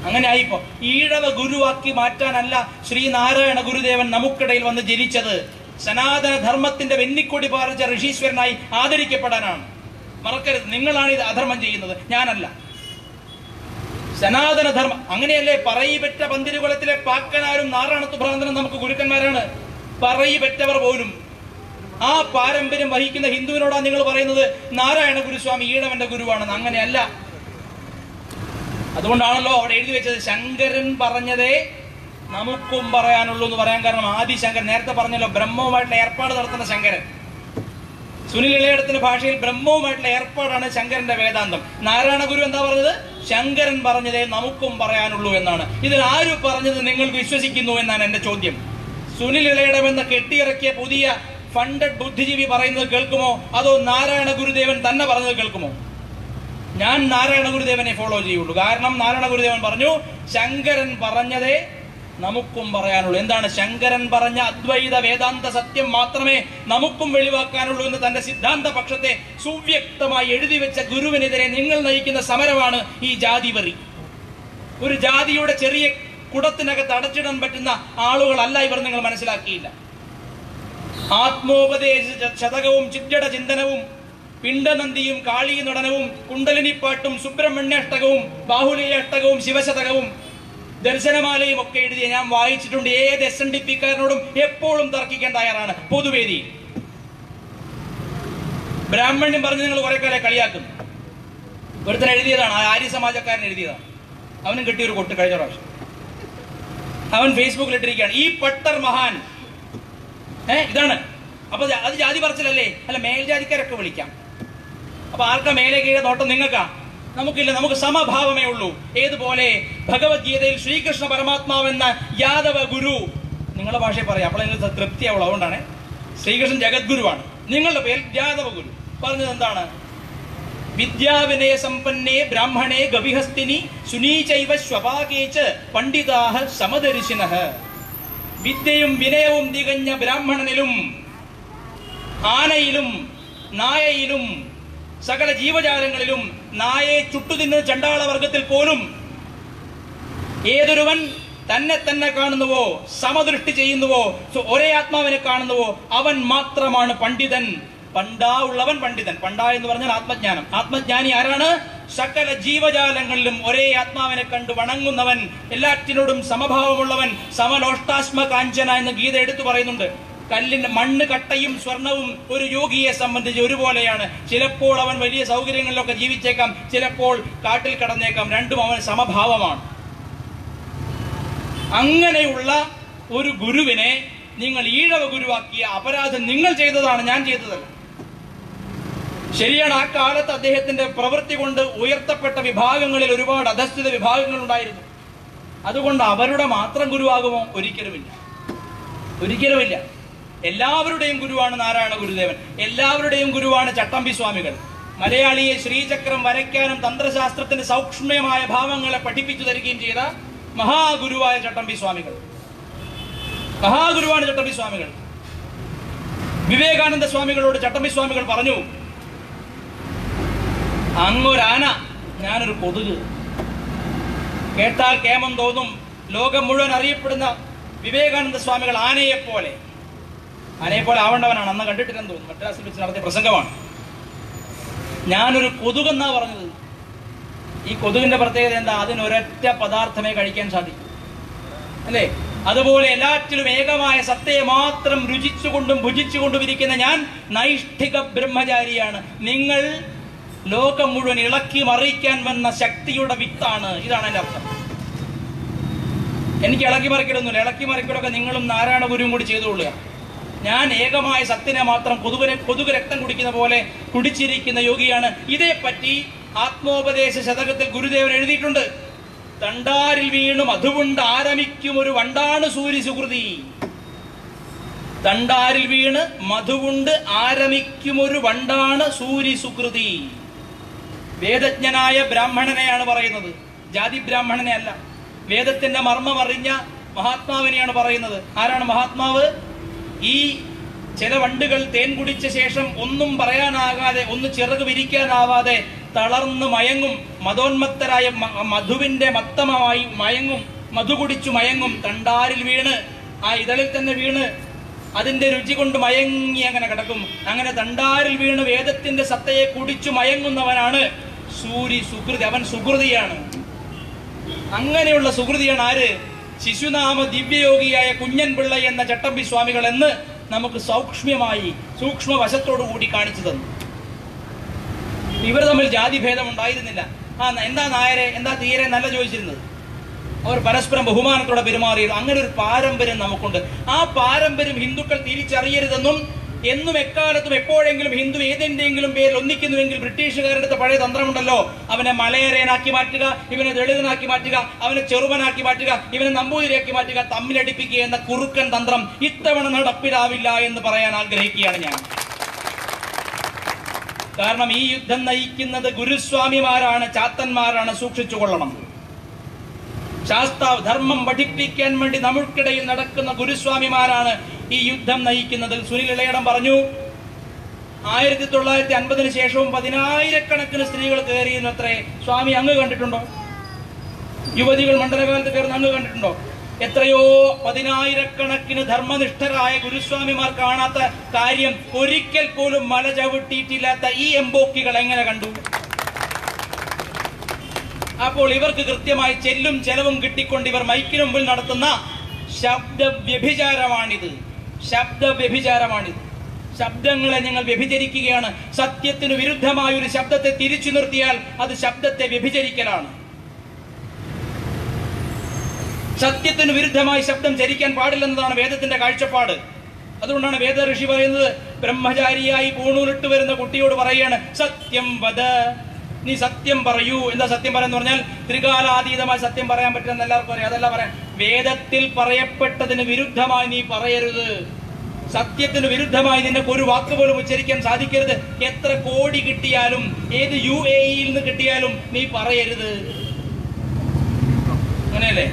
അങ്ങനെ ആയിപ്പോ ഈഴവ ഗുരുവാക്കി മാറ്റാനല്ല ശ്രീനാരായണ ഗുരുദേവൻ നമുക്കിടയിൽ വന്ന് ജനിച്ചത് സനാതന ധർമ്മത്തിന്റെ വെന്നിക്കൊടി പാറിച്ച ഋഷീശ്വരനായി ആദരിക്കപ്പെടാനാണ് മറക്കരുത് നിങ്ങളാണ് ഇത് അധർമ്മം ചെയ്യുന്നത് ഞാനല്ല സനാതന ധർമ്മം അങ്ങനെയല്ലേ പറയിപെറ്റ പന്തിരുകുലത്തിലെ പാക്കനാരും നാറാണത്ത് ഭ്രാന്തനും നമുക്ക് ഗുരുക്കന്മാരാണ് പറയിപെറ്റവർ പോലും ആ പാരമ്പര്യം വഹിക്കുന്ന ഹിന്ദുവിനോടാണ് നിങ്ങൾ പറയുന്നത് നാരായണ ഗുരുസ്വാമി ഈഴവന്റെ ഗുരുവാണെന്ന് അങ്ങനെയല്ല അതുകൊണ്ടാണല്ലോ അവിടെ എഴുതി വെച്ചത് ശങ്കരൻ പറഞ്ഞതേ നമുക്കും പറയാനുള്ളൂ എന്ന് പറയാൻ കാരണം ആദിശങ്കരൻ നേരത്തെ പറഞ്ഞല്ലോ ബ്രഹ്മവുമായിട്ടുള്ള ഏർപ്പാട് നടത്തുന്ന ശങ്കരൻ സുനിൽ ഇളയടത്തിന്റെ ഭാഷയിൽ ബ്രഹ്മവുമായിട്ടുള്ള ഏർപ്പാടാണ് ശങ്കരന്റെ വേദാന്തം നാരായണ ഗുരു എന്താ പറഞ്ഞത് ശങ്കരൻ പറഞ്ഞതേ നമുക്കും പറയാനുള്ളൂ എന്നാണ് ഇതിൽ ആര് പറഞ്ഞത് നിങ്ങൾ വിശ്വസിക്കുന്നു എന്നാണ് എന്റെ ചോദ്യം സുനിൽ ഇളയടം എന്ന കെട്ടിയിറക്കിയ പുതിയ ഫണ്ടഡ് ബുദ്ധിജീവി പറയുന്നത് കേൾക്കുമോ അതോ നാരായണ ഗുരുദേവൻ തന്നെ പറഞ്ഞത് കേൾക്കുമോ ഞാൻ നാരായണ ഗുരുദേവനെ ഫോളോ ചെയ്യുള്ളൂ കാരണം നാരായണ ഗുരുദേവൻ പറഞ്ഞു ശങ്കരൻ പറഞ്ഞതേ നമുക്കും പറയാനുള്ളൂ എന്താണ് ശങ്കരൻ പറഞ്ഞ അദ്വൈത വേദാന്ത സത്യം മാത്രമേ നമുക്കും വെളിവാക്കാനുള്ളൂ എന്ന് തന്റെ സിദ്ധാന്ത പക്ഷത്തെ സുവ്യക്തമായി എഴുതി വെച്ച ഗുരുവിനെതിരെ നിങ്ങൾ നയിക്കുന്ന സമരമാണ് ഈ ജാതിവറി ഒരു ജാതിയുടെ ചെറിയ കുടത്തിനകത്ത് അടച്ചിടാൻ പറ്റുന്ന ആളുകളല്ല ഇവർ നിങ്ങൾ മനസ്സിലാക്കിയില്ല ആത്മോപദേശ ശതകവും ചിറ്റട ചിന്തനവും പിണ്ടനന്ദിയും കാളീ നടനവും കുണ്ടലിനിപ്പാട്ടും സുബ്രഹ്മണ്യാഷ്ടകവും ബാഹുലയ അഷ്ടകവും ശിവശതകവും ദർശനമാലയും ഒക്കെ എഴുതിയ ഞാൻ വായിച്ചിട്ടുണ്ട് ഏത് എസ് എൻ ഡി പിക്കാരനോടും എപ്പോഴും തർക്കിക്കാൻ തയ്യാറാണ് പൊതുവേദി ബ്രാഹ്മണ്യം പറഞ്ഞ് നിങ്ങൾ കുറെ കാലം കളിയാക്കുന്നു ഒരുത്തൻ എഴുതിയതാണ് ആ ആര്യ സമാജക്കാരൻ എഴുതിയതാണ് അവനും കിട്ടിയൊരു കൊട്ട് കഴിഞ്ഞ പ്രാവശ്യം അവൻ ഫേസ്ബുക്കിൽ ഇട്ടിരിക്കുകയാണ് ഈ പട്ടർ മഹാൻ ഏ ഇതാണ് അപ്പൊ ജാ- അത് ജാതി പറച്ചിലല്ലേ അല്ല മേൽജാതിക്കാരൊക്കെ വിളിക്കാം അപ്പൊ ആർക്കാ മേലെ കീഴെ നോട്ടം നിങ്ങൾക്കാ നമുക്കില്ല നമുക്ക് സമഭാവമേ ഉള്ളൂ ഏതുപോലെ ഭഗവത്ഗീതയിൽ ശ്രീകൃഷ്ണ പരമാത്മാവെന്ന യാദവ ഗുരു നിങ്ങളുടെ ഭാഷയിൽ പറയാം അപ്പോൾ നിങ്ങൾക്ക് തൃപ്തിയാവുള്ളൂ അതുകൊണ്ടാണ് ശ്രീകൃഷ്ണൻ ജഗദ്ഗുരുവാണ് നിങ്ങളുടെ പേര് യാദവ ഗുരു പറഞ്ഞത് എന്താണ് വിദ്യാവിനയ സമ്പന്നേ ബ്രാഹ്മണേ ഗവിഹസ്തിനി സുനീചൈവ സ്വപാകേച്ച് പണ്ഡിതാഹ സമദർശിനഃ വിദ്യയും വിനയവും തികഞ്ഞ ബ്രാഹ്മണനിലും ആനയിലും നായയിലും സകല ജീവജാലങ്ങളിലും നായയെ ചുട്ടുതിന്ന ചണ്ടാള വർഗത്തിൽ പോലും ഏതൊരുവൻ തന്നെ തന്നെ കാണുന്നുവോ സമദൃഷ്ടി ചെയ്യുന്നുവോ സോ ഒരേ ആത്മാവിനെ കാണുന്നുവോ അവൻ മാത്രമാണ് പണ്ഡിതൻ പണ്ടാ ഉള്ളവൻ പണ്ഡിതൻ പണ്ടാ എന്ന് പറഞ്ഞാൽ ആത്മജ്ഞാനം ആത്മജ്ഞാനി ആരാണ് സകല ജീവജാലങ്ങളിലും ഒരേ ആത്മാവിനെ കണ്ട് വണങ്ങുന്നവൻ എല്ലാറ്റിനോടും സമഭാവമുള്ളവൻ സമലോഷ്ടാശ്മ കാഞ്ചന എന്ന് ഗീത എടുത്തു പറയുന്നുണ്ട് കല്ലിന്റെ മണ്ണ് കട്ടയും സ്വർണവും ഒരു യോഗിയെ സംബന്ധിച്ച് ഒരുപോലെയാണ് ചിലപ്പോൾ അവൻ വലിയ സൗകര്യങ്ങളിലൊക്കെ ജീവിച്ചേക്കാം ചിലപ്പോൾ കാട്ടിൽ കടന്നേക്കാം രണ്ടും അവൻ സമഭാവമാണ് അങ്ങനെയുള്ള ഒരു ഗുരുവിനെ നിങ്ങൾ ഈഴവ ഗുരുവാക്കിയ അപരാധം നിങ്ങൾ ചെയ്തതാണ് ഞാൻ ചെയ്തതല്ല ശരിയാണ് ആ കാലത്ത് അദ്ദേഹത്തിന്റെ പ്രവൃത്തി കൊണ്ട് ഉയർത്തപ്പെട്ട വിഭാഗങ്ങളിൽ ഒരുപാട് അധസ്ഥിത വിഭാഗങ്ങൾ ഉണ്ടായിരുന്നു അതുകൊണ്ട് അവരുടെ മാത്രം ഗുരുവാകുമോ ഒരിക്കലുമില്ല ഒരിക്കലുമില്ല എല്ലാവരുടെയും ഗുരുവാണ് നാരായണ ഗുരുദേവൻ എല്ലാവരുടെയും ഗുരുവാണ് ചട്ടമ്പി സ്വാമികൾ മലയാളിയെ ശ്രീചക്രം വരയ്ക്കാനും തന്ത്രശാസ്ത്രത്തിന്റെ സൗക്ഷ്മ്യമായ ഭാവങ്ങളെ പഠിപ്പിച്ചു തരികയും ചെയ്ത മഹാഗുരുവായ ചട്ടമ്പി സ്വാമികൾ മഹാഗുരുവാണ് ചട്ടമ്പി സ്വാമികൾ വിവേകാനന്ദ സ്വാമികളോട് ചട്ടമ്പി സ്വാമികൾ പറഞ്ഞു അങ്ങൊരാന ഞാനൊരു കൊതുക് കേട്ടാൽ കേമം തോന്നും ലോകം മുഴുവൻ അറിയപ്പെടുന്ന വിവേകാനന്ദ സ്വാമികൾ ആനയെ പോലെ ആനയെ പോലെ ആവേണ്ടവനാണ് അന്ന് കണ്ടിട്ടില്ലെന്ന് തോന്നുന്നു മദ്രാസിൽ വെച്ച് നടത്തിയ പ്രസംഗമാണ് ഞാനൊരു കൊതുകെന്നാ പറഞ്ഞത് ഈ കൊതുകിന്റെ പ്രത്യേകത എന്താ അതിന് ഒരൊറ്റ പദാർത്ഥമേ കഴിക്കാൻ സാധിക്കൂ അല്ലേ അതുപോലെ എല്ലാറ്റിലും ഏകമായ സത്തയെ മാത്രം രുചിച്ചുകൊണ്ടും ഭുജിച്ചുകൊണ്ടും ഇരിക്കുന്ന ഞാൻ നൈഷ്ഠിക ബ്രഹ്മചാരിയാണ് നിങ്ങൾ ലോകം മുഴുവൻ ഇളക്കി മറിയിക്കാൻ വന്ന ശക്തിയുടെ വിത്താണ് ഇതാണ് എന്റെ അർത്ഥം എനിക്ക് ഇളക്കി മറിക്കലൊന്നുമില്ല ഇളക്കി മറിക്കലൊക്കെ നിങ്ങളും നാരായണ ഗുരുവും കൂടി ചെയ്തുകൊള്ളുക ഞാൻ ഏകമായ സത്തിനെ മാത്രം കൊതുകിനെ കൊതുക് രക്തം കുടിക്കുന്ന പോലെ കുടിച്ചിരിക്കുന്ന യോഗിയാണ് ഇതേപ്പറ്റി ആത്മോപദേശ ശതകത്തിൽ ഗുരുദേവൻ എഴുതിയിട്ടുണ്ട് തണ്ടാരിൽ വീണു മധുവുണ്ട് ആരമിക്കും ഒരു വണ്ടാണ് സൂര്യ സുഹൃതി തണ്ടാരിൽ വീണ് മധുവുണ്ട് ആരമിക്കും ഒരു വണ്ടാണ് സൂര്യ സുകൃതി വേദജ്ഞനായ ബ്രാഹ്മണനെയാണ് പറയുന്നത് ജാതി ബ്രാഹ്മണനെ അല്ല വേദത്തിന്റെ മർമ്മം അറിഞ്ഞ മഹാത്മാവിനെയാണ് പറയുന്നത് ആരാണ് മഹാത്മാവ് ഈ ചില വണ്ടുകൾ തേൻ കുടിച്ച ശേഷം ഒന്നും പറയാനാകാതെ ഒന്ന് ചിറക് വിരിക്കാനാവാതെ തളർന്ന് മയങ്ങും മതോന്മത്തരായ മ- മധുവിന്റെ മത്തമമായി മയങ്ങും മധു കുടിച്ചു മയങ്ങും തണ്ടാരിൽ വീണ് ആ ഇതളിൽ തന്നെ വീണ് അതിന്റെ രുചി കൊണ്ട് മയങ്ങി അങ്ങനെ കിടക്കും അങ്ങനെ തണ്ടാരിൽ വീണ് വേദത്തിന്റെ സത്തയെ കുടിച്ചു മയങ്ങുന്നവനാണ് സൂരി സുഹൃതി അവൻ സുഹൃതിയാണ് അങ്ങനെയുള്ള സുഹൃതിയാണ് ആര് ശിശുനാമ ദിവ്യയോഗിയായ കുഞ്ഞൻ പിള്ള എന്ന ചട്ടമ്പി സ്വാമികൾ എന്ന് നമുക്ക് സൗക്ഷ്മ്യമായി സൂക്ഷ്മ വശത്തോടു കൂടി കാണിച്ചു തന്നു ഇവർ തമ്മിൽ ജാതിഭേദം ഉണ്ടായിരുന്നില്ല ആ എന്താ നായരെ എന്താ തീരെ നല്ല ചോദിച്ചിരുന്നത് അവർ പരസ്പരം ബഹുമാനത്തോടെ പെരുമാറിയിരുന്നു അങ്ങനെ ഒരു പാരമ്പര്യം നമുക്കുണ്ട് ആ പാരമ്പര്യം ഹിന്ദുക്കൾ തിരിച്ചറിയരുതെന്നും എന്നും എക്കാലത്തും എപ്പോഴെങ്കിലും ഹിന്ദു ഏതെങ്കിലും പേരിൽ ഒന്നിക്കുന്നുവെങ്കിൽ ബ്രിട്ടീഷുകാരുടെ അടുത്ത പഴയ തന്ത്രമുണ്ടല്ലോ അവനെ മലയരേനാക്കി മാറ്റുക ഇവനെ ദളിതനാക്കി മാറ്റുക അവനെ ചെറുവനാക്കി മാറ്റുക ഇവനെ നമ്പൂതിരിയാക്കി മാറ്റുക തമ്മിലടിപ്പിക്കുക എന്ന കുറുക്കൻ തന്ത്രം ഇത്തവണ നടപ്പിലാവില്ല എന്ന് പറയാൻ ആഗ്രഹിക്കുകയാണ് ഞാൻ കാരണം ഈ യുദ്ധം നയിക്കുന്നത് ഗുരുസ്വാമിമാരാണ് ചാത്തന്മാരാണ് സൂക്ഷിച്ചു കൊള്ളണം ശാസ്താവ് ധർമ്മം പഠിപ്പിക്കാൻ വേണ്ടി നമുക്കിടയിൽ നടക്കുന്ന ഗുരുസ്വാമിമാരാണ് ഈ യുദ്ധം നയിക്കുന്നത് സുനിൽ ഇളയടം പറഞ്ഞു ആയിരത്തി തൊള്ളായിരത്തി അൻപതിന് ശേഷവും പതിനായിരക്കണക്കിന് സ്ത്രീകൾ കയറിയിരുന്നു അത്രേ സ്വാമി അങ്ങ് കണ്ടിട്ടുണ്ടോ യുവതികൾ മണ്ഡലകാലത്ത് കയറുന്ന അങ്ങ് കണ്ടിട്ടുണ്ടോ എത്രയോ പതിനായിരക്കണക്കിന് ധർമ്മനിഷ്ഠരായ ഗുരുസ്വാമിമാർ കാണാത്ത കാര്യം ഒരിക്കൽ പോലും മല ചവിട്ടിയിട്ടില്ലാത്ത ഈ എംബോക്കികൾ എങ്ങനെ കണ്ടു അപ്പോൾ ഇവർക്ക് കൃത്യമായി ചെല്ലും ചെലവും കിട്ടിക്കൊണ്ട് ഇവർ മൈക്കിന് മുമ്പിൽ നടത്തുന്ന ശബ്ദ വ്യഭിചാരമാണിത് ശബ്ദ വ്യഭിചാരമാണിത് ശബ്ദങ്ങളെ നിങ്ങൾ വ്യഭിചരിക്കുകയാണ് സത്യത്തിന് വിരുദ്ധമായ ഒരു ശബ്ദത്തെ തിരിച്ചു നിർത്തിയാൽ അത് ശബ്ദത്തെ വ്യഭിചരിക്കലാണ് സത്യത്തിന് വിരുദ്ധമായി ശബ്ദം ചരിക്കാൻ പാടില്ലെന്നതാണ് വേദത്തിന്റെ കാഴ്ചപ്പാട് അതുകൊണ്ടാണ് വേദ ഋഷി പറയുന്നത് ബ്രഹ്മചാരിയായി പൂണൂലിട്ട് വരുന്ന കുട്ടിയോട് പറയാണ് സത്യം വദ നീ സത്യം പറയൂ എന്താ സത്യം പറയാന്ന് പറഞ്ഞാൽ ത്രികാലാതീതമായി സത്യം പറയാൻ പറ്റുമെന്ന് എല്ലാവർക്കും അറിയാം അതല്ല പറയാം വേദത്തിൽ പറയപ്പെട്ടതിന് വിരുദ്ധമായി നീ പറയരുത് സത്യത്തിന് വിരുദ്ധമായി നിനക്ക് ഒരു വാക്ക് പോലും ഉച്ചരിക്കാൻ സാധിക്കരുത് എത്ര കോടി കിട്ടിയാലും ഏത് യു എ ഇയിൽ നിന്ന് കിട്ടിയാലും നീ പറയരുത് അങ്ങനെയല്ലേ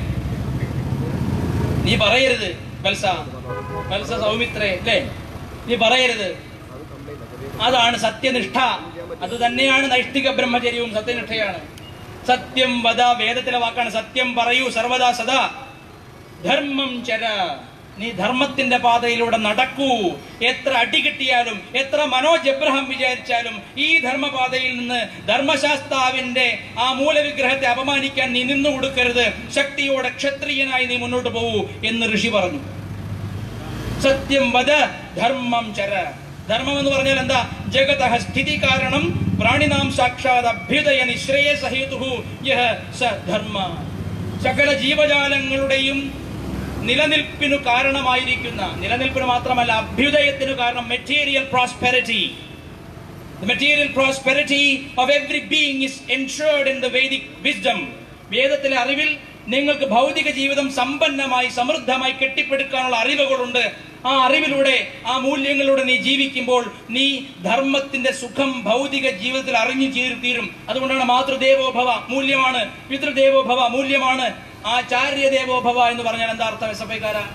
നീ പറയരുത് വത്സ വത്സ സൗമിത്രേ അല്ലേ നീ പറയരുത് അതാണ് സത്യനിഷ്ഠ അത് തന്നെയാണ് നൈഷ്ഠിക ബ്രഹ്മചര്യവും സത്യനിഷ്ഠയാണ് സത്യം വദ വേദത്തിലെ വാക്കാണ് സത്യം പറയൂ സർവദാ സദാ ധർമ്മം ചര നീ ധർമ്മത്തിന്റെ പാതയിലൂടെ നടക്കൂ എത്ര അടി കിട്ടിയാലും എത്ര മനോജ് എബ്രഹാം വിചാരിച്ചാലും ഈ ധർമ്മപാതയിൽ നിന്ന് ധർമ്മശാസ്താവിന്റെ ആ മൂലവിഗ്രഹത്തെ അപമാനിക്കാൻ നീ നിന്നു കൊടുക്കരുത് ശക്തിയോടെ ക്ഷത്രിയനായി നീ മുന്നോട്ട് പോകൂ എന്ന് ഋഷി പറഞ്ഞു സത്യം വദ ധർമ്മം ചര ധർമ്മം എന്ന് പറഞ്ഞാൽ എന്താ ജഗത സ്ഥിതി കാരണം പ്രാണിനാം സാക്ഷാത് അഭ്യുദയ നിശ്രേയസ ഹേതു യഹ സ ധർമ്മ സകല ജീവജാലങ്ങളുടെയും നിലനിൽപ്പിനു കാരണമായിരിക്കുന്ന നിലനിൽപ്പിന് മാത്രമല്ല അഭ്യുദയത്തിനു കാരണം material prosperity The material prosperity of every being is ensured in the Vedic wisdom. വേദത്തിലെ അറിവിൽ നിങ്ങൾക്ക് ഭൗതിക ജീവിതം സമ്പന്നമായി സമൃദ്ധമായി കെട്ടിപ്പടുക്കാനുള്ള അറിവുകളുണ്ട് ആ അറിവിലൂടെ ആ മൂല്യങ്ങളിലൂടെ നീ ജീവിക്കുമ്പോൾ നീ ധർമ്മത്തിന്റെ സുഖം ഭൗതിക ജീവിതത്തിൽ അറിഞ്ഞു തീർ- തീരും അതുകൊണ്ടാണ് മാതൃദേവോഭവ മൂല്യമാണ് പിതൃദേവോഭവ മൂല്യമാണ് ആചാര്യ ദേവോഭവ എന്ന് പറഞ്ഞാൽ എന്താ അർത്ഥം എസ് എഫ് ഐക്കാരാ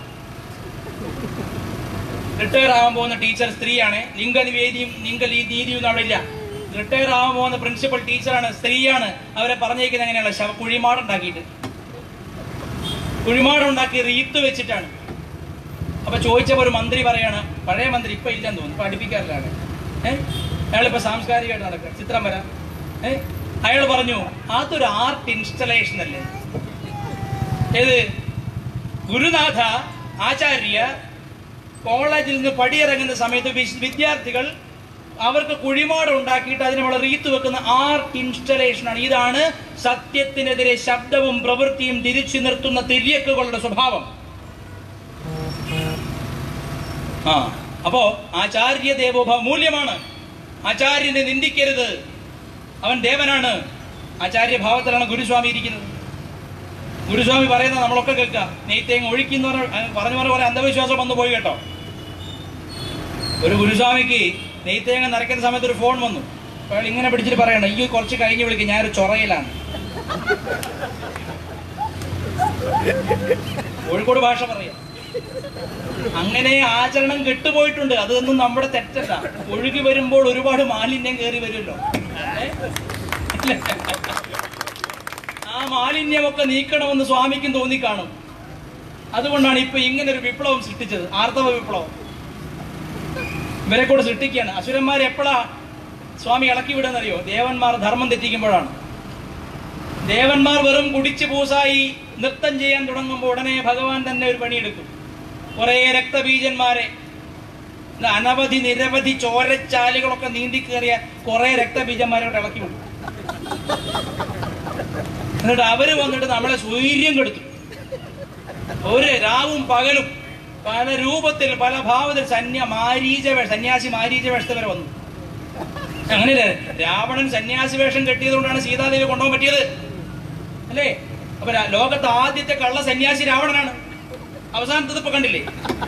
റിട്ടയർ ആവാൻ പോകുന്ന ടീച്ചർ സ്ത്രീയാണ് ലിംഗനിവേദിയും ലിംഗ നീതിയും അവിടെ ഇല്ല റിട്ടയർ ആവാൻ പോകുന്ന പ്രിൻസിപ്പൽ ടീച്ചറാണ് സ്ത്രീയാണ് അവരെ പറഞ്ഞേക്കുന്നത് എങ്ങനെയാണ് ശവ കുഴിമാടുണ്ടാക്കിയിട്ട് കുഴിമാടുണ്ടാക്കി റീത്ത് വെച്ചിട്ടാണ് അപ്പൊ ചോദിച്ചപ്പോ ഒരു മന്ത്രി പറയാണ് പഴയ മന്ത്രി ഇപ്പൊ ഇല്ലെന്ന് തോന്നുന്നു പഠിപ്പിക്കാറില്ലാണ് ഏഹ് അയാളിപ്പോ സാംസ്കാരികമായിട്ട് നടക്കുക ചിത്രം വരാം ഏഹ് അയാൾ പറഞ്ഞു അതൊരു ആർട്ട് ഇൻസ്റ്റലേഷൻ അല്ലേ ഏത് ഗുരുനാഥ ആചാര്യ കോളേജിൽ നിന്ന് പടിയിറങ്ങുന്ന സമയത്ത് വിശ്- വിദ്യാർത്ഥികൾ അവർക്ക് കുഴിമാട് ഉണ്ടാക്കിയിട്ട് അതിനുള്ള റീത്ത് വെക്കുന്ന ആർട്ട് ഇൻസ്റ്റലേഷൻ ആണ് ഇതാണ് സത്യത്തിനെതിരെ ശബ്ദവും പ്രവൃത്തിയും തിരിച്ചു നിർത്തുന്ന തിര്യക്കുകളുടെ സ്വഭാവം ആ അപ്പോ ആചാര്യ ദേവോഭവ മൂല്യമാണ് ആചാര്യനെ നിന്ദിക്കരുത് അവൻ ദേവനാണ് ആചാര്യഭാവത്തിലാണ് ഗുരുസ്വാമി ഇരിക്കുന്നത് ഗുരുസ്വാമി പറയുന്നത് നമ്മളൊക്കെ കേൾക്കാം നെയ്ത്തേങ്ങ ഒഴുക്കിന്ന് പറഞ്ഞ പറഞ്ഞ പോലെ കുറെ അന്ധവിശ്വാസം വന്നു പോയി കേട്ടോ ഒരു ഗുരുസ്വാമിക്ക് നെയ്ത്തേങ്ങ നിറയ്ക്കുന്ന സമയത്ത് ഒരു ഫോൺ വന്നു അപ്പോൾ അയാൾ ഇങ്ങനെ പിടിച്ചിട്ട് പറയണം ഈ കുറച്ച് കഴിഞ്ഞ് വിളിക്കും ഞാനൊരു ചൊറയിലാണ് കോഴിക്കോട് ഭാഷ പറയാം അങ്ങനെ ആചരണം കെട്ടുപോയിട്ടുണ്ട് അതൊന്നും നമ്മുടെ തെറ്റല്ല ഒഴുകി വരുമ്പോൾ ഒരുപാട് മാലിന്യം കയറി വരുമല്ലോ ഏ? മാലിന്യമൊക്കെ നീക്കണമെന്ന് സ്വാമിക്കും തോന്നിക്കാണും അതുകൊണ്ടാണ് ഇപ്പൊ ഇങ്ങനെ ഒരു വിപ്ലവം സൃഷ്ടിച്ചത് ആർത്തവ വിപ്ലവം ഇവരെ കൂടെ സൃഷ്ടിക്കുകയാണ് അസുരന്മാരെ എപ്പോഴാ സ്വാമി ഇളക്കി വിടുന്നറിയോ ദേവന്മാർ ധർമ്മം തെറ്റിക്കുമ്പോഴാണ് ദേവന്മാർ വെറും കുടിച്ചു പൂസായി നൃത്തം ചെയ്യാൻ തുടങ്ങുമ്പോൾ ഉടനെ ഭഗവാൻ തന്നെ ഒരു പണിയെടുക്കും കുറെ രക്തബീജന്മാരെ ഇത് അനവധി നിരവധി ചോരച്ചാലുകളൊക്കെ നീന്തി കയറിയ കുറെ രക്തബീജന്മാരോട്ട് ഇളക്കി വിടും എന്നിട്ട് അവര് വന്നിട്ട് നമ്മളെ സ്വൈര്യം കെടുത്തു ഒരു രാവും പകലും പല രൂപത്തിൽ പല ഭാവത്തിൽ സന്യ മാരീച വേഷ സന്യാസി മാരീച വേഷത്തിൽ വരെ വന്നു അങ്ങനെയല്ലേ രാവണൻ സന്യാസി വേഷം കെട്ടിയതുകൊണ്ടാണ് സീതാദേവി കൊണ്ടുപോകാൻ പറ്റിയത് അല്ലേ അപ്പൊ രാ- ലോകത്തെ ആദ്യത്തെ കള്ള സന്യാസി രാവണനാണ് അവസാനത്തത് ഇപ്പൊ കണ്ടില്ലേ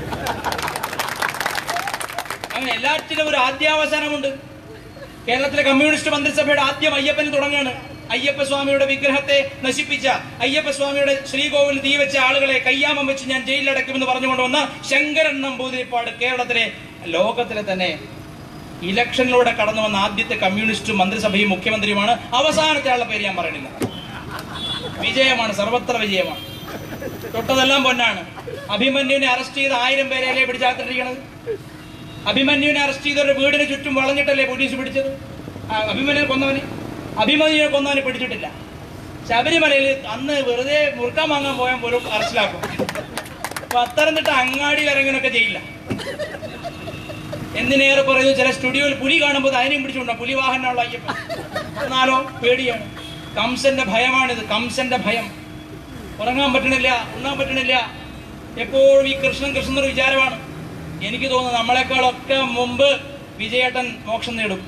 അങ്ങനെ എല്ലാറ്റിനും ഒരു ആദ്യാവസാനമുണ്ട് കേരളത്തിലെ കമ്മ്യൂണിസ്റ്റ് മന്ത്രിസഭയുടെ ആദ്യം അയ്യപ്പന് തുടങ്ങാണ് അയ്യപ്പ സ്വാമിയുടെ വിഗ്രഹത്തെ നശിപ്പിച്ച അയ്യപ്പ സ്വാമിയുടെ ശ്രീകോവിൽ തീ വെച്ച ആളുകളെ കയ്യാമം വെച്ച് ഞാൻ ജയിലിലടക്കുമെന്ന് പറഞ്ഞുകൊണ്ട് വന്ന ശങ്കരൻ നമ്പൂതിരിപ്പാട് കേരളത്തിലെ ലോകത്തിലെ തന്നെ ഇലക്ഷനിലൂടെ കടന്നു വന്ന ആദ്യത്തെ കമ്മ്യൂണിസ്റ്റ് മന്ത്രിസഭയും മുഖ്യമന്ത്രിയുമാണ് അവസാനത്തെ ആളുടെ പേര് ഞാൻ പറയണില്ല വിജയമാണ് സർവത്ര വിജയമാണ് തൊട്ടതെല്ലാം പൊന്നാണ് അഭിമന്യുവിനെ അറസ്റ്റ് ചെയ്ത് ആയിരം പേരെയല്ലേ പിടിച്ചാത്തിട്ടിരിക്കണത് അഭിമന്യുവിനെ അറസ്റ്റ് ചെയ്തവരുടെ വീടിന് ചുറ്റും വളഞ്ഞിട്ടല്ലേ പോലീസ് പിടിച്ചത് ആ, അഭിമന്യുവിനെ കൊന്നവന് അഭിമന്യുവിനെ കൊന്നവനെ പിടിച്ചിട്ടില്ല ശബരിമലയിൽ അന്ന് വെറുതെ മുറുക്കാൻ വാങ്ങാൻ പോയാൽ പോലും അറസ്റ്റിലാക്കും പത്തനംതിട്ട അങ്ങാടിയിൽ ഇറങ്ങാനൊക്കെ ചെയ്യില്ല എന്തിനേറെ പറയുന്നു ചില സ്റ്റുഡിയോയിൽ പുലി കാണുമ്പോൾ അതിനെയും പിടിച്ചുകൊണ്ടോ പുലി വാഹനമുള്ള അയ്യപ്പൻ എന്നാലോ പേടിയാണ് കംസന്റെ ഭയമാണിത് കംസന്റെ ഭയം ഉറങ്ങാൻ പറ്റണില്ല ഉണ്ണാൻ പറ്റണില്ല എപ്പോഴും ഈ കൃഷ്ണൻ കൃഷ്ണൻ എന്നൊരു വിചാരമാണ് എനിക്ക് തോന്നുന്നു നമ്മളെക്കാളൊക്കെ മുമ്പ് വിജയേട്ടൻ മോക്ഷം നേടും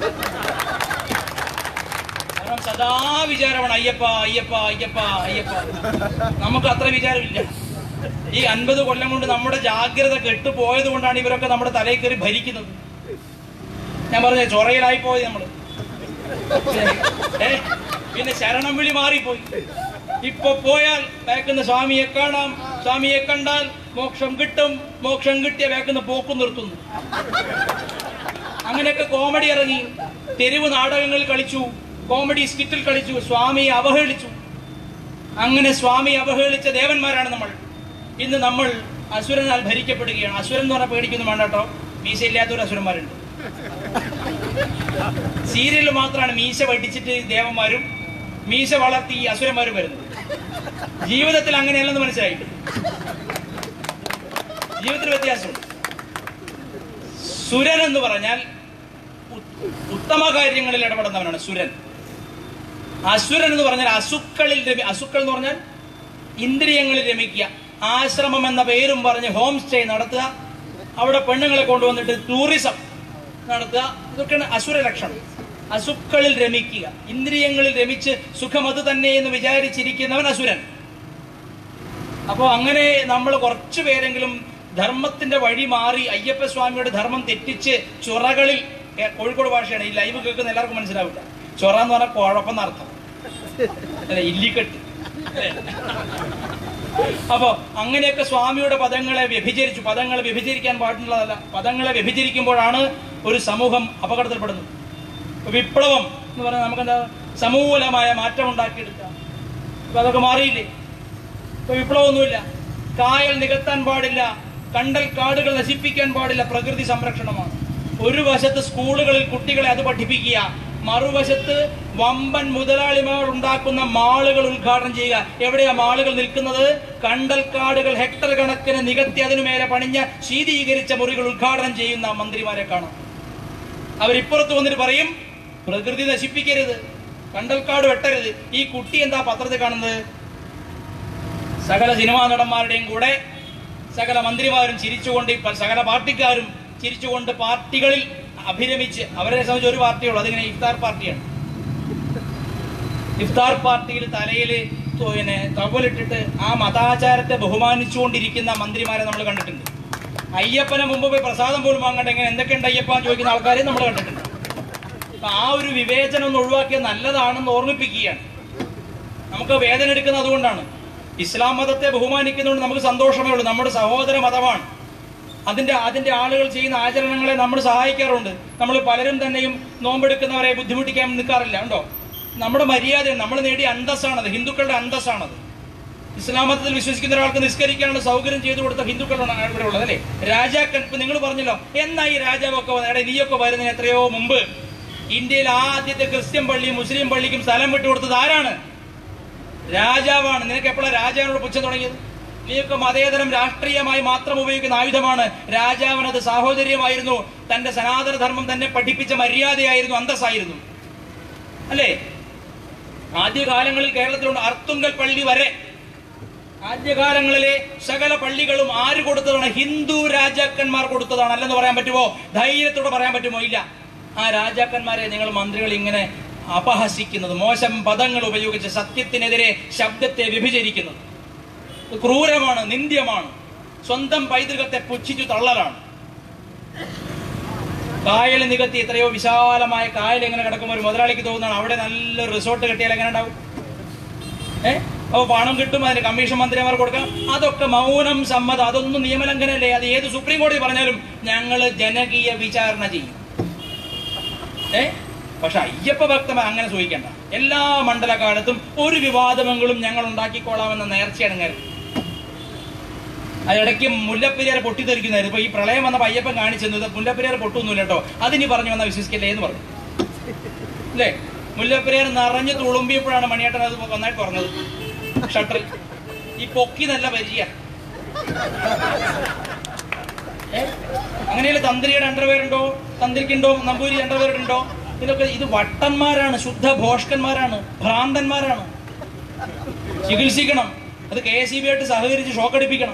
കാരണം സദാ വിചാരമാണ് അയ്യപ്പ അയ്യപ്പ അയ്യപ്പ അയ്യപ്പ നമുക്ക് അത്ര വിചാരമില്ല ഈ അൻപത് കൊല്ലം കൊണ്ട് നമ്മുടെ ജാഗ്രത കെട്ടുപോയത് കൊണ്ടാണ് ഇവരൊക്കെ നമ്മുടെ തലയിൽ കയറി ഭരിക്കുന്നത് ഞാൻ പറഞ്ഞ ചൊറയിലായി പോയി നമ്മള് ഏ, പിന്നെ ശരണം വിളി മാറിപ്പോയി ഇപ്പൊ പോയാൽ വേക്കുന്ന സ്വാമിയെ കാണാം സ്വാമിയെ കണ്ടാൽ മോക്ഷം കിട്ടും മോക്ഷം കിട്ടിയ വേക്കുന്ന പോക്ക് നിർത്തുന്നു അങ്ങനെയൊക്കെ കോമഡി ഇറങ്ങി തെരുവ് നാടകങ്ങളിൽ കളിച്ചു കോമഡി സ്കിറ്റിൽ കളിച്ചു സ്വാമിയെ അവഹേളിച്ചു അങ്ങനെ സ്വാമി അവഹേളിച്ച ദേവന്മാരാണ് നമ്മൾ ഇന്ന് നമ്മൾ അസുരനാൽ ഭരിക്കപ്പെടുകയാണ് അസുരൻ എന്ന് പറഞ്ഞാൽ പേടിക്കുന്നു വേണ്ട കേട്ടോ മീശയില്ലാത്തൊരു അസുരന്മാരുണ്ട് സീരിയലിൽ മാത്രമാണ് മീശ വടിച്ചിട്ട് ദേവന്മാരും മീശ വളർത്തി ഈ അസുരന്മാരും വരുന്നത് ജീവിതത്തിൽ അങ്ങനെയല്ലെന്ന് മനസ്സിലായി ജീവിതത്തിൽ വ്യത്യാസമുണ്ട് സുരൻ എന്ന് പറഞ്ഞാൽ ഉ- ഉത്തമ കാര്യങ്ങളിൽ ഇടപെടുന്നവനാണ് സുരൻ അസുരൻ എന്ന് പറഞ്ഞാൽ അസുക്കളിൽ രമി അസുക്കൾ എന്ന് പറഞ്ഞാൽ ഇന്ദ്രിയങ്ങളിൽ രമിക്കുക ആശ്രമം എന്ന പേരും പറഞ്ഞ് ഹോം സ്റ്റേ നടത്തുക അവിടെ പെണ്ണുങ്ങളെ കൊണ്ടുവന്നിട്ട് ടൂറിസം നടത്തുക ഇതൊക്കെയാണ് അസുര ലക്ഷണം അസുക്കളിൽ രമിക്കുക ഇന്ദ്രിയങ്ങളിൽ രമിച്ച് സുഖം അത് തന്നെ എന്ന് വിചാരിച്ചിരിക്കുന്നവൻ അസുരൻ അപ്പോൾ അങ്ങനെ നമ്മൾ കുറച്ചു പേരെങ്കിലും ധർമ്മത്തിന്റെ വഴി മാറി അയ്യപ്പ സ്വാമിയുടെ ധർമ്മം തെറ്റിച്ച് ചുറകളിൽ ഏ, കോഴിക്കോട് ഭാഷയാണ് ഈ ലൈവ് കേൾക്കുന്ന എല്ലാവർക്കും മനസ്സിലാവില്ല ചൊറ എന്ന് പറഞ്ഞാൽ കുഴപ്പം എന്നർത്ഥം അല്ലെ ഇല്ലിക്കെട്ട് അല്ലേ? അപ്പോ അങ്ങനെയൊക്കെ സ്വാമിയുടെ പദങ്ങളെ വ്യഭിചരിച്ചു പദങ്ങളെ വ്യഭിചരിക്കാൻ പാടുള്ളതല്ല പദങ്ങളെ വ്യഭിചരിക്കുമ്പോഴാണ് ഒരു സമൂഹം അപകടത്തിൽപ്പെടുന്നത് ഇപ്പൊ വിപ്ലവം എന്ന് പറഞ്ഞാൽ നമുക്കെന്താ സമൂലമായ മാറ്റം ഉണ്ടാക്കിയെടുക്കാം ഇപ്പൊ അതൊക്കെ മാറിയില്ലേ ഇപ്പൊ വിപ്ലവമൊന്നുമില്ല കായൽ നികത്താൻ പാടില്ല കണ്ടൽ കാടുകൾ നശിപ്പിക്കാൻ പാടില്ല പ്രകൃതി സംരക്ഷണമാണ് ഒരു വശത്ത് സ്കൂളുകളിൽ കുട്ടികളെ അത് പഠിപ്പിക്കുക മറുവശത്ത് വമ്പൻ മുതലാളിമാർ ഉണ്ടാക്കുന്ന മാളുകൾ ഉദ്ഘാടനം ചെയ്യുക എവിടെയാ മാളുകൾ നിൽക്കുന്നത് കണ്ടൽ കാടുകൾ ഹെക്ടർ കണക്കിന് നികത്തി അതിനു മേലെ പണിഞ്ഞ ശീതീകരിച്ച മുറികൾ ഉദ്ഘാടനം ചെയ്യുന്ന മന്ത്രിമാരെ കാണാം അവരിപ്പുറത്ത് വന്നിട്ട് പറയും പ്രകൃതി നശിപ്പിക്കരുത് കണ്ടൽക്കാട് വെട്ടരുത് ഈ കുട്ടി എന്താ പത്രത്തിൽ കാണുന്നത് സകല സിനിമാ നടന്മാരുടെയും കൂടെ സകല മന്ത്രിമാരും ചിരിച്ചുകൊണ്ട് ഇപ്പൊ സകല പാർട്ടിക്കാരും ചിരിച്ചുകൊണ്ട് പാർട്ടികളിൽ അഭിരമിച്ച് അവരെ സംബന്ധിച്ച് ഒരു പാർട്ടിയുള്ളൂ അതിങ്ങനെ ഇഫ്താർ പാർട്ടിയാണ് ഇഫ്താർ പാർട്ടിയിൽ തലയിൽ പിന്നെ തവലിട്ടിട്ട് ആ മതാചാരത്തെ ബഹുമാനിച്ചുകൊണ്ടിരിക്കുന്ന മന്ത്രിമാരെ നമ്മൾ കണ്ടിട്ടുണ്ട് അയ്യപ്പനെ മുമ്പ് പോയി പ്രസാദം പോലും വാങ്ങണ്ട എങ്ങനെ എന്തൊക്കെയുണ്ട് അയ്യപ്പ എന്ന് ചോദിക്കുന്ന ആൾക്കാരെ നമ്മൾ കണ്ടിട്ടുണ്ട് അപ്പൊ ആ ഒരു വിവേചനം ഒന്ന് ഒഴിവാക്കിയത് നല്ലതാണെന്ന് ഓർമ്മിപ്പിക്കുകയാണ് നമുക്ക് വേദന എടുക്കുന്നത് അതുകൊണ്ടാണ് ഇസ്ലാം മതത്തെ ബഹുമാനിക്കുന്നതുകൊണ്ട് നമുക്ക് സന്തോഷമേ ഉള്ളൂ നമ്മുടെ സഹോദര മതമാണ് അതിന്റെ അതിന്റെ ആളുകൾ ചെയ്യുന്ന ആചരണങ്ങളെ നമ്മൾ സഹായിക്കാറുണ്ട് നമ്മൾ പലരും തന്നെയും നോമ്പെടുക്കുന്നവരെ ബുദ്ധിമുട്ടിക്കാൻ നിൽക്കാറില്ല ഉണ്ടോ നമ്മുടെ മര്യാദ നമ്മൾ നേടിയ അന്തസ്സാണത് ഹിന്ദുക്കളുടെ അന്തസ്സാണത് ഇസ്ലാം മതത്തിൽ വിശ്വസിക്കുന്ന ഒരാൾക്ക് നിസ്കരിക്കാനുള്ള സൗകര്യം ചെയ്തു കൊടുത്ത ഹിന്ദുക്കളാണ് ഇവിടെ ഉള്ളത് അല്ലേ രാജാക്കൻ ഇപ്പൊ നിങ്ങൾ പറഞ്ഞല്ലോ എന്നാ ഈ രാജാവൊക്കെ വന്നത്? എടാ നീയൊക്കെ വരുന്നതിന് എത്രയോ മുമ്പ് ഇന്ത്യയിൽ ആദ്യത്തെ ക്രിസ്ത്യൻ പള്ളിയും മുസ്ലിം പള്ളിക്കും സ്ഥലം വിട്ടുകൊടുത്തത് ആരാണ് രാജാവാണ് നിനക്ക് എപ്പോഴാണ് രാജാവിനോട് പുച്ഛം തുടങ്ങിയത് നീയൊക്കെ മതേതരം രാഷ്ട്രീയമായി മാത്രം ഉപയോഗിക്കുന്ന ആയുധമാണ് രാജാവിനത് സാഹോദര്യമായിരുന്നു തന്റെ സനാതന ധർമ്മം തന്നെ പഠിപ്പിച്ച മര്യാദയായിരുന്നു അന്തസ്സായിരുന്നു അല്ലേ ആദ്യകാലങ്ങളിൽ കേരളത്തിലുണ്ട് അർത്തുങ്കൽ പള്ളി വരെ ആദ്യകാലങ്ങളിലെ സകല പള്ളികളും ആര് കൊടുത്തതാണ് ഹിന്ദു രാജാക്കന്മാർ കൊടുത്തതാണ് അല്ലെന്ന് പറയാൻ പറ്റുമോ ധൈര്യത്തോടെ പറയാൻ പറ്റുമോ ഇല്ല ആ രാജാക്കന്മാരെ നിങ്ങൾ മന്ത്രികൾ ഇങ്ങനെ അപഹസിക്കുന്നത് മോശം പദങ്ങൾ ഉപയോഗിച്ച് സത്യത്തിനെതിരെ ശബ്ദത്തെ വിഭജിക്കുന്നത് ഇത് ക്രൂരമാണ് നിന്ദ്യമാണ് സ്വന്തം പൈതൃകത്തെ പുച്ഛിച്ചു തള്ളലാണ് കായൽ നികത്തി എത്രയോ വിശാലമായ കായൽ എങ്ങനെ കിടക്കുമ്പോൾ ഒരു മുതലാളിക്ക് തോന്നുന്നതാണ് അവിടെ നല്ലൊരു റിസോർട്ട് കെട്ടിയാൽ എങ്ങനെ ഉണ്ടാവും ഏ അപ്പൊ പണം കിട്ടും അതിന് കമ്മീഷൻ മന്ത്രിമാർ കൊടുക്കാം അതൊക്കെ മൗനം സമ്മതം അതൊന്നും നിയമലംഘനമല്ലേ അത് ഏത് സുപ്രീം കോടതി പറഞ്ഞാലും ഞങ്ങൾ ജനകീയ വിചാരണ ചെയ്യും ഏ പക്ഷെ അയ്യപ്പ ഭക്തന്മാർ അങ്ങനെ സൂഹിക്കണ്ട എല്ലാ മണ്ഡലകാലത്തും ഒരു വിവാദമെങ്കിലും ഞങ്ങൾ ഉണ്ടാക്കിക്കോളാമെന്ന നേർച്ചയാണ് ഇങ്ങനെ അതിടയ്ക്ക് മുല്ലപ്പെരിയാർ പൊട്ടിത്തെറിക്കുന്നതായിരുന്നു ഇപ്പൊ ഈ പ്രളയം വന്നപ്പോ അയ്യപ്പൻ കാണിച്ചത് മുല്ലപ്പെരിയാർ പൊട്ടൊന്നുമില്ല കേട്ടോ അതിനി പറഞ്ഞു വന്നാൽ വിശ്വസിക്കില്ലേ എന്ന് പറഞ്ഞു അല്ലേ മുല്ലപ്പെരിയാർ നിറഞ്ഞു തുളുമ്പിയപ്പോഴാണ് മണിയേട്ടൻ അത് നന്നായിട്ട് പറഞ്ഞത് ഷട്ടർ ഈ പൊക്കി നല്ല പരിചയ അങ്ങനെയല്ല തന്ത്രിയുടെ അണ്ടർവെയറുണ്ടോ തന്ത്രിക്കുണ്ടോ നമ്പൂരി അണ്ടർവെയർ ഉണ്ടോ ഇതൊക്കെ ഇത് വട്ടന്മാരാണ് ശുദ്ധ ഭോഷ്കന്മാരാണ് ഭ്രാന്തന്മാരാണ് ചികിത്സിക്കണം അത് കെ എസ് ഇ ബി ആയിട്ട് സഹകരിച്ച് ഷോക്കടിപ്പിക്കണം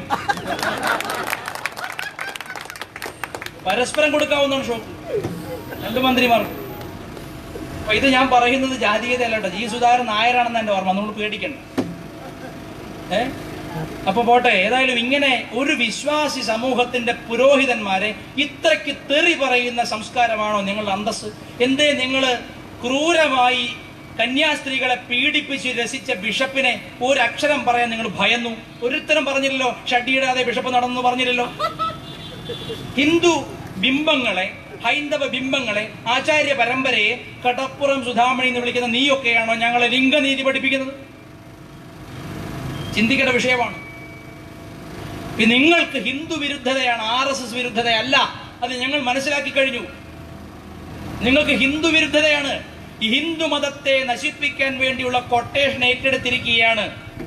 പരസ്പരം കൊടുക്കാവുന്നതാണ് ഷോക്ക് രണ്ട് മന്ത്രിമാർക്ക് അപ്പൊ ഇത് ഞാൻ പറയുന്നത് ജാതീയതയല്ല കേട്ടോ ജി സുധാകരൻ നായരാണെന്ന് എന്റെ ഓർമ്മ നമ്മൾ പേടിക്കണ്ട ഏ അപ്പൊ പോട്ടെ ഏതായാലും ഇങ്ങനെ ഒരു വിശ്വാസി സമൂഹത്തിന്റെ പുരോഹിതന്മാരെ ഇത്രയ്ക്ക് തെറി പറയുന്ന സംസ്കാരമാണോ നിങ്ങളുടെ അന്തസ് എന്തേ നിങ്ങൾ ക്രൂരമായി കന്യാസ്ത്രീകളെ പീഡിപ്പിച്ച് രസിച്ച ബിഷപ്പിനെ ഒരു അക്ഷരം പറയാൻ നിങ്ങൾ ഭയന്നു ഒരുത്തരം പറഞ്ഞില്ലല്ലോ ഷഡിയിടാതെ ബിഷപ്പ് നടന്നു പറഞ്ഞില്ലല്ലോ ഹിന്ദു ബിംബങ്ങളെ ഹൈന്ദവ ബിംബങ്ങളെ ആചാര്യ പരമ്പരയെ കടപ്പുറം സുധാമണി എന്ന് വിളിക്കുന്ന നീയൊക്കെയാണോ ഞങ്ങളെ ലിംഗനീതി പഠിപ്പിക്കുന്നത് ചിന്തിക്കേണ്ട വിഷയമാണ് ഇത് നിങ്ങൾക്ക് ഹിന്ദു വിരുദ്ധതയാണ് ആർ എസ് എസ് വിരുദ്ധതയല്ല അത് ഞങ്ങൾ മനസ്സിലാക്കി കഴിഞ്ഞു നിങ്ങൾക്ക് ഹിന്ദു വിരുദ്ധതയാണ് ഈ ഹിന്ദു മതത്തെ നശിപ്പിക്കാൻ വേണ്ടിയുള്ള കൊട്ടേഷൻ ഏറ്റെടുത്തിരിക്കുകയാണ്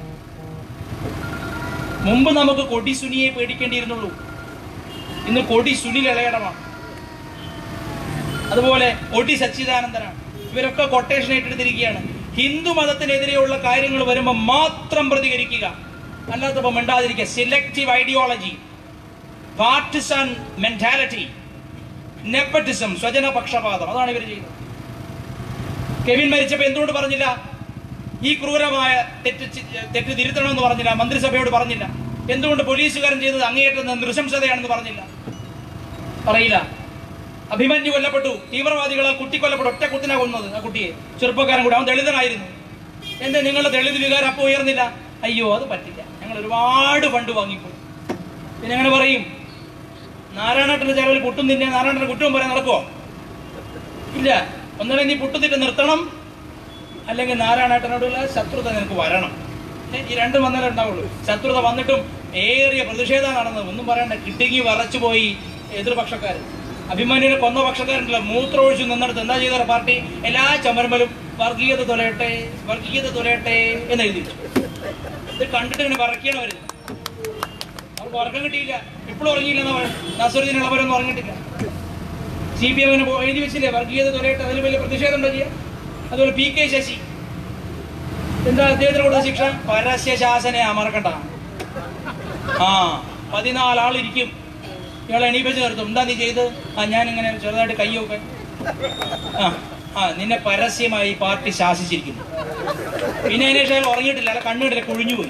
മുമ്പ് നമുക്ക് കൊടി സുനിയെ പേടിക്കേണ്ടിയിരുന്നുള്ളൂ ഇന്ന് കൊടി സുനിൽ ഇളയടമാണ് അതുപോലെ ഒടി സച്ചിദാനന്ദനാണ് ഇവരൊക്കെ കൊട്ടേഷൻ ഏറ്റെടുത്തിരിക്കുകയാണ് ഹിന്ദു മതത്തിനെതിരെയുള്ള കാര്യങ്ങൾ വരുമ്പോൾ മാത്രം പ്രതികരിക്കുക അല്ലാത്തപ്പോൾ മിണ്ടാതിരിക്കുക selective ideology partisan mentality nepotism സ്വജന പക്ഷപാതം അതാണ് ഇവർ ചെയ്യുന്നത് കെവിൻ മരിച്ചപ്പോ എന്തുകൊണ്ട് പറഞ്ഞില്ല ഈ ക്രൂരമായ തെറ്റ് ചി- തെറ്റ് തിരുത്തണമെന്ന് പറഞ്ഞില്ല മന്ത്രിസഭയോട് പറഞ്ഞില്ല എന്തുകൊണ്ട് പോലീസുകാരൻ ചെയ്തത് അങ്ങേയറ്റം നൃശംസതയാണെന്ന് പറഞ്ഞില്ല പറയില്ല അഭിമന്യു കൊല്ലപ്പെട്ടു തീവ്രവാദികളാൽ കുട്ടി കൊല്ലപ്പെട്ടു ഒറ്റ കുത്തിനാ കൊന്നത് ആ കുട്ടിയെ ചെറുപ്പക്കാരൻ കൂടെ അവൻ ദളിതനായിരുന്നു എന്തേ നിങ്ങളുടെ ദളിത് വികാരം അപ്പൊ ഉയർന്നില്ല അയ്യോ അത് പറ്റില്ല ഞങ്ങൾ ഒരുപാട് ഫണ്ട് വാങ്ങിപ്പോയി പിന്നെ അങ്ങനെ പറയും നാരായണേട്ടന്റെ ചെലവിൽ പുട്ടും തിന്നെ നാരായണന്റെ കുറ്റവും പറയാൻ നടക്കുവോ ഇല്ല ഒന്നല്ല നീ പുട്ടുതിട്ട് നിർത്തണം അല്ലെങ്കിൽ നാരായണേട്ടനോടുള്ള ശത്രുത നിനക്ക് വരണം ഏ, ഈ രണ്ടും വന്നാലേ ഉണ്ടാവുള്ളൂ ശത്രുത വന്നിട്ടും ഏറിയ പ്രതിഷേധം നടന്നത് ഒന്നും പറയണ്ട കിട്ടുകി വറച്ചു പോയി എതിർപക്ഷക്കാരൻ അഭിമാനിയുടെ കൊന്ന പക്ഷക്കാരുണ്ടല്ലോ മൂത്രമൊഴിച്ചു നിന്നിടത്ത് എന്താ ചെയ്ത പാർട്ടി എല്ലാ ചമരമ്പലും വർഗീയത തുലയട്ടെ വർഗീയത തുലയട്ടെ എന്ന് എഴുതി വെച്ചു. ഇത് കണ്ടിട്ട് ഇങ്ങനെ വറക്കിയാണ് വരുന്നത് അവർക്ക് ഉറക്കം കിട്ടിയില്ല ഇപ്പോഴും ഉറങ്ങിയില്ല എന്നാ പറയുന്നത് നസറുദ്ദീൻ ഇളവരൊന്നും ഉറങ്ങിയിട്ടില്ല സി പി എമ്മിന് എഴുതി വെച്ചില്ലേ വർഗീയത തുലയട്ടെ അതിൽ വലിയ പ്രതിഷേധം ഉണ്ടോ ചെയ്യാം അതുപോലെ പി കെ ശശി എന്താ അദ്ദേഹത്തിന് കൊടുത്ത ശിക്ഷ പരസ്യ ശാസനയാ മറക്കണ്ട ആ പതിനാലാളിരിക്കും ഇയാളെ എണീപ്പിച്ച് നിർത്തും എന്താ നീ ചെയ്ത് ആ ഞാൻ ഇങ്ങനെ ചെറുതായിട്ട് കയ്യൊക്കെ ആ ആ നിന്നെ പരസ്യമായി പാർട്ടി ശാസിച്ചിരിക്കുന്നു പിന്നെ അതിന് ശേഷം അയാൾ ഉറങ്ങിയിട്ടില്ല അയാളെ കണ്ണുകിട്ടില്ല കുഴിഞ്ഞുപോയി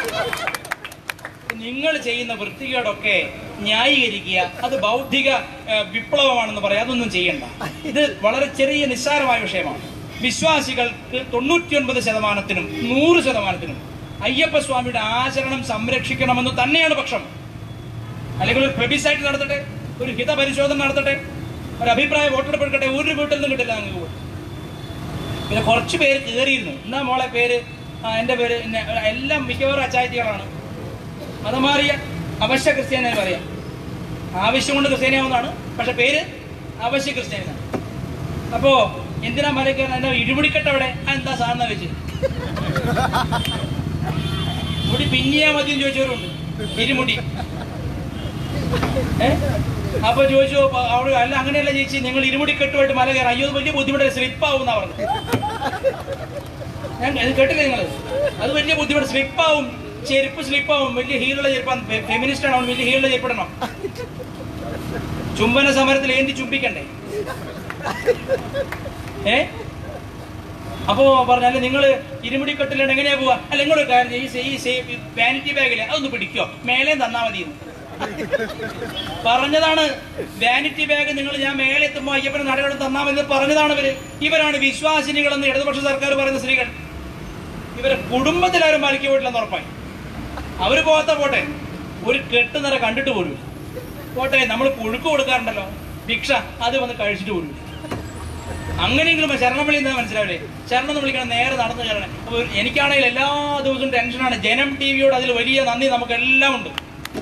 നിങ്ങൾ ചെയ്യുന്ന വൃത്തികേടൊക്കെ ന്യായീകരിക്കുക അത് ബൗദ്ധിക ഏ, വിപ്ലവമാണെന്ന് പറയാം അതൊന്നും ചെയ്യണ്ട ഇത് വളരെ ചെറിയ നിസ്സാരമായ വിഷയമാണ് വിശ്വാസികൾക്ക് തൊണ്ണൂറ്റിയൊൻപത് ശതമാനത്തിനും നൂറ് ശതമാനത്തിനും അയ്യപ്പ സ്വാമിയുടെ ആചരണം സംരക്ഷിക്കണമെന്ന് തന്നെയാണ് പക്ഷം അല്ലെങ്കിൽ ഒരു പ്ലെബിസൈറ്റ് നടത്തട്ടെ ഒരു ഹിതപരിശോധന നടത്തട്ടെ ഒരു അഭിപ്രായ വോട്ടെടുപ്പ് എടുക്കട്ടെ ഒരു വീട്ടിൽ നിന്നും കിട്ടില്ല നിങ്ങൾക്ക് വോട്ട് പിന്നെ കുറച്ച് പേര് കയറിയിരുന്നു എന്നാ മോളെ പേര് ആ എൻ്റെ പേര് ഇന്ന എല്ലാം മിക്കവാറും അച്ചായത്തികളാണ് മതം മാറിയ അവശ്യ ക്രിസ്ത്യാനി പറയാം ആവശ്യം കൊണ്ട് ക്രിസ്ത്യാനിയാവുന്നതാണ് പക്ഷെ പേര് അവശ്യ ക്രിസ്ത്യാനിയാണ് അപ്പോ എന്തിനാ മലയ്ക്കാൻ എന്നെ ഇടിമുടിക്കെട്ട് അവിടെ ആ, എന്താ സാധനം വെച്ച് മുടി പിന്നിയാ മതി എന്ന് ചോദിച്ചവരുണ്ട് ഇരുമുടി ഏ അപ്പൊ ചോദിച്ചു അപ്പൊ അവിടെ അല്ല അങ്ങനെയല്ല ചേച്ചി നിങ്ങൾ ഇരുമുടി കെട്ടുമായിട്ട് മല കയറാം അയ്യോ അത് വലിയ ബുദ്ധിമുട്ട് സ്ലിപ്പ് ആവും എന്നാ പറഞ്ഞത് ഞാൻ ഇത് കേട്ടില്ലേ നിങ്ങൾ അത് വലിയ ബുദ്ധിമുട്ട് സ്ലിപ്പ് ആവും ചെരുപ്പ് സ്ലിപ്പ് ആവും വലിയ ഹീലുള്ള ചെരുപ്പാണ് ഫെമിനിസ്റ്റ് ആണ് അവൻ വലിയ ഹീലുള്ള ചെരുപ്പിടണം ചുംബന സമരത്തിൽ ഏന്തി ചുംബിക്കണ്ടേ ഏ അപ്പോ പറഞ്ഞാല് നിങ്ങൾ ഇരുമുടി കെട്ടിലാണ് എങ്ങനെയാ പോവാ അല്ല നിങ്ങളൊരു കാര്യം ചെയ്യ്. ഈ സേ- ഈ വാനിറ്റി ബാഗില് അതൊന്ന് പിടിക്കോ മേലെ തന്നാ മതി എന്ന്. പറഞ്ഞതാണ് വാനിറ്റി ബാഗ് നിങ്ങൾ ഞാൻ മേലെ എത്തുമ്പോ അയ്യപ്പന് നടയോട് തന്നാ മതി എന്ന് പറഞ്ഞതാണ് ഇവര് ഇവരാണ് വിശ്വാസിനികളെന്ന് ഇടതുപക്ഷ സർക്കാർ പറയുന്ന സ്ത്രീകൾ ഇവരെ കുടുംബത്തിലാരും പാലിക്ക് പോയിട്ടില്ലെന്ന് ഉറപ്പായി അവര് പോകാത്ത പോട്ടെ ഒരു കെട്ടുനിറ കണ്ടിട്ട് പോലും പോട്ടെ നമ്മൾ പുഴുക്ക് കൊടുക്കാറുണ്ടല്ലോ ഭിക്ഷ അത് വന്ന് കഴിച്ചിട്ട് പോലും അങ്ങനെയെങ്കിലും ശരണം വിളി എന്താ മനസ്സിലാവില്ലേ ശരണം എന്ന് വിളിക്കണം നേരെ നടന്നു കയറണം അപ്പൊ ഒരു- എനിക്കാണെങ്കിൽ എല്ലാ ദിവസവും ടെൻഷനാണ് ജനം ടി വിയോട് അതിൽ വലിയ നന്ദി നമുക്ക് എല്ലാം ഉണ്ട്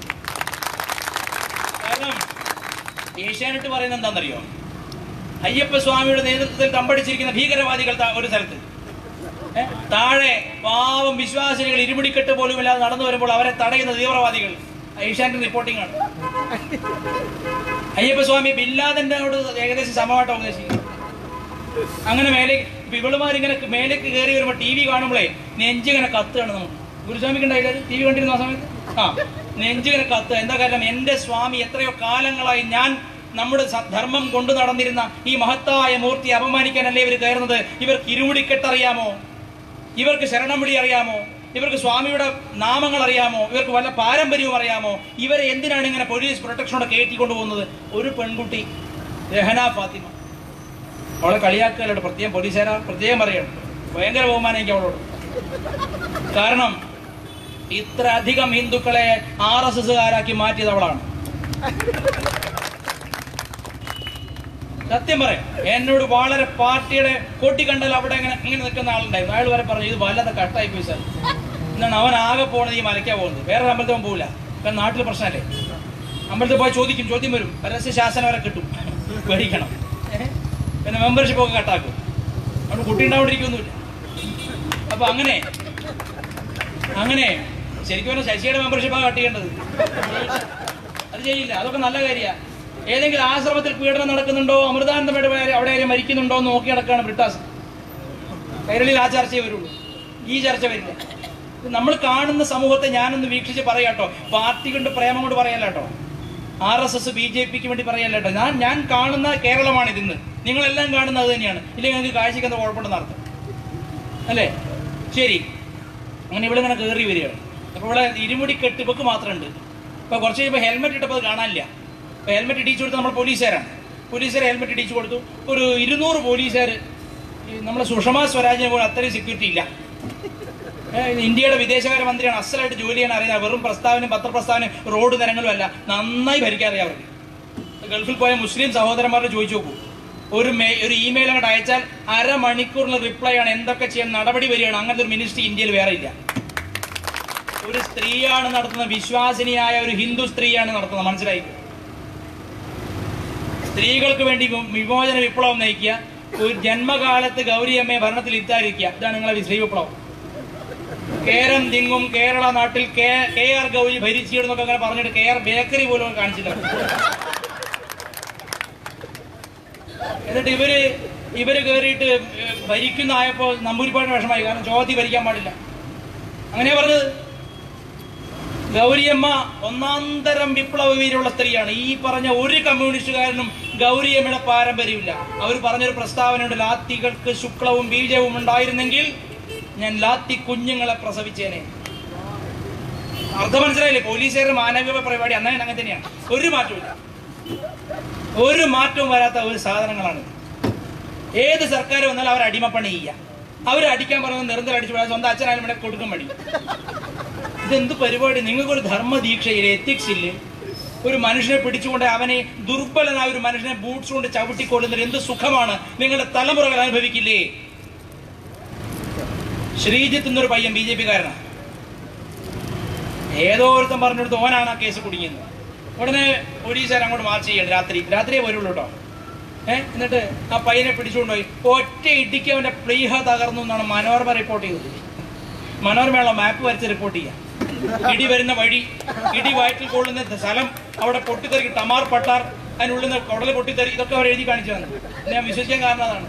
കാരണം ഏഷ്യാനെറ്റ് പറയുന്നത് എന്താണെന്നറിയോ അയ്യപ്പ സ്വാമിയുടെ നേതൃത്വത്തിൽ തമ്പടിച്ചിരിക്കുന്ന ഭീകരവാദികൾ ത- ഒരു സ്ഥലത്ത് ഏ? താഴെ പാവം വിശ്വാസികൾ ഇരുമുടിക്കെട്ട് പോലുമില്ലാതെ നടന്നു വരുമ്പോൾ അവരെ തടയുന്ന തീവ്രവാദികൾ ഏഷ്യാനെറ്റ് റിപ്പോർട്ടിംഗ് ആണ് അയ്യപ്പസ്വാമി ബില്ലാദന്റെ ഏകദേശം സമമായിട്ട് ഉദ്ദേശിക്കുന്നത് അങ്ങനെ മേലെ ഇപ്പൊ ഇവളുമാരിങ്ങനെ മേലേക്ക് കയറി വരുമ്പോ ടി വി കാണുമ്പോഴേ നെഞ്ചിങ്ങനെ കത്തുകയാണ് നമുക്ക് ഗുരുസ്വാമിക്ക് ഉണ്ടായില്ല ടി വി കണ്ടിരുന്ന ആ സമയത്ത് ആ നെഞ്ചിങ്ങനെ കത്ത് എന്താ കാരണം എന്റെ സ്വാമി എത്രയോ കാലങ്ങളായി ഞാൻ നമ്മുടെ സ- ധർമ്മം കൊണ്ടു നടന്നിരുന്ന ഈ മഹത്തായ മൂർത്തി അപമാനിക്കാനല്ലേ ഇവർ കയറുന്നത് ഇവർക്ക് ഇരുമുടിക്കെട്ടറിയാമോ ഇവർക്ക് ശരണം വിളി അറിയാമോ ഇവർക്ക് സ്വാമിയുടെ നാമങ്ങൾ അറിയാമോ ഇവർക്ക് വല്ല പാരമ്പര്യവും അറിയാമോ ഇവരെ എന്തിനാണ് ഇങ്ങനെ പോലീസ് പ്രൊട്ടക്ഷനോടെ കയറ്റിക്കൊണ്ടു പോകുന്നത് ഒരു പെൺകുട്ടി രഹന ഫാത്തിമ അവളെ കളിയാക്കലുണ്ട് പ്രത്യേകം പോലീസുകാരാ പ്രത്യേകം പറയണം ഭയങ്കര ബഹുമാനം എനിക്ക് അവളോട് കാരണം ഇത്ര അധികം ഹിന്ദുക്കളെ ആർ എസ് എസ്സുകാരാക്കി മാറ്റിയത് അവളാണ് സത്യം പറയാം എന്നോട് വളരെ പാർട്ടിയുടെ കൊട്ടി കണ്ടാൽ അവിടെ ഇങ്ങനെ ഇങ്ങനെ നിൽക്കുന്ന ആളുണ്ടായിരുന്നു അയാൾ വരെ പറഞ്ഞു ഇത് വല്ലാത്ത കട്ടായി പോയി സാർ എന്നാണ് അവൻ ആകെ പോണത് ഈ മലയ്ക്കാ പോകുന്നത് വേറെ അമ്പലത്തിൽ അവൻ പോകില്ല കാരണം നാട്ടിൽ പ്രശ്നമല്ലേ അമ്പലത്തിൽ പോയി ചോദിക്കും ചോദ്യം വരും പരസ്യ ശാസനം വരെ കിട്ടും പേടിക്കണം ഏ? പിന്നെ മെമ്പർഷിപ്പ് ഒക്കെ കട്ടാക്കും അവിടെ കുട്ടി ഉണ്ടാവാണ്ടിരിക്കൊന്നുമില്ല അപ്പൊ അങ്ങനെ അങ്ങനെ ശരിക്കും പറഞ്ഞാൽ ശശിയുടെ മെമ്പർഷിപ്പാണ് കട്ട് ചെയ്യേണ്ടത് അത് ചെയ്യില്ല അതൊക്കെ നല്ല കാര്യമാണ് ഏതെങ്കിലും ആശ്രമത്തിൽ പീഡനം നടക്കുന്നുണ്ടോ അമൃതാനന്ദമയുടെ പേര് അവിടെ ആരും മരിക്കുന്നുണ്ടോ എന്ന് നോക്കി നടക്കുകയാണ് ബ്രിട്ടാസ് കൈരളിയിൽ ആ ചർച്ചയെ വരുള്ളൂ ഈ ചർച്ച വരില്ല ഇത് നമ്മൾ കാണുന്ന സമൂഹത്തെ ഞാനൊന്ന് വീക്ഷിച്ച് പറയാട്ടോ പാർട്ടി കൊണ്ട് പ്രേമം കൊണ്ട് പറയല്ല കേട്ടോ R S S B J പിക്ക് വേണ്ടി പറയല്ല കേട്ടോ ഞാൻ ഞാൻ കാണുന്ന കേരളമാണ് ഇതിന്ന് നിങ്ങളെല്ലാം കാണുന്നത് അത് തന്നെയാണ് ഇല്ലെങ്കിൽ നിങ്ങൾക്ക് കാഴ്ചയ്ക്ക് എന്താ കുഴപ്പമുണ്ടെന്ന് അർത്ഥം അല്ലേ ശരി അങ്ങനെ ഇവിടെ ഇങ്ങനെ കയറി വരികയാണ് അപ്പൊ ഇവിടെ ഇരുമുടി കെട്ട് ഇവക്ക് മാത്രമുണ്ട് ഇപ്പൊ കുറച്ച് കഴിയുമ്പോൾ ഹെൽമെറ്റ് ഇട്ടപ്പോൾ അത് കാണാനില്ല അപ്പൊ ഹെൽമെറ്റ് ഇടിച്ചു കൊടുത്ത് നമ്മൾ പോലീസുകാരാണ് പോലീസുകാർ ഹെൽമെറ്റ് ഇടിച്ചു കൊടുത്തു ഒരു ഇരുന്നൂറ് പോലീസുകാർ നമ്മളെ സുഷമ സ്വരാജിനെ പോലെ അത്രയും സെക്യൂരിറ്റി ഇല്ല ഏ, ഇന്ത്യയുടെ വിദേശകാര്യ മന്ത്രിയാണ് അസലായിട്ട് ജോലി ചെയ്യാൻ അറിയാം വെറും പ്രസ്താവനയും പത്രപ്രസ്താവനയും റോഡ് നിരങ്ങളും അല്ല നന്നായി ഭരിക്കാൻ അറിയാം അവർക്ക് ഗൾഫിൽ പോയ മുസ്ലിം സഹോദരന്മാരോട് ചോദിച്ചു നോക്കൂ ഒരു മേ ഒരു ഇമെയിൽ അങ്ങോട്ട് അയച്ചാൽ അരമണിക്കൂറിന് റിപ്ലൈ ആണ് എന്തൊക്കെ ചെയ്യാൻ നടപടി വരികയാണ് അങ്ങനത്തെ ഒരു മിനിസ്ട്രി ഇന്ത്യയിൽ വേറെ ഇല്ല ഒരു സ്ത്രീയാണ് നടത്തുന്നത് വിശ്വാസിനിയായ ഒരു ഹിന്ദു സ്ത്രീയാണ് നടത്തുന്നത് മനസ്സിലായി സ്ത്രീകൾക്ക് വേണ്ടി വി- വിമോചന വിപ്ലവം നയിക്കുക ഒരു ജന്മകാലത്ത് ഗൗരിയമ്മയെ ഭരണത്തിൽ ഇരുത്താതിരിക്കുക ഇതാണ് നിങ്ങളെ സ്ത്രീ വിപ്ലവം കേരം തിങ്ങും കേരള നാട്ടിൽ കെ കെ ആർ ഗൗരി ഭരിച്ചിടുന്നൊക്കെ അങ്ങനെ പറഞ്ഞിട്ട് കെ ആർ ബേക്കറി പോലും കാണിച്ചില്ല എന്നിട്ട് ഇവര് ഇവര് കയറിയിട്ട് ഏഹ്, ഭരിക്കുന്നതായപ്പോ നമ്പൂരിപ്പാടിന് വിഷമായി കാരണം ചോദ്യം ഭരിക്കാൻ പാടില്ല അങ്ങനെയാ പറഞ്ഞത് ഗൗരിയമ്മ ഒന്നാന്തരം വിപ്ലവ വീരമുള്ള സ്ത്രീയാണ് ഈ പറഞ്ഞ ഒരു കമ്മ്യൂണിസ്റ്റുകാരനും ഗൗരിയമ്മയുടെ പാരമ്പര്യമില്ല അവർ പറഞ്ഞൊരു പ്രസ്താവനയുണ്ട് ലാത്തികൾക്ക് ശുക്ലവും ബീജവും ഉണ്ടായിരുന്നെങ്കിൽ ഞാൻ ലാത്തി കുഞ്ഞുങ്ങളെ പ്രസവിച്ചേനെ അർത്ഥം മനസ്സിലായില്ലേ പോലീസുകാരുടെ മാനവിക പരിപാടി അന്നേ അങ്ങനെ തന്നെയാണ് ഒരു മാറ്റമില്ല ഒരു മാറ്റവും വരാത്ത ഒരു സാധനങ്ങളാണ് ഏത് സർക്കാർ വന്നാലും അവർ അടിമപ്പണി ചെയ്യുക അവർ അടിക്കാൻ പറയുന്നത് നിരന്തരം അടിച്ചു വിടാൻ സ്വന്തം അച്ഛനായാലും ഇവിടെ കൊടുക്കും മടി ഇതെന്ത് പരിപാടി നിങ്ങൾക്കൊരു ധർമ്മ ദീക്ഷയില്ലേ എത്തിക്സ് ഇല്ലേ ഒരു മനുഷ്യനെ പിടിച്ചുകൊണ്ട് അവനെ ദുർബലനായ ഒരു മനുഷ്യനെ ബൂട്ട്സ് കൊണ്ട് ചവിട്ടിക്കൊള്ളുന്നതിൽ എന്ത് സുഖമാണ് നിങ്ങളുടെ തലമുറകൾ അനുഭവിക്കില്ലേ ശ്രീജിത്ത് എന്നൊരു പയ്യൻ ബി ജെ പിക്കാരനാണ് ഏതോ ഒരുത്തൻ പറഞ്ഞെടുത്ത് ഓനാണ് ആ കേസ് കുടുങ്ങിയത് ഉടനെ പോലീസുകാർ അങ്ങോട്ട് മാർച്ച് ചെയ്യണം രാത്രി രാത്രിയേ വരുള്ളൂ കേട്ടോ ഏഹ് എന്നിട്ട് ആ പയ്യനെ പിടിച്ചുകൊണ്ടുപോയി ഒറ്റ ഇടിക്ക് അവന്റെ പ്ലീഹ തകർന്നു എന്നാണ് മനോരമ റിപ്പോർട്ട് ചെയ്തത് മനോരമയുള്ള മാപ്പ് വരച്ച് റിപ്പോർട്ട് ചെയ്യാം ഇടി വരുന്ന വഴി ഇടി വയറ്റിൽ കൊള്ളുന്ന സ്ഥലം അവിടെ പൊട്ടിത്തെറിക്ക് ടമാർ പട്ടാർ അതിനുള്ളിൽ നിന്ന് കുടൽ പൊട്ടിത്തെറി ഇതൊക്കെ അവർ എഴുതി കാണിച്ചു തന്നു ഞാൻ വിശ്വസിക്കാൻ കാരണം അതാണ്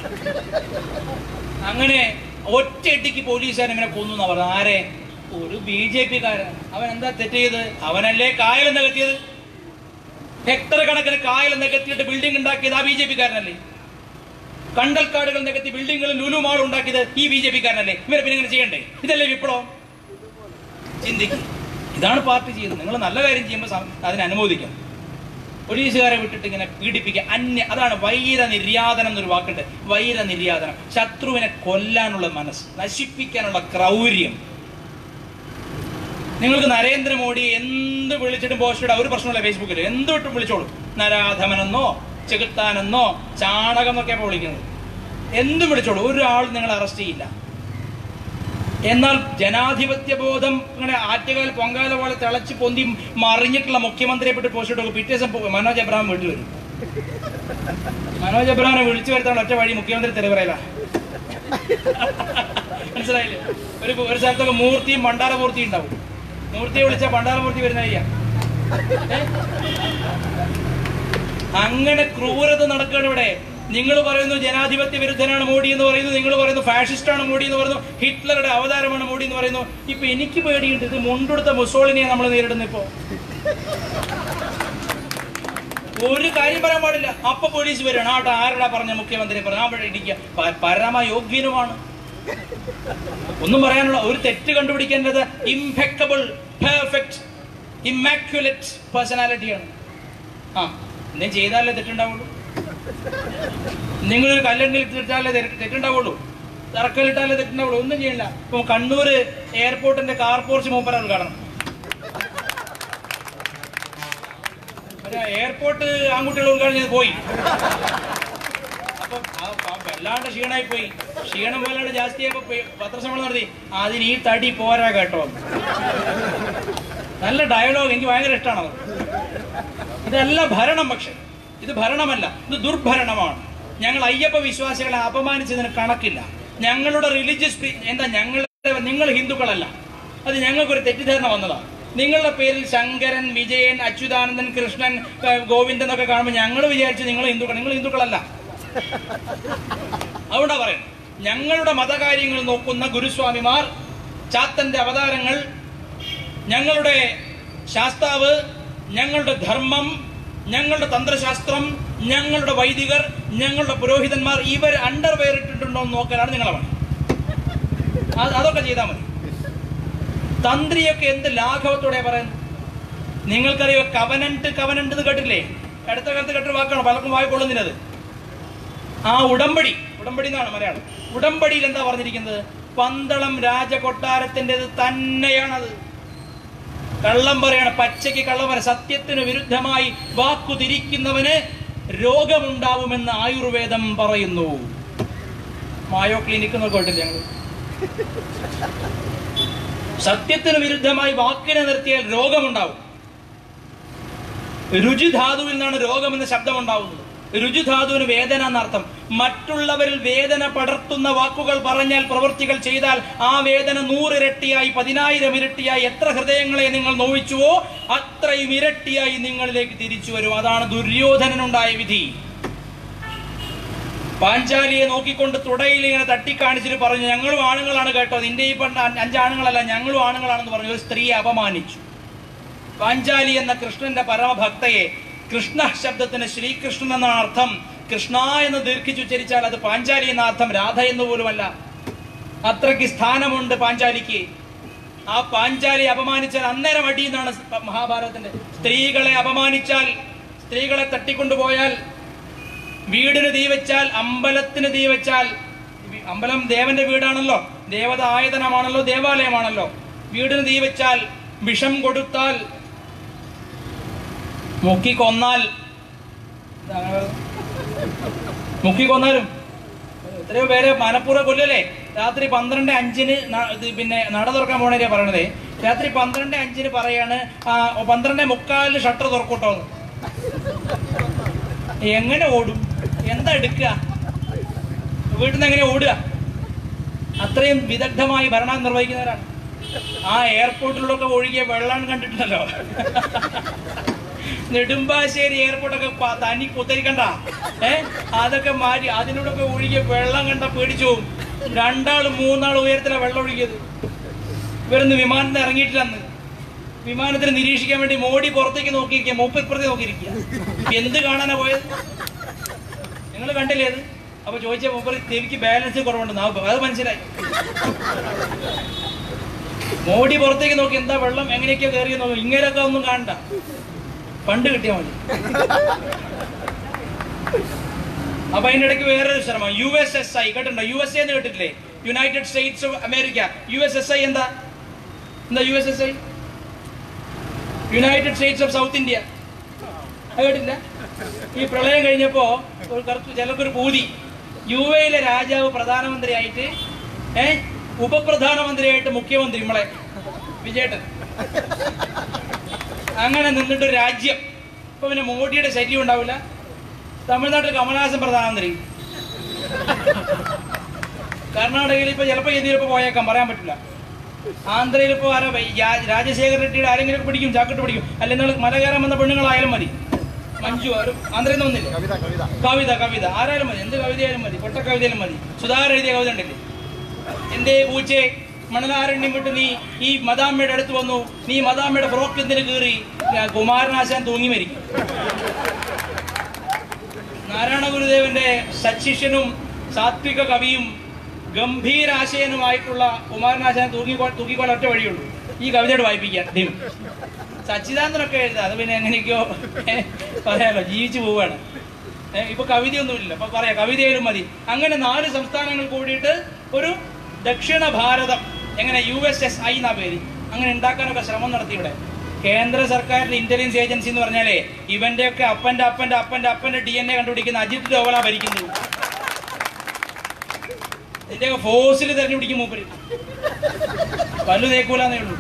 അങ്ങനെ ഒറ്റ ഇടിക്ക് പോലീസുകാരൻ ഇങ്ങനെ കൊന്നു എന്നാ പറഞ്ഞത് ആരെ ഒരു ബി ജെ പിക്കാരൻ അവൻ എന്താ തെറ്റ് ചെയ്ത് അവനല്ലേ കായൽ നികത്തിയത് ഹെക്ടർ കണക്കിന് കായൽ നികത്തിയിട്ട് ബിൽഡിംഗ് ഉണ്ടാക്കിയത് ആ ബി ജെ പിക്കാരനല്ലേ കണ്ടൽക്കാടുകൾ നികത്തി ബിൽഡിങ്ങുകൾ ലുലു മാൾ ഉണ്ടാക്കിയത് ഈ ബി ജെ പിക്കാരനല്ലേ ഇവരെ പിന്നെ ഇങ്ങനെ ചെയ്യണ്ടേ ഇതല്ലേ വിപ്ലവം ചിന്തിക്കും ഇതാണ് പാർട്ടി ചെയ്യുന്നത് നിങ്ങൾ നല്ല കാര്യം ചെയ്യുമ്പോൾ സം- അതിനെ അനുമോദിക്കാം പോലീസുകാരെ വിട്ടിട്ട് ഇങ്ങനെ പീഡിപ്പിക്കുക അന്യ അതാണ് വൈര നിര്യാതനം എന്നൊരു വാക്കുണ്ട് വൈര നിര്യാതനം ശത്രുവിനെ കൊല്ലാനുള്ള മനസ്സ് നശിപ്പിക്കാനുള്ള ക്രൗര്യം നിങ്ങൾക്ക് നരേന്ദ്രമോദി എന്ത് വിളിച്ചിട്ടും പോസ്റ്റ് ഇടാം ഒരു പ്രശ്നമില്ല ഫേസ്ബുക്കിൽ എന്ത് വിട്ടും വിളിച്ചോളൂ നരാധമനെന്നോ ചെകുത്താനെന്നോ ചാണകം എന്നൊക്കെ ഇപ്പോൾ വിളിക്കുന്നത് എന്തും വിളിച്ചോളൂ ഒരാൾ നിങ്ങൾ അറസ്റ്റ് ചെയ്യില്ല എന്നാൽ ജനാധിപത്യ ബോധം ഇങ്ങനെ ആറ്റുകാൽ പൊങ്കാല പോലെ തിളച്ച് പൊന്തി മറിഞ്ഞിട്ടുള്ള മുഖ്യമന്ത്രിയെ പറ്റി പോസ്റ്റ് ഇട്ടു പിറ്റേ ദിവസം പോ- മനോജ് എബ്രാഹിം വീട്ടിൽ വരും മനോജ് എബ്രാഹിനെ വിളിച്ചു വരുത്താൻ ഒറ്റ വഴി മുഖ്യമന്ത്രി തെരുവറയില മനസ്സിലായില്ലേ ഒരു ഒരു സ്ഥലത്തൊക്കെ മൂർത്തിയും ഭണ്ഡാര മൂർത്തിയും ഉണ്ടാവും മൂർത്തിയെ വിളിച്ചാൽ ഭണ്ഡാര മൂർത്തി വരുന്ന വഴിയാ ഏ? അങ്ങനെ ക്രൂരത നടക്കുകയാണ് ഇവിടെ നിങ്ങൾ പറയുന്നു ജനാധിപത്യ വിരുദ്ധനാണ് മോഡി എന്ന് പറയുന്നു നിങ്ങൾ പറയുന്നു ഫാഷിസ്റ്റാണ് മോഡി എന്ന് പറയുന്നു ഹിറ്റ്ലറുടെ അവതാരമാണ് മോഡി എന്ന് പറയുന്നു ഇപ്പൊ എനിക്ക് പേടിയുണ്ട് ഇത് മുണ്ടെടുത്ത മുസോളിനിയെ നമ്മൾ നേരിടുന്ന ഇപ്പോ ഒരു കാര്യം പറയാൻ പാടില്ല അപ്പൊ പോലീസ് വരികയാണ് ആട്ടെ ആരടാ പറഞ്ഞ മുഖ്യമന്ത്രി പറഞ്ഞു അവിടെ ഇടിക്കുക പ- പരമയോഗ്യനുമാണ് ഒന്നും പറയാനുള്ള ഒരു തെറ്റ് കണ്ടുപിടിക്കേണ്ടത് ഇംപെക്കബിൾ പെർഫെക്റ്റ് ഇമ്മാക്യുലേറ്റ് പേഴ്സണാലിറ്റിയാണ് ആ എന്തെങ്കിലും ചെയ്താലേ തെറ്റുണ്ടാവുള്ളൂ നിങ്ങളൊരു കല്ലെണ്ണിൽ ഇട്ടാലേ തെറ്റ് തെറ്റുണ്ടാവുള്ളൂ തറക്കല്ലിട്ടാലേ തെറ്റുണ്ടാവുള്ളൂ ഒന്നും ചെയ്യില്ല ഇപ്പൊ കണ്ണൂർ എയർപോർട്ടിന്റെ കാർ പോർച്ച് മൂപ്പരാൾ കാണണം ഒരു എയർപോർട്ട് ആൺകുട്ടികൾ ഉദ്ഘാടനം ചെയ്ത് പോയി അപ്പൊ ആ- ആ വല്ലാണ്ട് ക്ഷീണമായി പോയി ക്ഷീണം വല്ലാണ്ട് ജാസ്തിയായപ്പോ പേ- പത്രസമ്മേളനം നടത്തി അതിന് ഈ തടി പോരാ കേട്ടോ നല്ല ഡയലോഗ് എനിക്ക് ഭയങ്കര ഇഷ്ടമാണ് ഇതല്ല ഭരണം പക്ഷെ ഇത് ഭരണമല്ല ഇത് ദുർഭരണമാണ് ഞങ്ങൾ അയ്യപ്പ വിശ്വാസികളെ അപമാനിച്ചതിന് കണക്കില്ല ഞങ്ങളുടെ റിലീജിയസ് എന്താ ഞങ്ങളുടെ നിങ്ങൾ ഹിന്ദുക്കളല്ല അത് ഞങ്ങൾക്കൊരു തെറ്റിദ്ധാരണ വന്നതാണ് നിങ്ങളുടെ പേരിൽ ശങ്കരൻ വിജയൻ അച്യുതാനന്ദൻ കൃഷ്ണൻ ഏഹ്, ഗോവിന്ദൻ എന്നൊക്കെ കാണുമ്പോൾ ഞങ്ങൾ വിചാരിച്ചു നിങ്ങൾ ഹിന്ദുക്കൾ നിങ്ങൾ ഹിന്ദുക്കളല്ല അതുകൊണ്ടാ പറയുന്നത് ഞങ്ങളുടെ മതകാര്യങ്ങൾ നോക്കുന്ന ഗുരുസ്വാമിമാർ ചാത്തന്റെ അവതാരങ്ങൾ ഞങ്ങളുടെ ശാസ്താവ് ഞങ്ങളുടെ ധർമ്മം ഞങ്ങളുടെ തന്ത്രശാസ്ത്രം ഞങ്ങളുടെ വൈദികർ ഞങ്ങളുടെ പുരോഹിതന്മാർ ഇവർ അണ്ടർവെയർ ഇട്ടിട്ടുണ്ടോ എന്ന് നോക്കാനാണ് നിങ്ങളെ പണി അത് അതൊക്കെ ചെയ്താൽ മതി തന്ത്രിയൊക്കെ എന്ത് ലാഘവത്തോടെ പറയുന്നത് നിങ്ങൾക്കറിയോ കവനന്റ് കവനന്റ് എന്ന് കേട്ടില്ലേ അടുത്ത കാലത്ത് കേട്ടൊരു വാക്കാണ് പലർക്കും വായി കൊള്ളുന്നില്ലത് ആ ഉടമ്പടി ഉടമ്പടി എന്നാണ് മലയാളം ഉടമ്പടിയിൽ എന്താ പറഞ്ഞിരിക്കുന്നത് പന്തളം രാജകൊട്ടാരത്തിൻ്റെത് തന്നെയാണത് കള്ളം പറയണ പച്ചയ്ക്ക് കള്ളം പറ സത്യത്തിന് വിരുദ്ധമായി വാക്കു തിരിക്കുന്നവന് രോഗമുണ്ടാവുമെന്ന് ആയുർവേദം പറയുന്നു മായോ ക്ലിനിക് എന്നൊക്കെ കേട്ടില്ല ഞങ്ങൾ സത്യത്തിന് വിരുദ്ധമായി വാക്കിനെ നിർത്തിയാൽ രോഗമുണ്ടാവും രുചിധാതുവിൽ നിന്നാണ് രോഗം എന്ന ശബ്ദം ഉണ്ടാവുന്നത് രുചിധാതുവിന് വേദന എന്നർത്ഥം മറ്റുള്ളവരിൽ വേദന പടർത്തുന്ന വാക്കുകൾ പറഞ്ഞാൽ പ്രവൃത്തികൾ ചെയ്താൽ ആ വേദന നൂറിരട്ടിയായി പതിനായിരം ഇരട്ടിയായി എത്ര ഹൃദയങ്ങളെ നിങ്ങൾ നോവിച്ചുവോ അത്രയും ഇരട്ടിയായി നിങ്ങളിലേക്ക് തിരിച്ചു വരും അതാണ് ദുര്യോധനനുണ്ടായ വിധി പാഞ്ചാലിയെ നോക്കിക്കൊണ്ട് തുടയിൽ ഇങ്ങനെ തട്ടിക്കാണിച്ചിട്ട് പറഞ്ഞു ഞങ്ങളും ആണുങ്ങളാണ് കേട്ടോ നിന്റെ ഈ പണ്ട് അഞ്ചാണുങ്ങളല്ല ഞങ്ങളും ആണുങ്ങളാണെന്ന് പറഞ്ഞു ഒരു സ്ത്രീയെ അപമാനിച്ചു പാഞ്ചാലി എന്ന കൃഷ്ണന്റെ പരമഭക്തയെ കൃഷ്ണ ശബ്ദത്തിന് ശ്രീകൃഷ്ണൻ എന്നാണ് അർത്ഥം കൃഷ്ണ എന്ന് ദീർഘിച്ചുച്ചരിച്ചാൽ അത് പാഞ്ചാലി എന്ന അർത്ഥം രാധ എന്ന് പോലുമല്ല അത്രയ്ക്ക് സ്ഥാനമുണ്ട് പാഞ്ചാലിക്ക് ആ പാഞ്ചാലി അപമാനിച്ചാൽ അന്നേരം അടി എന്നാണ് മഹാഭാരതത്തിന്റെ സ്ത്രീകളെ അപമാനിച്ചാൽ സ്ത്രീകളെ തട്ടിക്കൊണ്ടുപോയാൽ വീടിന് തീ വെച്ചാൽ അമ്പലത്തിന് തീ വെച്ചാൽ വി- അമ്പലം ദേവന്റെ വീടാണല്ലോ ദേവത ആയതനമാണല്ലോ ദേവാലയമാണല്ലോ വീടിന് തീ വെച്ചാൽ വിഷം കൊടുത്താൽ മുക്കി കൊന്നാൽ ഇതാണ് മുക്കി കൊന്നാലും എത്രയോ പേരെ മനഃപൂർവ്വം കൊല്ലല്ലേ രാത്രി പന്ത്രണ്ട് അഞ്ചിന് ന- ഇത് പിന്നെ നട തുറക്കാൻ പോണേ പറയണതേ രാത്രി പന്ത്രണ്ട് അഞ്ചിന് പറയാണ് ആ, പന്ത്രണ്ട് മുക്കാലിന് ഷട്ടർ തുറക്കൂട്ടോ എന്ന്. എങ്ങനെ ഓടും എന്താ എടുക്കുക വീട്ടിൽ നിന്ന് എങ്ങനെ ഓടുക അത്രയും വിദഗ്ധമായി ഭരണം നിർവഹിക്കുന്നവരാണ് ആ എയർപോർട്ടിലൂടെ ഒഴുകിയ വെള്ളം കണ്ടിട്ടുണ്ടല്ലോ നെടുമ്പാശ്ശേരി എയർപോർട്ടൊക്കെ പ- തനി കുത്തരിക്കണ്ട ഏ അതൊക്കെ മാറ്റി അതിലൂടെ ഒക്കെ ഒഴുകിയ വെള്ളം കണ്ട പേടിച്ചു പോകും രണ്ടാളും മൂന്നാളും ഉയരത്തിലാണ് വെള്ളം ഒഴുകിയത് ഇവരൊന്ന് വിമാനത്തിൽ ഇറങ്ങിയിട്ടില്ലെന്ന് വിമാനത്തിൽ നിരീക്ഷിക്കാൻ വേണ്ടി മോഡി പുറത്തേക്ക് നോക്കിയിരിക്കുക മൂപ്പർ ഇപ്പുറത്തേക്ക് നോക്കിയിരിക്കുക എന്ത് കാണാനാ പോയത് നിങ്ങൾ കണ്ടില്ലേ അത് അപ്പൊ ചോദിച്ച മൂപ്പർ ചെവിക്ക് ബാലൻസ് കുറവുണ്ട് നാവ് അത് മനസ്സിലായി മോഡി പുറത്തേക്ക് നോക്കി എന്താ വെള്ളം എങ്ങനെയൊക്കെയോ കയറി നോക്കും ഇങ്ങനെയൊക്കെ ഒന്നും കാണണ്ട പണ്ട് കിട്ടിയാൽ മതി അപ്പൊ അതിന്റെ ഇടയ്ക്ക് വേറൊരു ശ്രമം യു എസ് എസ് ഐ കേട്ടിട്ടുണ്ടോ യു എസ് എ എന്ന് കേട്ടിട്ടില്ലേ united states of America U S S I എന്താ എന്താ U S S I united states of south India അത് കേട്ടില്ല ഈ പ്രളയം കഴിഞ്ഞപ്പോ ഒരു കറുത്ത് ചിലർക്കൊരു പൂതി യു എയിലെ രാജാവ് പ്രധാനമന്ത്രിയായിട്ട് ഏ ഉപപ്രധാനമന്ത്രിയായിട്ട് മുഖ്യമന്ത്രി നമ്മളെ വിജയേട്ടൻ അങ്ങനെ നിന്നിട്ട് ഒരു രാജ്യം ഇപ്പൊ പിന്നെ മോഡിയുടെ ശല്യം ഉണ്ടാവില്ല തമിഴ്നാട്ടിൽ കമലഹാസൻ പ്രധാനമന്ത്രി കർണാടകയിൽ ഇപ്പൊ ചിലപ്പോ എന്തിനൊക്കെ പോയേക്കാം പറയാൻ പറ്റില്ല ആന്ധ്രയിൽ ഇപ്പൊ ആരോ വൈ- രാ- രാജശേഖർ റെഡ്ഡിയുടെ ആരെങ്കിലും ഒക്കെ പിടിക്കും ചാക്കിട്ട് പിടിക്കും അല്ലെങ്കിൽ മല കയറാൻ വന്ന പെണ്ണുങ്ങളായാലും മതി മഞ്ജു ഒരു ആന്ധ്രയിൽ നിന്ന് വന്നില്ലേ കവിത കവിത കവിത കവിത ആരായാലും മതി എന്ത് കവിതയായാലും മതി പൊട്ട കവിതയാലും മതി സുധാകരൻ എഴുതിയ കവിത ഉണ്ടല്ലേ എന്തേ പൂച്ചേ മണലാരണ്യം വിട്ട് നീ ഈ മദാമ്മയുടെ അടുത്ത് വന്നു നീ മദാമ്മയുടെ ഫ്രോക്ക് എന്തിനു കീറി ഞാൻ കുമാരനാശാൻ തൂങ്ങി മരിക്കും നാരായണ ഗുരുദേവന്റെ സച്ചിഷ്യനും സാത്വിക കവിയും ഗംഭീരാശയനുമായിട്ടുള്ള കുമാരനാശാൻ തൂങ്ങിക്കോ തൂക്കിക്കോളാൻ ഒറ്റ വഴിയുള്ളൂ ഈ കവിതയോട് വായിപ്പിക്കാൻ ദൈവം സച്ചിദാനന്ദനൊക്കെ എഴുതാം അത് പിന്നെ എങ്ങനെയൊക്കെയോ ഏ, പറയാലോ ജീവിച്ചു പോവാണ് ഏ, ഇപ്പൊ കവിതയൊന്നുമില്ല അപ്പൊ പറയാം കവിതയിലും മതി അങ്ങനെ നാല് സംസ്ഥാനങ്ങൾ കൂടിയിട്ട് ഒരു ദക്ഷിണ ഭാരതം എങ്ങനെ യു എസ് എസ് ഐ എന്നാ പേര് അങ്ങനെ ഉണ്ടാക്കാനൊക്കെ ശ്രമം നടത്തി ഇവിടെ കേന്ദ്ര സർക്കാരിന്റെ ഇന്റലിജൻസ് ഏജൻസി എന്ന് പറഞ്ഞാലേ ഇവന്റെ ഒക്കെ അപ്പന്റെ അപ്പന്റെ അപ്പന്റെ അപ്പന്റെ ഡി എൻ എ കണ്ടുപിടിക്കുന്ന അജിത് ഡോവല ഭരിക്കുന്നത് ഇതിന്റെയൊക്കെ ഫോഴ്സിൽ തെരഞ്ഞുപിടിക്കും മൂപ്പര് പല്ലു തേക്കൂലെന്നേ ഉള്ളൂ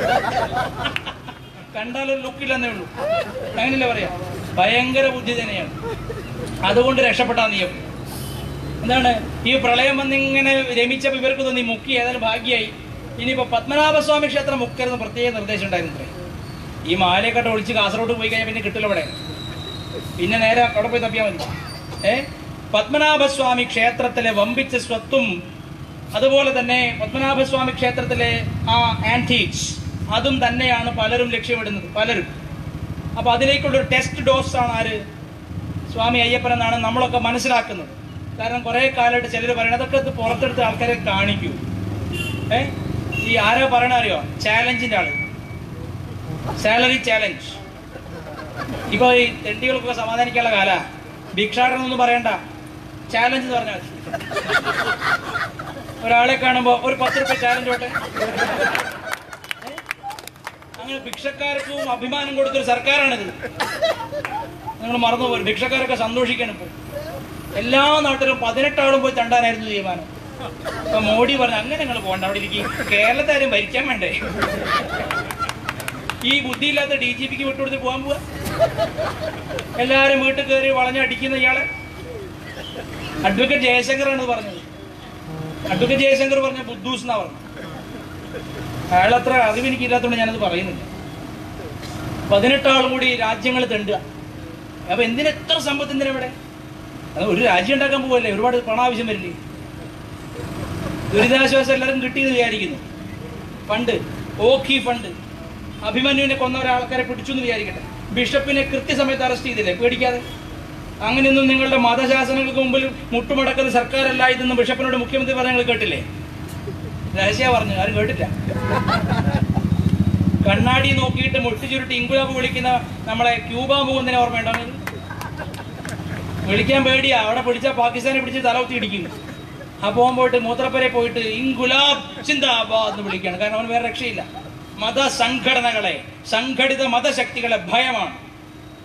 കണ്ടാലൊരു ലുക്കില്ലെന്നേ ഉള്ളൂ അങ്ങനെയല്ലേ പറയാ ഭയങ്കര ബുദ്ധി തന്നെയാണ് അതുകൊണ്ട് രക്ഷപ്പെട്ടാ നീയും എന്താണ് ഈ പ്രളയം വന്നിങ്ങനെ രമിച്ചപ്പോൾ ഇവർക്ക് തോന്നി മുക്കി ഏതായാലും ഭാഗ്യമായി ഇനിയിപ്പോ പത്മനാഭസ്വാമി ക്ഷേത്രം മുക്കരുന്ന് പ്രത്യേക നിർദ്ദേശം ഉണ്ടായിരുന്നു ഈ മാലയൊക്കെ ഒളിച്ച് കാസർഗോഡ് പോയി കഴിഞ്ഞാൽ പിന്നെ കിട്ടില്ല ഇവിടെ പിന്നെ നേരെ അവിടെ പോയി തപ്പിയാൽ മതി ഏ പത്മനാഭസ്വാമി ക്ഷേത്രത്തിലെ വമ്പിച്ച സ്വത്തും അതുപോലെ തന്നെ പത്മനാഭസ്വാമി ക്ഷേത്രത്തിലെ ആ ആന്റീക്സ് അതും തന്നെയാണ് പലരും ലക്ഷ്യമിടുന്നത് പലരും അപ്പൊ അതിലേക്കുള്ളൊരു ടെസ്റ്റ് ഡോസ് ആണ് ആര് സ്വാമി അയ്യപ്പൻ എന്നാണ് നമ്മളൊക്കെ മനസ്സിലാക്കുന്നത് കാരണം കുറെ കാലമായിട്ട് ചിലർ പറയണത് അതൊക്കെ ഇത് പുറത്തെടുത്ത് ആൾക്കാരെ കാണിക്കൂ ഏ ഈ ആരോ പറയണ അറിയോ ചാലഞ്ചിന്റെ ആള് സാലറി ചാലഞ്ച് ഇപ്പൊ ഈ തെണ്ടികൾക്കൊക്കെ സമാധാനിക്കാനുള്ള കാല ഭിക്ഷാടനം ഒന്നും പറയണ്ട ചാലഞ്ച് എന്ന് പറഞ്ഞാൽ മതി ഒരാളെ കാണുമ്പോ ഒരു പത്ത് റുപ്യ ചാലഞ്ച് ഓട്ടെ ഏ? അങ്ങനെ ഭിക്ഷക്കാർക്കും അഭിമാനം കൊടുത്തൊരു സർക്കാരാണിത് നിങ്ങൾ മറന്നു പോലും ഭിക്ഷക്കാരൊക്കെ സന്തോഷിക്കണം ഇപ്പോൾ എല്ലാ നാട്ടിലും പതിനെട്ടാളും പോയി തണ്ടാനായിരുന്നു തീരുമാനം അപ്പൊ മോഡി പറഞ്ഞു അങ്ങനെ നിങ്ങൾ പോകണ്ട അവിടെ ഇരിക്കും കേരളത്തെ ആരും ഭരിക്കാൻ വേണ്ടേ ഈ ബുദ്ധിയില്ലാത്ത ഡി ജി പിക്ക് വിട്ടുകൊടുത്ത് പോകാൻ പോവാ എല്ലാരും വീട്ടിൽ കയറി വളഞ്ഞടിക്കുന്ന ഇയാളെ അഡ്വക്കേറ്റ് ജയശങ്കറാണ് ഇത് പറഞ്ഞത് അഡ്വക്കേറ്റ് ജയശങ്കർ പറഞ്ഞ ബുദ്ധൂസ് എന്നാ പറഞ്ഞു അയാളത്ര അറിവ് എനിക്കില്ലാത്തതുകൊണ്ട് ഞാനത് പറയുന്നില്ല പതിനെട്ടാളും കൂടി രാജ്യങ്ങൾ തെണ്ടുക അപ്പൊ എന്തിന് എത്ര സമ്പത്ത് എന്തിനാ ഇവിടെ അത് ഒരു രാജ്യം ഉണ്ടാക്കാൻ പോവല്ലേ ഒരുപാട് പണം ആവശ്യം വരില്ലേ ദുരിതാശ്വാസം എല്ലാവരും കിട്ടിയെന്ന് വിചാരിക്കുന്നു ഫണ്ട് ഓഖി ഫണ്ട് അഭിമന്യുവിനെ കൊന്ന ഒരാൾക്കാരെ പിടിച്ചു എന്ന് വിചാരിക്കട്ടെ ബിഷപ്പിനെ കൃത്യസമയത്ത് അറസ്റ്റ് ചെയ്തില്ലേ പേടിക്കാതെ അങ്ങനെയൊന്നും നിങ്ങളുടെ മതശാസനങ്ങൾക്ക് മുമ്പിൽ മുട്ടുമടക്കുന്ന സർക്കാരല്ല ഇതെന്ന് ബിഷപ്പിനോട് മുഖ്യമന്ത്രി പറഞ്ഞ നിങ്ങൾ കേട്ടില്ലേ രഹസ്യ പറഞ്ഞു ആരും കേട്ടില്ല കണ്ണാടി നോക്കിയിട്ട് മുട്ടി ചുരുട്ടി ഇൻകുലാബ് വിളിക്കുന്ന നമ്മളെ ക്യൂബ മുകുന്ദനെ ഓർമ്മയുണ്ടോ നിങ്ങൾക്ക്? വിളിക്കാൻ പേടിയാ അവിടെ പിടിച്ചാൽ പാകിസ്ഥാനെ പിടിച്ച് തലകുത്തി ഇടിക്കും ആ പോകാൻ പോയിട്ട് മൂത്രപ്പരെ പോയിട്ട് ഇൻകുലാബ് ചിന്താബാദ് എന്ന് വിളിക്കുകയാണ് കാരണം അവന് വേറെ രക്ഷയില്ല മതസംഘടനകളെ സംഘടിത മതശക്തികളെ ഭയമാണ്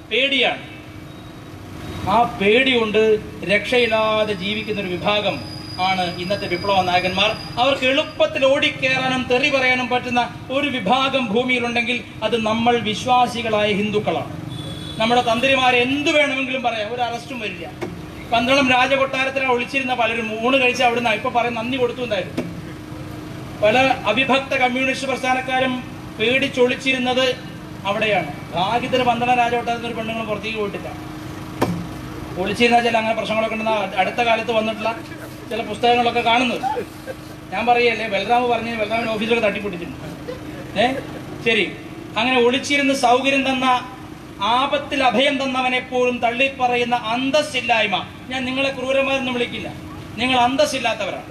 പേടിയാണ് ആ പേടി കൊണ്ട് രക്ഷയില്ലാതെ ജീവിക്കുന്ന ഒരു വിഭാഗം ആണ് ഇന്നത്തെ വിപ്ലവ നായകന്മാർ അവർക്ക് എളുപ്പത്തിൽ ഓടിക്കേറാനും തെറി പറയാനും പറ്റുന്ന ഒരു വിഭാഗം ഭൂമിയിലുണ്ടെങ്കിൽ അത് നമ്മൾ വിശ്വാസികളായ ഹിന്ദുക്കളാണ് നമ്മുടെ തന്ത്രിമാരെ എന്ത് വേണമെങ്കിലും പറയാം ഒരു അറസ്റ്റും വരില്ല പന്തളം രാജകൊട്ടാരത്തിലാണ് ഒളിച്ചിരുന്ന പലരും ഊണ് കഴിച്ച് അവിടുന്ന് ഇപ്പൊ പറയും നന്ദി കൊടുത്തു എന്തായിരുന്നു പല അവിഭക്ത കമ്മ്യൂണിസ്റ്റ് പ്രസ്ഥാനക്കാരും പേടിച്ചൊളിച്ചിരുന്നത് അവിടെയാണ് ഭാഗ്യത്തിന് പന്തളം രാജകൊട്ടാരത്തിൽ ഒരു പെണ്ണുങ്ങൾ പുറത്തേക്ക് പോയിട്ടില്ല ഒളിച്ചിരുന്ന ചില അങ്ങനെ പ്രശ്നങ്ങളൊക്കെ ഉണ്ടെന്ന് അടുത്ത കാലത്ത് വന്നിട്ടുള്ള ചില പുസ്തകങ്ങളൊക്കെ കാണുന്നത് ഞാൻ പറയല്ലേ ബലറാമ് പറഞ്ഞ് ബലറാമിന്റെ ഓഫീസിലൊക്കെ തട്ടിപ്പൊട്ടിച്ചിട്ടുണ്ട് ഏ ശരി അങ്ങനെ ഒളിച്ചിരുന്ന് സൗകര്യം തന്ന ആപത്തിൽ അഭയം തന്നവനെ പോലും തള്ളിപ്പറയുന്ന അന്തസ്സില്ലായ്മ ഞാൻ നിങ്ങളെ ക്രൂരന്മാരെന്ന് വിളിക്കില്ല നിങ്ങൾ അന്തസ്സില്ലാത്തവരാണ്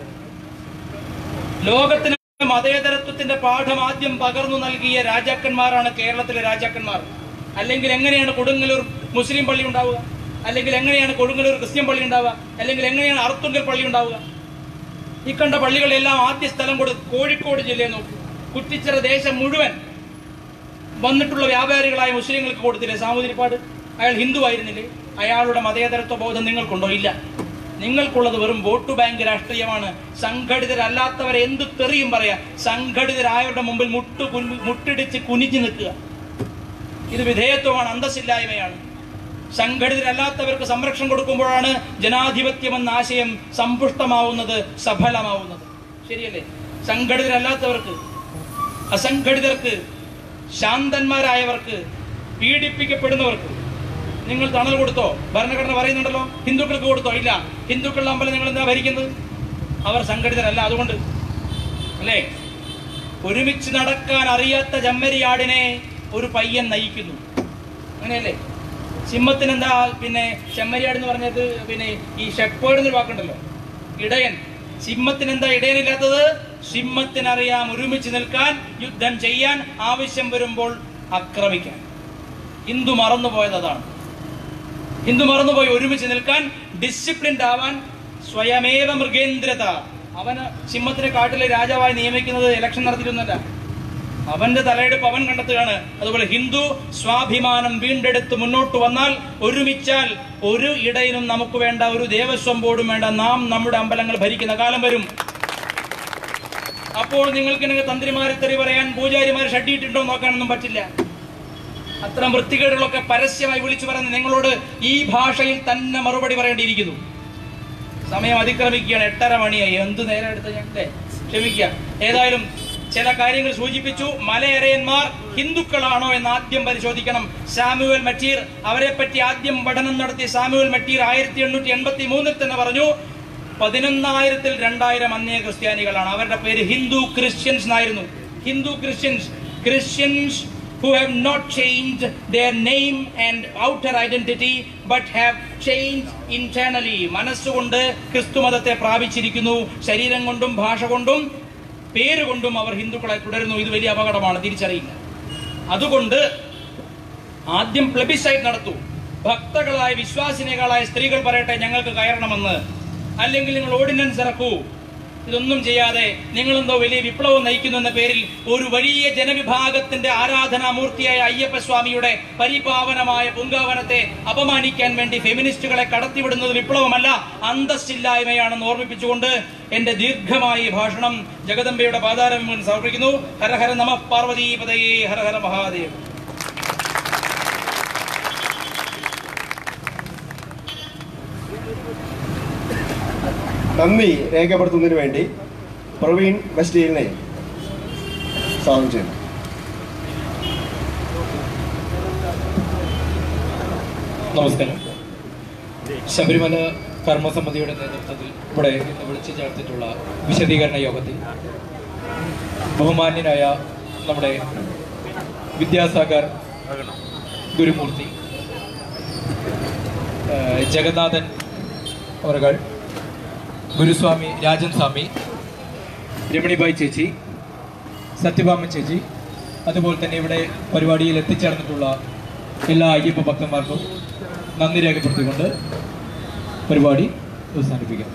ലോകത്തിന് മതേതരത്വത്തിന്റെ പാഠം ആദ്യം പകർന്നു നൽകിയ രാജാക്കന്മാരാണ് കേരളത്തിലെ രാജാക്കന്മാർ അല്ലെങ്കിൽ എങ്ങനെയാണ് കൊടുങ്ങല്ലൂർ മുസ്ലിം പള്ളി ഉണ്ടാവുക അല്ലെങ്കിൽ എങ്ങനെയാണ് കൊടുങ്ങല്ലൂർ ക്രിസ്ത്യൻ പള്ളി ഉണ്ടാവുക അല്ലെങ്കിൽ എങ്ങനെയാണ് അർത്തുങ്കൽ പള്ളി ഉണ്ടാവുക ഈ കണ്ട പള്ളികളെല്ലാം ആദ്യ സ്ഥലം കൊടു കോഴിക്കോട് ജില്ലയെ നോക്കൂ കുറ്റിച്ചിറ ദേശം മുഴുവൻ വന്നിട്ടുള്ള വ്യാപാരികളായ മുസ്ലിങ്ങൾക്ക് കൊടുത്തില്ലേ സാമൂതിരിപ്പാട് അയാൾ ഹിന്ദു ആയിരുന്നില്ലേ അയാളുടെ മതേതരത്വ ബോധം നിങ്ങൾക്കുണ്ടോ ഇല്ല നിങ്ങൾക്കുള്ളത് വെറും വോട്ട് ബാങ്ക് രാഷ്ട്രീയമാണ് സംഘടിതരല്ലാത്തവരെ എന്ത് തെറിയും പറയാ സംഘടിതരായവരുടെ മുമ്പിൽ മുട്ടു കുനി- മുട്ടിടിച്ച് കുനിഞ്ഞു നിൽക്കുക ഇത് വിധേയത്വമാണ് അന്തസ്സില്ലായ്മയാണ് സംഘടിതരല്ലാത്തവർക്ക് സംരക്ഷണം കൊടുക്കുമ്പോഴാണ് ജനാധിപത്യം എന്ന ആശയം സമ്പുഷ്ടമാവുന്നത് സഫലമാവുന്നത് ശരിയല്ലേ സംഘടിതരല്ലാത്തവർക്ക് അസംഘടിതർക്ക് ശാന്തന്മാരായവർക്ക് പീഡിപ്പിക്കപ്പെടുന്നവർക്ക് നിങ്ങൾ തണൽ കൊടുത്തോ ഭരണഘടന പറയുന്നുണ്ടല്ലോ ഹിന്ദുക്കൾക്ക് കൊടുത്തോ ഇല്ല ഹിന്ദുക്കളുടെ അമ്പലം നിങ്ങൾ എന്താ ഭരിക്കുന്നത് അവർ സംഘടിതരല്ല അതുകൊണ്ട് അല്ലേ ഒരുമിച്ച് നടക്കാൻ അറിയാത്ത ചെമ്മരിയാടിനെ ഒരു പയ്യൻ നയിക്കുന്നു അങ്ങനെയല്ലേ സിംഹത്തിന് എന്താ പിന്നെ ചെമ്മരിയാട് എന്ന് പറഞ്ഞത് പിന്നെ ഈ ഷെപ്പേർഡ് എന്നൊരു വാക്കുണ്ടല്ലോ ഇടയൻ സിംഹത്തിന് എന്താ ഇടയനില്ലാത്തത് സിംഹത്തിനറിയാം ഒരുമിച്ച് നിൽക്കാൻ യുദ്ധം ചെയ്യാൻ ആവശ്യം വരുമ്പോൾ ആക്രമിക്കാൻ ഹിന്ദു മറന്നുപോയത് അതാണ് ഹിന്ദു മറന്നുപോയി ഒരുമിച്ച് നിൽക്കാൻ ഡിസിപ്ലിൻഡ് ആവാൻ സ്വയമേവ മൃഗേന്ദ്രത അവന് സിംഹത്തിനെ കാട്ടിലെ രാജാവായി നിയമിക്കുന്നത് ഇലക്ഷൻ നടത്തിയിരുന്നല്ല അവന്റെ തലയെടുപ്പ് അവൻ കണ്ടെത്തുകയാണ് അതുപോലെ ഹിന്ദു സ്വാഭിമാനം വീണ്ടെടുത്ത് മുന്നോട്ട് വന്നാൽ ഒരുമിച്ചാൽ ഒരു ഇടയിനും നമുക്ക് വേണ്ട ഒരു ദേവസ്വം ബോർഡും വേണ്ട നാം നമ്മുടെ അമ്പലങ്ങൾ ഭരിക്കുന്ന കാലം വരും അപ്പോൾ നിങ്ങൾക്ക് ഇങ്ങനെ തന്ത്രിമാരെ തെറി പറയാൻ പൂജാരിമാർ ഷഡ്ഡിയിട്ടുണ്ടോ നോക്കാനൊന്നും പറ്റില്ല അത്തരം വൃത്തികേടുകളൊക്കെ പരസ്യമായി വിളിച്ചു പറയുന്ന നിങ്ങളോട് ഈ ഭാഷയിൽ തന്നെ മറുപടി പറയേണ്ടിയിരിക്കുന്നു സമയം അതിക്രമിക്കുകയാണ് എട്ടര മണിയായി എന്ത് നേരം എടുത്ത ഞാൻ അല്ലേ ക്ഷമിക്കുക ഏതായാലും ചില കാര്യങ്ങൾ സൂചിപ്പിച്ചു മലയരയന്മാർ ഹിന്ദുക്കളാണോ എന്ന് ആദ്യം പരിശോധിക്കണം സാമുവൽ മറ്റീർ അവരെ പറ്റി ആദ്യം പഠനം നടത്തിയ സാമുവൽ മറ്റീർ ആയിരത്തി എണ്ണൂറ്റി എൺപത്തി മൂന്നിൽ തന്നെ പറഞ്ഞു പതിനൊന്നായിരത്തിൽ രണ്ടായിരം അന്യ ക്രിസ്ത്യാനികളാണ് അവരുടെ പേര് ഹിന്ദു ക്രിസ്ത്യൻസ് എന്നായിരുന്നു Hindu Christians Christians who have not changed their name and outer identity but have changed internally മനസ്സുകൊണ്ട് ക്രിസ്തുമതത്തെ പ്രാപിച്ചിരിക്കുന്നു ശരീരം കൊണ്ടും ഭാഷ കൊണ്ടും പേര് കൊണ്ടും അവർ ഹിന്ദുക്കളെ തുടരുന്നു ഇത് വലിയ അപകടമാണ് തിരിച്ചറിയില്ല അതുകൊണ്ട് ആദ്യം പ്ലബിസൈഡ് നടത്തൂ ഭക്തകളായ വിശ്വാസിനികളായ സ്ത്രീകൾ പറയട്ടെ ഞങ്ങൾക്ക് കയറണമെന്ന് അല്ലെങ്കിൽ നിങ്ങൾ ഓർഡിനൻസ് ഇറക്കൂ ഇതൊന്നും ചെയ്യാതെ നിങ്ങളെന്തോ വലിയ വിപ്ലവം നയിക്കുന്നു എന്ന പേരിൽ ഒരു വലിയ ജനവിഭാഗത്തിന്റെ ആരാധനാമൂർത്തിയായ അയ്യപ്പസ്വാമിയുടെ പരിപാവനമായ പൂങ്കാവനത്തെ അപമാനിക്കാൻ വേണ്ടി ഫെമിനിസ്റ്റുകളെ കടത്തിവിടുന്നത് വിപ്ലവമല്ല അന്തസ്സില്ലായ്മയാണെന്ന് ഓർമ്മിപ്പിച്ചുകൊണ്ട് എന്റെ ദീർഘമായ ഈ ഭാഷണം ജഗദംബയുടെ പാതാരം സമർപ്പിക്കുന്നു ഹരഹര നമ പാർവതീപതയേ ഹരഹര മഹാദേവ് നന്ദി രേഖപ്പെടുത്തുന്നതിന് വേണ്ടി പ്രവീൺ വെസ്റ്റീലിനെ സ്വാഗതം ചെയ്യുന്നു നമസ്കാരം ശബരിമല കർമ്മസമിതിയുടെ നേതൃത്വത്തിൽ ഇവിടെ ഇന്ന് വിളിച്ചു ചേർത്തിട്ടുള്ള വിശദീകരണ യോഗത്തിൽ ബഹുമാന്യനായ നമ്മുടെ വിദ്യാസാഗർ ഗുരുമൂർത്തി ഏഹ് ജഗന്നാഥൻ അവറുകൾ ഗുരുസ്വാമി രാജൻ സ്വാമി രമണിബായി ചേച്ചി സത്യഭാമ ചേച്ചി അതുപോലെ തന്നെ ഇവിടെ പരിപാടിയിൽ എത്തിച്ചേർന്നിട്ടുള്ള എല്ലാ അയ്യപ്പ ഭക്തന്മാർക്കും നന്ദി രേഖപ്പെടുത്തിക്കൊണ്ട് പരിപാടി അവസാനിപ്പിക്കാം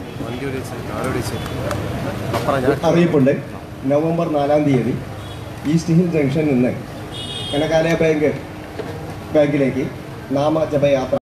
അറിയിപ്പുണ്ട് നവംബർ നാലാം തീയതി ഈസ്റ്റ് ഹിൽ ജംഗ്ഷനിൽ നിന്ന് കനകാലയ ബാങ്ക് ബാങ്കിലേക്ക് നാമജപയാത്ര